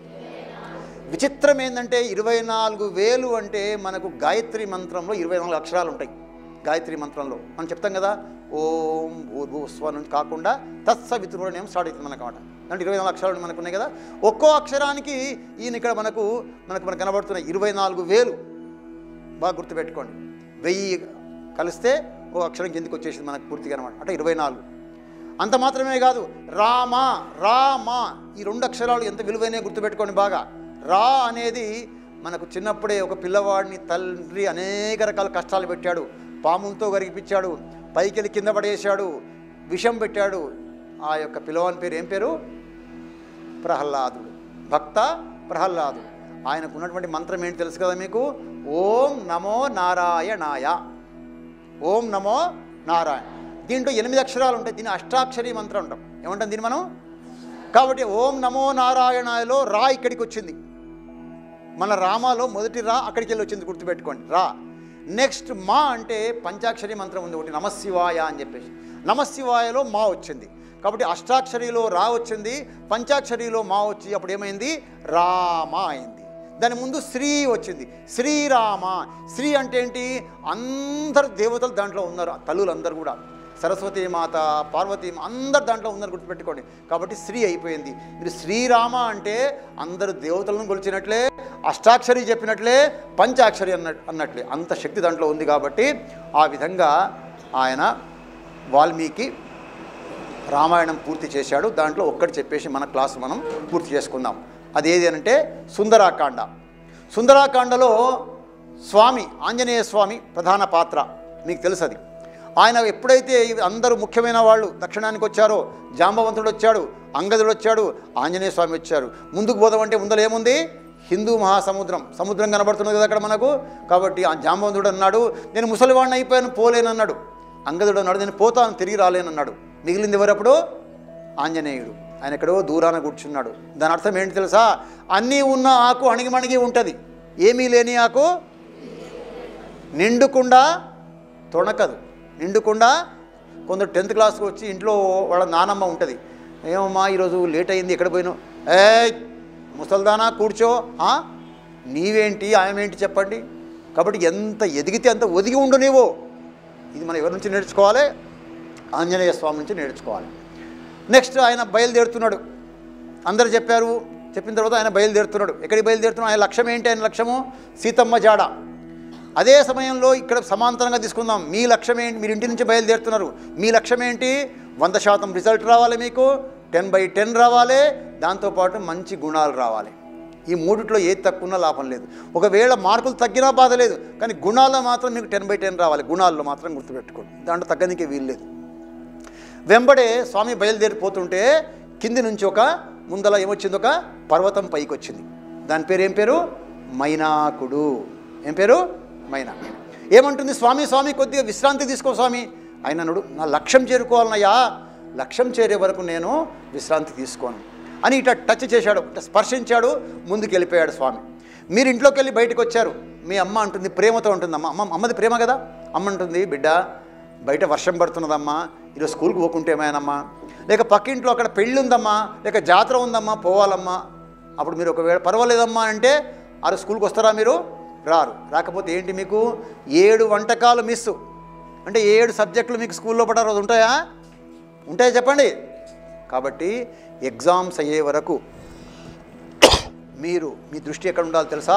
విచిత్రం ఏంటంటే ఇరవై నాలుగు వేలు అంటే మనకు గాయత్రి మంత్రంలో ఇరవై నాలుగు అక్షరాలు ఉంటాయి గాయత్రి మంత్రంలో మనం చెప్తాం కదా ఓం భూర్భుస్వ నుంచి కాకుండా తత్సవితుడు నేమ్ స్టార్ట్ అవుతుంది మనకు అన్నమాట అంటే ఇరవై నాలుగు అక్షరాలు మనకు ఉన్నాయి కదా ఒక్కో అక్షరానికి ఈయన ఇక్కడ మనకు మనకు మనకు కనబడుతున్నాయి ఇరవై నాలుగు వేలు బాగా గుర్తుపెట్టుకోండి వెయ్యి కలిస్తే ఓ అక్షరం కిందికి వచ్చేసింది మనకు పూర్తిగా అనమాట అంటే ఇరవై నాలుగు అంత మాత్రమే కాదు రామ రామ ఈ రెండు అక్షరాలు ఎంత విలువైన గుర్తుపెట్టుకోండి బాగా రా అనేది మనకు చిన్నప్పుడే ఒక పిల్లవాడిని తండ్రి అనేక రకాల కష్టాలు పెట్టాడు పాములతో గరిపించాడు పైకెళ్ళి కింద పడేశాడు విషం పెట్టాడు ఆ యొక్క పిల్లవాని పేరు ఏం పేరు ప్రహ్లాదుడు భక్త ప్రహ్లాదుడు ఆయనకు ఉన్నటువంటి మంత్రం ఏంటి తెలుసు కదా మీకు ఓం నమో నారాయణాయ ఓం నమో నారాయణ దీంట్లో ఎనిమిది అక్షరాలు ఉంటాయి దీన్ని అష్టాక్షరి మంత్రం అంటాం ఏమంటాం దీన్ని మనం కాబట్టి ఓం నమో నారాయణాయలో రా ఇక్కడికి వచ్చింది మన రామాలో మొదటి రా అక్కడికి వెళ్ళి వచ్చింది గుర్తుపెట్టుకోండి రా నెక్స్ట్ మా అంటే పంచాక్షరి మంత్రం ఉంది ఒకటి నమశివాయ అని చెప్పేసి నమశివాయలో మా వచ్చింది కాబట్టి అష్టాక్షరిలో రా వచ్చింది పంచాక్షరిలో మా వచ్చి అప్పుడు ఏమైంది రామ అయింది దాని ముందు శ్రీ వచ్చింది శ్రీరామ శ్రీ అంటే ఏంటి అందరు దేవతలు దాంట్లో ఉన్నారు తల్లులు అందరు కూడా సరస్వతి మాత పార్వతి మా- అందరు దాంట్లో ఉన్నారు గుర్తుపెట్టుకోండి కాబట్టి శ్రీ అయిపోయింది మీరు శ్రీరామ అంటే అందరు దేవతలను కొలిచినట్లే అష్టాక్షరి చెప్పినట్లే పంచాక్షరి అన్న అన్నట్లే అంత శక్తి దాంట్లో ఉంది కాబట్టి ఆ విధంగా ఆయన వాల్మీకి రామాయణం పూర్తి చేశాడు దాంట్లో ఒక్కటి చెప్పేసి మన క్లాస్ మనం పూర్తి చేసుకుందాం అదేది అంటే సుందరాకాండ సుందరాకాండలో స్వామి ఆంజనేయ స్వామి ప్రధాన పాత్ర మీకు తెలుసు అది ఆయన ఎప్పుడైతే ఇవి అందరూ ముఖ్యమైన వాళ్ళు దక్షిణానికి వచ్చారో జాంబవంతుడు వచ్చాడు అంగదుడు వచ్చాడు ఆంజనేయ స్వామి వచ్చారు ముందుకు పోదామంటే ముందర ఏముంది హిందూ మహాసముద్రం సముద్రం కనబడుతున్నది కదా అక్కడ మనకు కాబట్టి ఆ జాంబవంతుడు అన్నాడు నేను ముసలివాడిని అయిపోయాను పోలేనన్నాడు అంగదుడు అన్నాడు నేను పోతాను తిరిగి రాలేనన్నాడు మిగిలింది ఎవరప్పుడు ఆంజనేయుడు ఆయన ఎక్కడో దూరాన కూర్చున్నాడు దాని అర్థం ఏంటి తెలుసా అన్నీ ఉన్న ఆకు అణిగిమణిగి ఉంటుంది ఏమీ లేని ఆకు నిండుకుండా తొణకదు నిండుకుండా కొందరు టెన్త్ క్లాస్కి వచ్చి ఇంట్లో వాళ్ళ నానమ్మ ఉంటుంది ఏమమ్మా ఈరోజు లేట్ అయింది ఎక్కడ పోయినావు ఏ ముసల్దానా కూర్చో ఆ? నీవేంటి ఆయమేంటి చెప్పండి కాబట్టి ఎంత ఎదిగితే అంత ఒదిగి ఉండు నీవు ఇది మనం ఎవరి నుంచి నేర్చుకోవాలి ఆంజనేయ స్వామి నుంచి నేర్చుకోవాలి నెక్స్ట్ ఆయన బయలుదేరుతున్నాడు అందరు చెప్పారు చెప్పిన తర్వాత ఆయన బయలుదేరుతున్నాడు ఎక్కడికి బయలుదేరుతున్నాడు ఆయన లక్ష్యం ఏంటి ఆయన లక్ష్యము సీతమ్మ జాడ అదే సమయంలో ఇక్కడ సమాంతరంగా తీసుకుందాం మీ లక్ష్యం ఏంటి మీరు ఇంటి నుంచి బయలుదేరుతున్నారు మీ లక్ష్యం ఏంటి వంద శాతం రిజల్ట్ రావాలి మీకు టెన్ బై టెన్ రావాలి దాంతోపాటు మంచి గుణాలు రావాలి ఈ మూడిట్లో ఏది తక్కువ ఉన్నా లాభం లేదు ఒకవేళ మార్కులు తగ్గినా బాధ లేదు కానీ గుణాల్లో మాత్రం మీకు టెన్ బై టెన్ రావాలి గుణాల్లో మాత్రం గుర్తుపెట్టుకోండి దాంట్లో తగ్గనికే వీలు లేదు వెంబడే స్వామి బయలుదేరిపోతుంటే కింది నుంచి ఒక ముందల ఏమొచ్చింది ఒక పర్వతం పైకి వచ్చింది దాని పేరు ఏం పేరు మైనాకుడు ఏం పేరు మైనా ఏమంటుంది స్వామి స్వామి కొద్దిగా విశ్రాంతి తీసుకో స్వామి ఆయన అన్నాడు నా లక్ష్యం చేరుకోవాలన్నయ్యా లక్ష్యం చేరే వరకు నేను విశ్రాంతి తీసుకోను అని ఇట్లా టచ్ చేశాడు ఇట్లా స్పర్శించాడు ముందుకు వెళ్ళిపోయాడు స్వామి మీరు ఇంట్లోకి వెళ్ళి బయటకు వచ్చారు మీ అమ్మ అంటుంది ప్రేమతో ఉంటుంది అమ్మ అమ్మ అమ్మది ప్రేమ కదా అమ్మ అంటుంది బిడ్డ బయట వర్షం పడుతున్నదమ్మా ఈరోజు స్కూల్కి పోకుంటే ఏమైనామ్మా లేక పక్కింట్లో అక్కడ పెళ్ళి ఉందమ్మా లేక జాతర ఉందమ్మా పోవాలమ్మా అప్పుడు మీరు ఒకవేళ పర్వాలేదమ్మా అంటే ఆ రోజు స్కూల్కి వస్తారా మీరు రారు రాకపోతే ఏంటి మీకు ఏడు వంటకాలు మిస్ అంటే ఏడు సబ్జెక్టులు మీకు స్కూల్లో పడ్డ రోజు ఉంటాయా ఉంటాయా చెప్పండి కాబట్టి ఎగ్జామ్స్ అయ్యే వరకు మీరు మీ దృష్టి ఎక్కడ ఉండాలో తెలుసా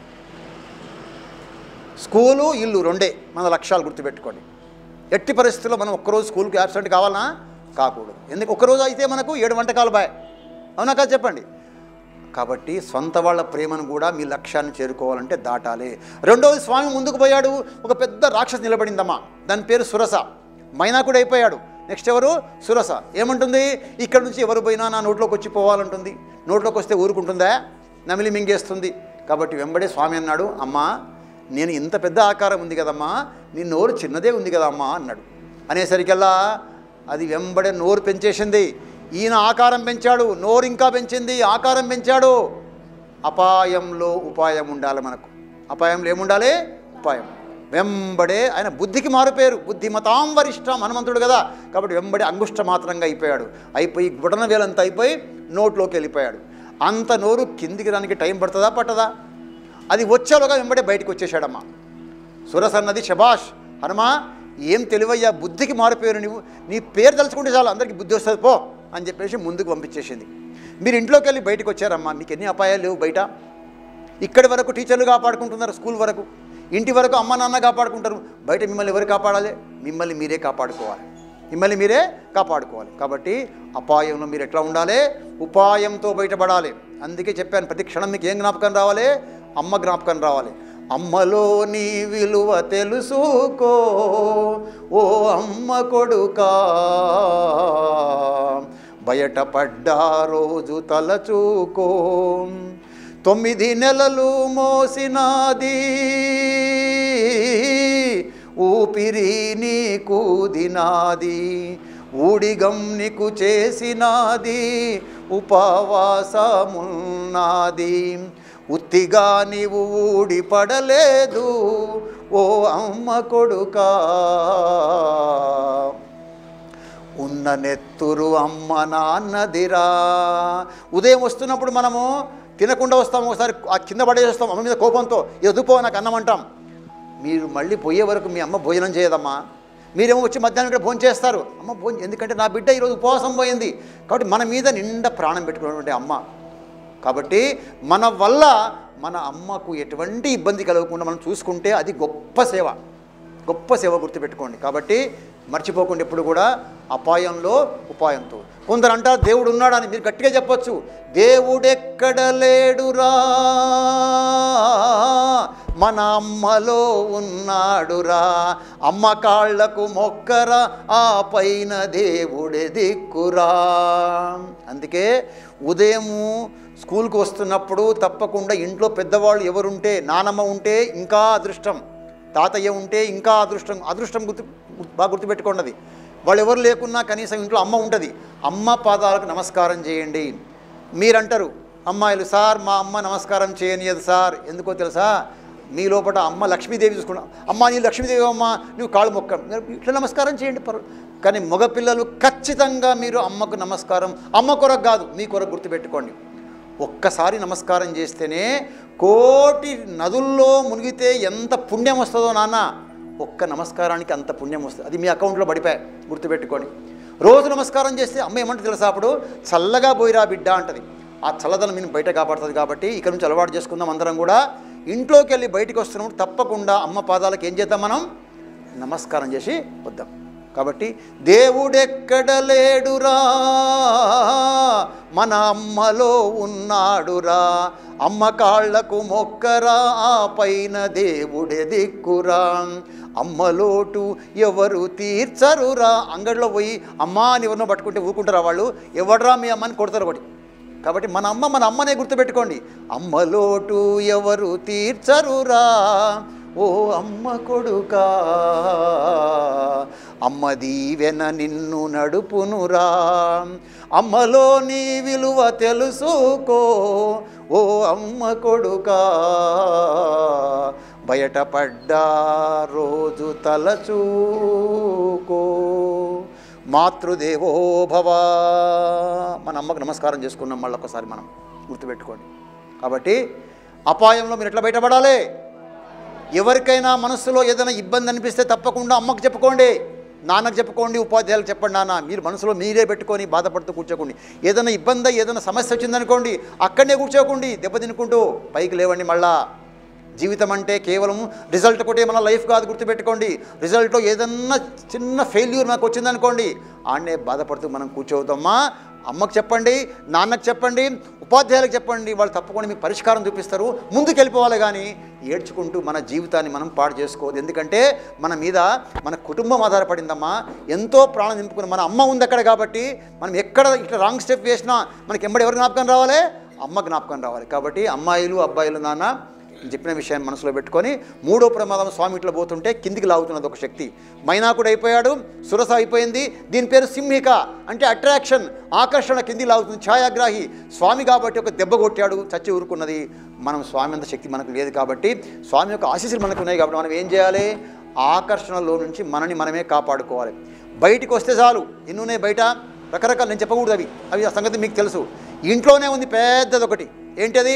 స్కూలు ఇల్లు రెండే మన లక్ష్యాలు గుర్తుపెట్టుకోండి ఎట్టి పరిస్థితుల్లో మనం ఒక్కరోజు స్కూల్కి యాబ్సెంట్ కావాలనా కాకూడదు ఎందుకు ఒక్కరోజు అయితే మనకు ఏడు వంటకాలు బాయ్ అవునా కాదు చెప్పండి కాబట్టి సొంత వాళ్ళ ప్రేమను కూడా మీ లక్ష్యాన్ని చేరుకోవాలంటే దాటాలి రెండవది స్వామి ముందుకు పోయాడు ఒక పెద్ద రాక్షసి నిలబడిందమ్మా దాని పేరు సురస మైనాకుడు అయిపోయాడు నెక్స్ట్ ఎవరు సురస ఏమంటుంది ఇక్కడ నుంచి ఎవరు పోయినా నా నోట్లోకి వచ్చి పోవాలంటుంది నోట్లోకి వస్తే ఊరుకుంటుందా నమిలి మింగేస్తుంది కాబట్టి వెంబడే స్వామి అన్నాడు అమ్మా నేను ఇంత పెద్ద ఆకారం ఉంది కదమ్మా నీ నోరు చిన్నదే ఉంది కదమ్మా అన్నాడు అనేసరికల్లా అది వెంబడే నోరు పెంచేసింది ఈయన ఆకారం పెంచాడు నోరు ఇంకా పెంచింది ఆకారం పెంచాడు అపాయంలో ఉపాయం ఉండాలి మనకు అపాయంలో ఏముండాలి ఉపాయం వెంబడే ఆయన బుద్ధికి మారుపేరు బుద్ధిమతాం వరిష్టం హనుమంతుడు కదా కాబట్టి వెంబడే అంగుష్ట మాత్రంగా అయిపోయాడు అయిపోయి గుడన వేలంతా అయిపోయి నోట్లోకి వెళ్ళిపోయాడు అంత నోరు కిందికి రానికి టైం పడుతుందా పట్టదా అది వచ్చేలోగా వెంబడే బయటికి వచ్చేసాడమ్మా సురస్ అన్నది శబాష్ హనుమా ఏం తెలివయ్యా బుద్ధికి మారిపోయారు నువ్వు నీ పేరు తలుచుకుంటే చాలు అందరికీ బుద్ధి వస్తుంది పో అని చెప్పేసి ముందుకు పంపించేసింది మీరు ఇంట్లోకి వెళ్ళి బయటకు వచ్చారమ్మా మీకు ఎన్ని అపాయాలు లేవు బయట ఇక్కడి వరకు టీచర్లు కాపాడుకుంటున్నారు స్కూల్ వరకు ఇంటి వరకు అమ్మ నాన్న కాపాడుకుంటారు బయట మిమ్మల్ని ఎవరు కాపాడాలి మిమ్మల్ని మీరే కాపాడుకోవాలి మిమ్మల్ని మీరే కాపాడుకోవాలి కాబట్టి అపాయంలో మీరు ఎట్లా ఉండాలి ఉపాయంతో బయటపడాలి అందుకే చెప్పాను ప్రతి క్షణం మీకు ఏం జ్ఞాపకం రావాలి అమ్మ జ్ఞాపకం రావాలి అమ్మలో నీ విలువ తెలుసుకో ఓ అమ్మ కొడుకా బయటపడ్డా రోజు తలచూకో తొమ్మిది నెలలు మోసినాది ఊపిరి నీకు దినాది ఊడిగం నీకు చేసినాది ఉపవాసమున్నది ఉత్తిగా నీవు ఊడిపడలేదు ఓ అమ్మ కొడుకా ఉన్న నెత్తురు అమ్మ నాన్నదిరా ఉదయం వస్తున్నప్పుడు మనము తినకుండా వస్తాం ఒకసారి ఆ కింద పడేసి వస్తాం అమ్మ మీద కోపంతో ఎదుపో నాకు అన్నం అంటాం మీరు మళ్ళీ పోయే వరకు మీ అమ్మ భోజనం చేయదమ్మా మీరేమో వచ్చి మధ్యాహ్నం ఇక్కడ భోజనం చేస్తారు అమ్మ భోజనం ఎందుకంటే నా బిడ్డ ఈరోజు ఉపవాసం పోయింది కాబట్టి మన మీద నిండా ప్రాణం పెట్టుకున్నటువంటి అమ్మ కాబట్టి మన వల్ల మన అమ్మకు ఎటువంటి ఇబ్బంది కలగకుండా మనం చూసుకుంటే అది గొప్ప సేవ గొప్ప సేవ గుర్తుపెట్టుకోండి కాబట్టి మర్చిపోకుండా ఎప్పుడు కూడా అపాయంలో ఉపాయంతో కొందరు అంటారు దేవుడు ఉన్నాడని మీరు గట్టిగా చెప్పొచ్చు దేవుడెక్కడ లేడురా మన అమ్మలో ఉన్నాడురా అమ్మ కాళ్లకు మొక్కరా ఆ పైన దేవుడే దిక్కురా అందుకే ఉదయము స్కూల్కి వస్తున్నప్పుడు తప్పకుండా ఇంట్లో పెద్దవాళ్ళు ఎవరుంటే నానమ్మ ఉంటే ఇంకా అదృష్టం తాతయ్య ఉంటే ఇంకా అదృష్టం అదృష్టం గుర్తు గుర్తు- బాగా గుర్తుపెట్టుకోండి అది వాళ్ళు ఎవరు లేకున్నా కనీసం ఇంట్లో అమ్మ ఉంటుంది అమ్మ పాదాలకు నమస్కారం చేయండి మీరంటారు అమ్మాయిలు సార్ మా అమ్మ నమస్కారం చేయనియదు సార్ ఎందుకో తెలుసా మీ లోపల అమ్మ లక్ష్మీదేవి చూసుకున్నా అమ్మ నీ లక్ష్మీదేవి అమ్మ నువ్వు కాళ్ళు మొక్క మీరు ఇట్లా నమస్కారం చేయండి పర్వ కానీ మగపిల్లలు ఖచ్చితంగా మీరు అమ్మకు నమస్కారం అమ్మ కొరకు కాదు మీ కొరకు గుర్తుపెట్టుకోండి ఒక్కసారి నమస్కారం చేస్తేనే కోటి నదుల్లో మునిగితే ఎంత పుణ్యం వస్తుందో నాన్న ఒక్క నమస్కారానికి అంత పుణ్యం వస్తుంది అది మీ అకౌంట్లో పడిపోయి గుర్తుపెట్టుకోండి రోజు నమస్కారం చేస్తే అమ్మ ఏమంటే తెలుసా అప్పుడు చల్లగా పోయిరా బిడ్డ అంటది ఆ చల్లదనం మీరు బయట కాపాడుతుంది కాబట్టి ఇక్కడ నుంచి అలవాటు చేసుకుందాం అందరం కూడా ఇంట్లోకి వెళ్ళి బయటికి వస్తున్నప్పుడు తప్పకుండా అమ్మ పాదాలకు ఏం చేద్దాం మనం నమస్కారం చేసి వద్దాం కాబట్టి దేవుడెక్కడ లేడురా మన అమ్మలో ఉన్నాడురా అమ్మ కాళ్లకు మొక్కరా ఆ పైన దేవుడే దిక్కురా అమ్మలోటు ఎవరు తీర్చరురా అంగడిలో పోయి అమ్మా అని ఎవరినో పట్టుకుంటే ఊరుకుంటారా వాళ్ళు ఎవడరా మీ అమ్మని కొడతారు ఒకటి కాబట్టి మన అమ్మ మన అమ్మనే గుర్తుపెట్టుకోండి అమ్మలోటు ఎవరు తీర్చరురా ఓ అమ్మ కొడుకా అమ్మ దీవెన నిన్ను నడుపునురా అమ్మలో నీ విలువ తెలుసుకో ఓ అమ్మ కొడుకా బయటపడ్డా రోజు తలచూకో మాతృదేవో భవ మన అమ్మకు నమస్కారం చేసుకున్నాం మళ్ళీ ఒకసారి మనం గుర్తుపెట్టుకోండి కాబట్టి అపాయంలో మీరు ఎట్లా బయటపడాలి ఎవరికైనా మనసులో ఏదైనా ఇబ్బంది అనిపిస్తే తప్పకుండా అమ్మకు చెప్పుకోండి నాన్నకు చెప్పుకోండి ఉపాధ్యాయులకు చెప్పండి నాన్న మీరు మనసులో మీరే పెట్టుకొని బాధపడుతూ కూర్చోకండి ఏదైనా ఇబ్బంది ఏదైనా సమస్య వచ్చిందనుకోండి అక్కడనే కూర్చోకండి దెబ్బ తినుకుంటూ పైకి లేవండి మళ్ళా జీవితం అంటే కేవలం రిజల్ట్ కొట్టే మన లైఫ్ కాదు గుర్తుపెట్టుకోండి రిజల్ట్లో ఏదన్నా చిన్న ఫెయిల్యూర్ నాకు వచ్చిందనుకోండి ఆడనే బాధపడుతూ మనం కూర్చోవుతామా అమ్మకు చెప్పండి నాన్నకు చెప్పండి ఉపాధ్యాయులకు చెప్పండి వాళ్ళు తప్పకుండా మీకు పరిష్కారం చూపిస్తారు ముందుకు వెళ్ళిపోవాలి కానీ ఏడ్చుకుంటూ మన జీవితాన్ని మనం పాడు చేసుకోవద్దు ఎందుకంటే మన మీద మన కుటుంబం ఆధారపడిందమ్మా ఎంతో ప్రాణం నింపుకుని మన అమ్మ ఉంది అక్కడ కాబట్టి మనం ఎక్కడ ఇట్లా రాంగ్ స్టెప్ వేసినా మనకి ఎంబడి ఎవరు జ్ఞాపకం రావాలి అమ్మ జ్ఞాపకం రావాలి కాబట్టి అమ్మాయిలు అబ్బాయిలు నాన్న నేను చెప్పిన విషయాన్ని మనసులో పెట్టుకొని మూడో ప్రమాదం స్వామి ఇట్లా పోతుంటే కిందికి లాగుతున్నది ఒక శక్తి మైనాకుడు అయిపోయాడు సురస అయిపోయింది దీని పేరు సింహిక అంటే అట్రాక్షన్ ఆకర్షణ కిందికి లాగుతుంది ఛాయాగ్రాహి స్వామి కాబట్టి ఒక దెబ్బ కొట్టాడు చచ్చి ఊరుకున్నది మనం స్వామి అంత శక్తి మనకు లేదు కాబట్టి స్వామి యొక్క ఆశీస్సులు మనకు ఉన్నాయి కాబట్టి మనం ఏం చేయాలి ఆకర్షణలో నుంచి మనని మనమే కాపాడుకోవాలి బయటికి వస్తే చాలు ఎన్ని ఉన్నాయి బయట రకరకాలు నేను చెప్పకూడదు అవి అవి ఆ సంగతి మీకు తెలుసు ఇంట్లోనే ఉంది పెద్దది ఒకటి ఏంటది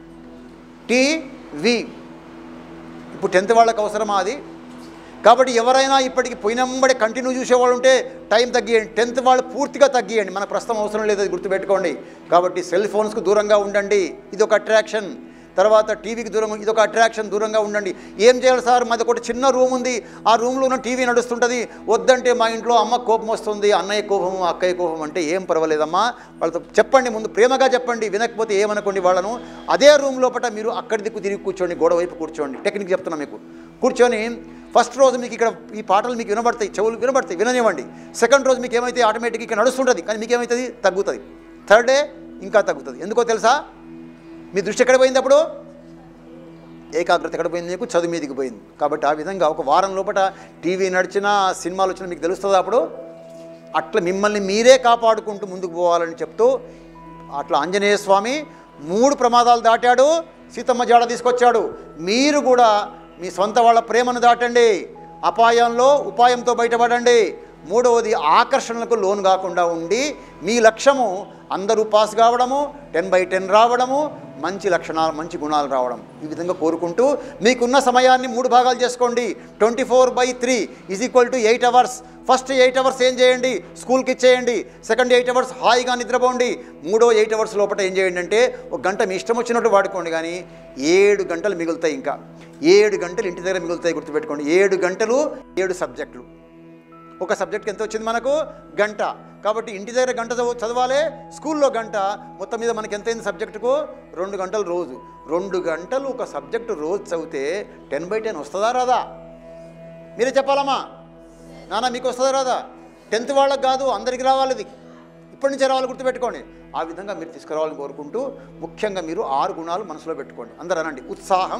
టీవీ ఇప్పుడు టెన్త్ వాళ్ళకి అవసరమా అది కాబట్టి ఎవరైనా ఇప్పటికి పోయినంబడి కంటిన్యూ చూసేవాళ్ళు ఉంటే టైం తగ్గియండి టెన్త్ వాళ్ళు పూర్తిగా తగ్గియండి మన ప్రస్తుతం అవసరం లేదు అది గుర్తుపెట్టుకోండి కాబట్టి సెల్ ఫోన్స్కు దూరంగా ఉండండి ఇది ఒక అట్రాక్షన్ తర్వాత టీవీకి దూరం ఇది ఒక అట్రాక్షన్ దూరంగా ఉండండి ఏం చేయాలి సార్ మాది ఒకటి చిన్న రూమ్ ఉంది ఆ రూమ్లో ఉన్న టీవీ నడుస్తుంటుంది వద్దంటే మా ఇంట్లో అమ్మ కోపం వస్తుంది అన్నయ్య కోపము అక్కయ్య కోపం అంటే ఏం పర్వాలేదమ్మా వాళ్ళతో చెప్పండి ముందు ప్రేమగా చెప్పండి వినకపోతే ఏమనుకోండి వాళ్ళను అదే రూమ్ లోపల మీరు అక్కడి దిక్కు తిరిగి కూర్చోండి గోడ వైపు కూర్చోండి టెక్నిక్ చెప్తున్నా మీకు కూర్చొని ఫస్ట్ రోజు మీకు ఇక్కడ ఈ పాటలు మీకు వినబడతాయి చెవులు వినబడతాయి విననివ్వండి సెకండ్ రోజు మీకు ఏమైతే ఆటోమేటిక్ ఇక్కడ నడుస్తుంటుంది కానీ మీకు ఏమవుతుంది తగ్గుతుంది థర్డ్ డే ఇంకా తగ్గుతుంది ఎందుకో తెలుసా మీ దృష్టి ఎక్కడ పోయింది అప్పుడు ఏకాగ్రత ఎక్కడ పోయింది నీకు చదువు మీదకి పోయింది కాబట్టి ఆ విధంగా ఒక వారం లోపల టీవీ నడిచినా సినిమాలు వచ్చినా మీకు తెలుస్తుంది అప్పుడు అట్లా మిమ్మల్ని మీరే కాపాడుకుంటూ ముందుకు పోవాలని చెప్తూ అట్లా ఆంజనేయ స్వామి మూడు ప్రమాదాలు దాటాడు సీతమ్మ జాడ తీసుకొచ్చాడు మీరు కూడా మీ సొంత వాళ్ళ ప్రేమను దాటండి అపాయంలో ఉపాయంతో బయటపడండి మూడవది ఆకర్షణలకు లోన్ కాకుండా ఉండి మీ లక్ష్యము అందరూ పాస్ కావడము టెన్ బై టెన్ రావడము మంచి లక్షణాలు మంచి గుణాలు రావడం ఈ విధంగా కోరుకుంటూ మీకున్న సమయాన్ని మూడు భాగాలు చేసుకోండి twenty four by three is equal to eight hours first eight hours ఏం చేయండి స్కూల్కి ఇచ్చేయండి సెకండ్ ఎయిట్ అవర్స్ హాయిగా నిద్రపోండి మూడో ఎయిట్ అవర్స్ లోపల ఏం చేయండి అంటే ఒక గంట మీ ఇష్టం వచ్చినట్టు వాడుకోండి కానీ ఏడు గంటలు మిగులుతాయి ఇంకా ఏడు గంటలు ఇంటి దగ్గర మిగులుతాయి గుర్తుపెట్టుకోండి ఏడు గంటలు ఏడు సబ్జెక్టులు ఒక సబ్జెక్ట్కి ఎంత వచ్చింది మనకు గంట కాబట్టి ఇంటి దగ్గర గంట చదువు చదవాలి స్కూల్లో గంట మొత్తం మీద మనకి ఎంత అయింది సబ్జెక్టుకు రెండు గంటలు రోజు రెండు గంటలు ఒక సబ్జెక్టు రోజు చదివితే టెన్ బై టెన్ వస్తుందా రాదా మీరే చెప్పాలమ్మా నాన్న మీకు వస్తుందా రాదా టెన్త్ వాళ్ళకి కాదు అందరికీ రావాలి ఇది ఇప్పటి నుంచే రావాలి గుర్తుపెట్టుకోండి ఆ విధంగా మీరు తీసుకురావాలని కోరుకుంటూ ముఖ్యంగా మీరు ఆరు గుణాలు మనసులో పెట్టుకోండి అందరూ అనండి ఉత్సాహం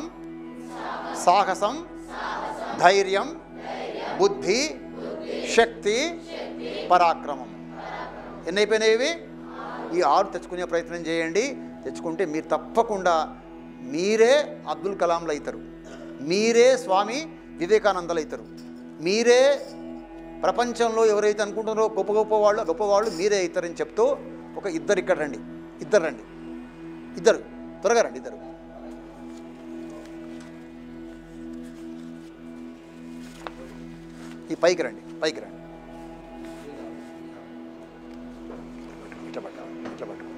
సాహసం ధైర్యం బుద్ధి శక్తి పరాక్రమం ఎన్ని అయిపోయినాయి ఇవి ఈ ఆరు తెచ్చుకునే ప్రయత్నం చేయండి తెచ్చుకుంటే మీరు తప్పకుండా మీరే అబ్దుల్ కలాంలు అవుతారు మీరే స్వామి వివేకానందలు అవుతారు మీరే ప్రపంచంలో ఎవరైతే అనుకుంటున్నారో గొప్ప గొప్ప వాళ్ళు గొప్ప వాళ్ళు మీరే అవుతారని చెప్తూ ఒక ఇద్దరు ఇక్కడ రండి ఇద్దరు రండి ఇద్దరు త్వరగా రండి ఇద్దరు ఈ పైకి రండి పైకి రండి ఇట్లా పట్టు ఇట్లా పట్టు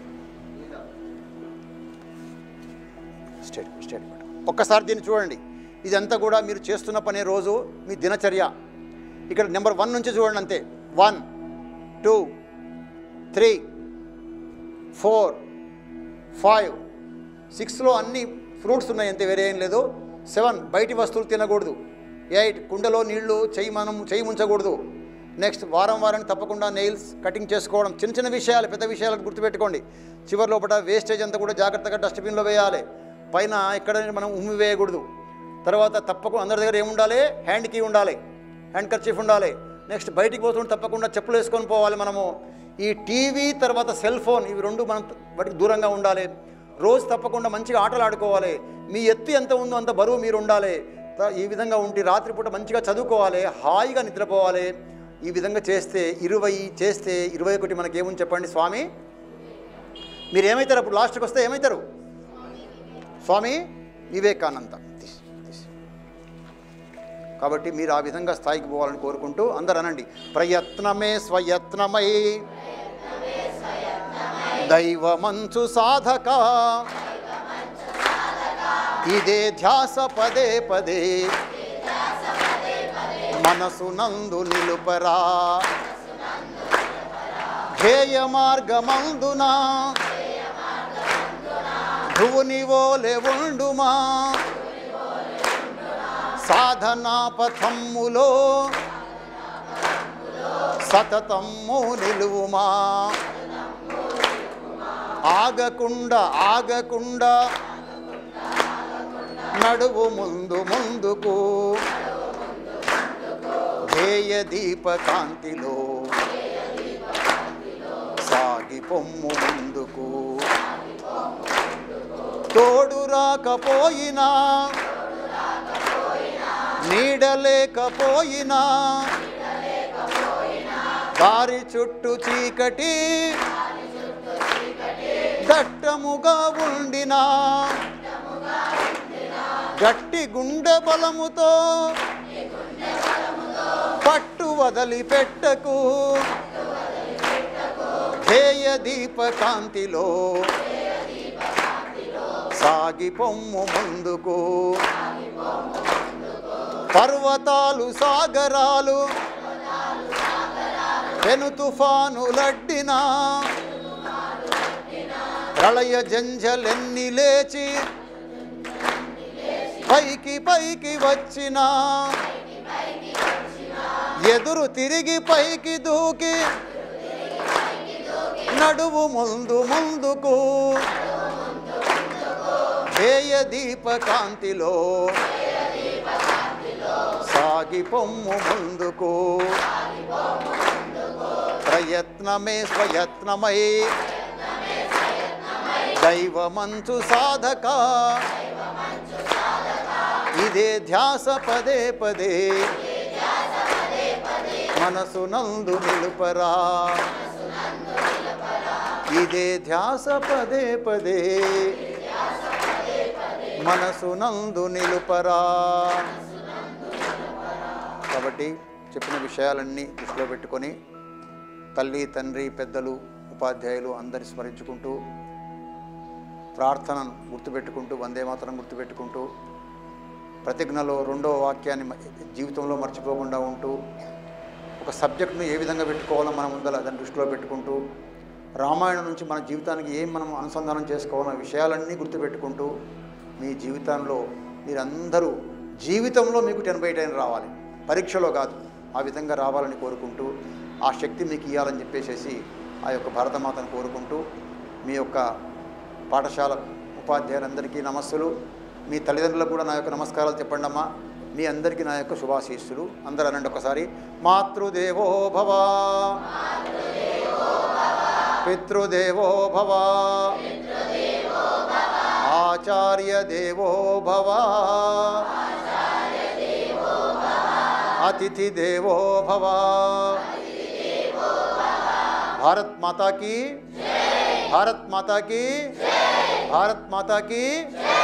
స్టేట్ స్టేట్ పట్టు ఒక్కసారి దీన్ని చూడండి ఇదంతా కూడా మీరు చేస్తున్న పనే రోజు మీ దినచర్య ఇక్కడ నెంబర్ వన్ నుంచి చూడండి అంతే one two three four five సిక్స్లో అన్ని ఫ్రూట్స్ ఉన్నాయి అంతే వేరే ఏం లేదు సెవెన్ బయటి వస్తువులు తినకూడదు ఎయిట్ కుండలో నీళ్లు చెయ్యి మనం చెయ్యి ముంచకూడదు నెక్స్ట్ వారం వారం తప్పకుండా నెయిల్స్ కటింగ్ చేసుకోవడం చిన్న చిన్న విషయాలు పెద్ద విషయాలను గుర్తుపెట్టుకోండి చివరి లోపల వేస్టేజ్ అంతా కూడా జాగ్రత్తగా డస్ట్బిన్లో వేయాలి పైన ఎక్కడ మనం ఉమ్మి వేయకూడదు తర్వాత తప్పకుండా అందరి దగ్గర ఏముండాలి హ్యాండ్ కీ ఉండాలి హ్యాండ్ కర్చీఫ్ ఉండాలి నెక్స్ట్ బయటికి పోతుంటే తప్పకుండా చెప్పులు వేసుకొని పోవాలి మనము ఈ టీవీ తర్వాత సెల్ ఫోన్ ఇవి రెండు మనం వాటికి దూరంగా ఉండాలి రోజు తప్పకుండా మంచిగా ఆటలు ఆడుకోవాలి మీ ఎత్తు ఎంత ఉందో అంత బరువు మీరు ఉండాలి త- ఈ విధంగా ఉండి రాత్రిపూట మంచిగా చదువుకోవాలి హాయిగా నిద్రపోవాలి ఈ విధంగా చేస్తే ఇరవై చేస్తే ఇరవై ఒకటి మనకేముంది చెప్పండి స్వామి మీరు ఏమవుతారు అప్పుడు లాస్ట్కి వస్తే ఏమవుతారు స్వామి వివేకానంద తీసి, తీసి. కాబట్టి మీరు ఆ విధంగా స్థాయికి పోవాలని కోరుకుంటూ అందరు అనండి ప్రయత్నమే స్వయత్నమై దైవమంచు సాధక ఇదే ధ్యాస పదే పదే మనసు నందు నిలుపరా ధ్యేయ మార్గమందున ధ్రువుని ఓలె ఉండుమా సాధనా పథమ్ములో సతతమ్ము నిలువుమా ఆగకుండా ఆగకుండా నడువు ముందు ముందుకు ధ్యేయ దీప కాంతిలో సాగి పొమ్ము ముందుకు తోడు రాకపోయినా నీడలేకపోయినా దారి చుట్టూ చీకటి దట్టముగా ఉండినా గట్టి గుండె బలముతో పట్టు వదలి పెట్టకు ధ్యేయ దీప కాంతిలో సాగి పొమ్ము ముందుకు పర్వతాలు సాగరాలు పెను తుఫానులడ్డినా ప్రళయ జంజలెన్ని లేచి పైకి పైకి వచ్చినా ఎదురు తిరిగి పైకి దూకి నడువు ముందు ముందుకు ధ్యేయ దీప కాంతిలో సాగి పొమ్ము ముందుకు ప్రయత్నమే స్వయత్నమై దైవమంచు సాధక ఇదే ధ్యాస పదే పదే మనసు నందు నిలుపరా ఇదే ధ్యాస పదే పదే మనసు నందు నిలుపరా కాబట్టి చెప్పిన విషయాలన్నీ దృష్టిలో పెట్టుకొని తల్లి తండ్రి పెద్దలు ఉపాధ్యాయులు అందరి స్మరించుకుంటూ ప్రార్థనను గుర్తుపెట్టుకుంటూ వందే మాత్రం గుర్తుపెట్టుకుంటూ ప్రతిజ్ఞలో రెండవ వాక్యాన్ని మ- జీవితంలో మర్చిపోకుండా ఉంటూ ఒక సబ్జెక్ట్ను ఏ విధంగా పెట్టుకోవాలో మనం ముందర దాన్ని దృష్టిలో పెట్టుకుంటూ రామాయణం నుంచి మన జీవితానికి ఏం మనం అనుసంధానం చేసుకోవాలో ఆ విషయాలన్నీ గుర్తుపెట్టుకుంటూ మీ జీవితంలో మీరందరూ జీవితంలో మీకు టెన్ బై టెన్ రావాలి పరీక్షలో కాదు ఆ విధంగా రావాలని కోరుకుంటూ ఆ శక్తి మీకు ఇవ్వాలని చెప్పేసి ఆ యొక్క భారతమాతను కోరుకుంటూ మీ యొక్క పాఠశాల ఉపాధ్యాయులందరికీ నమస్సులు మీ తల్లిదండ్రులకు కూడా నా యొక్క నమస్కారాలు చెప్పండి అమ్మా మీ అందరికీ నా యొక్క శుభాశీస్సులు అందరూ అనండి ఒకసారి మాతృదేవో భవ పితృదేవో భవ ఆచార్య దేవో భవ అతిథి దేవో భవ భారత్ మాతా की भारत माता की भारत माता की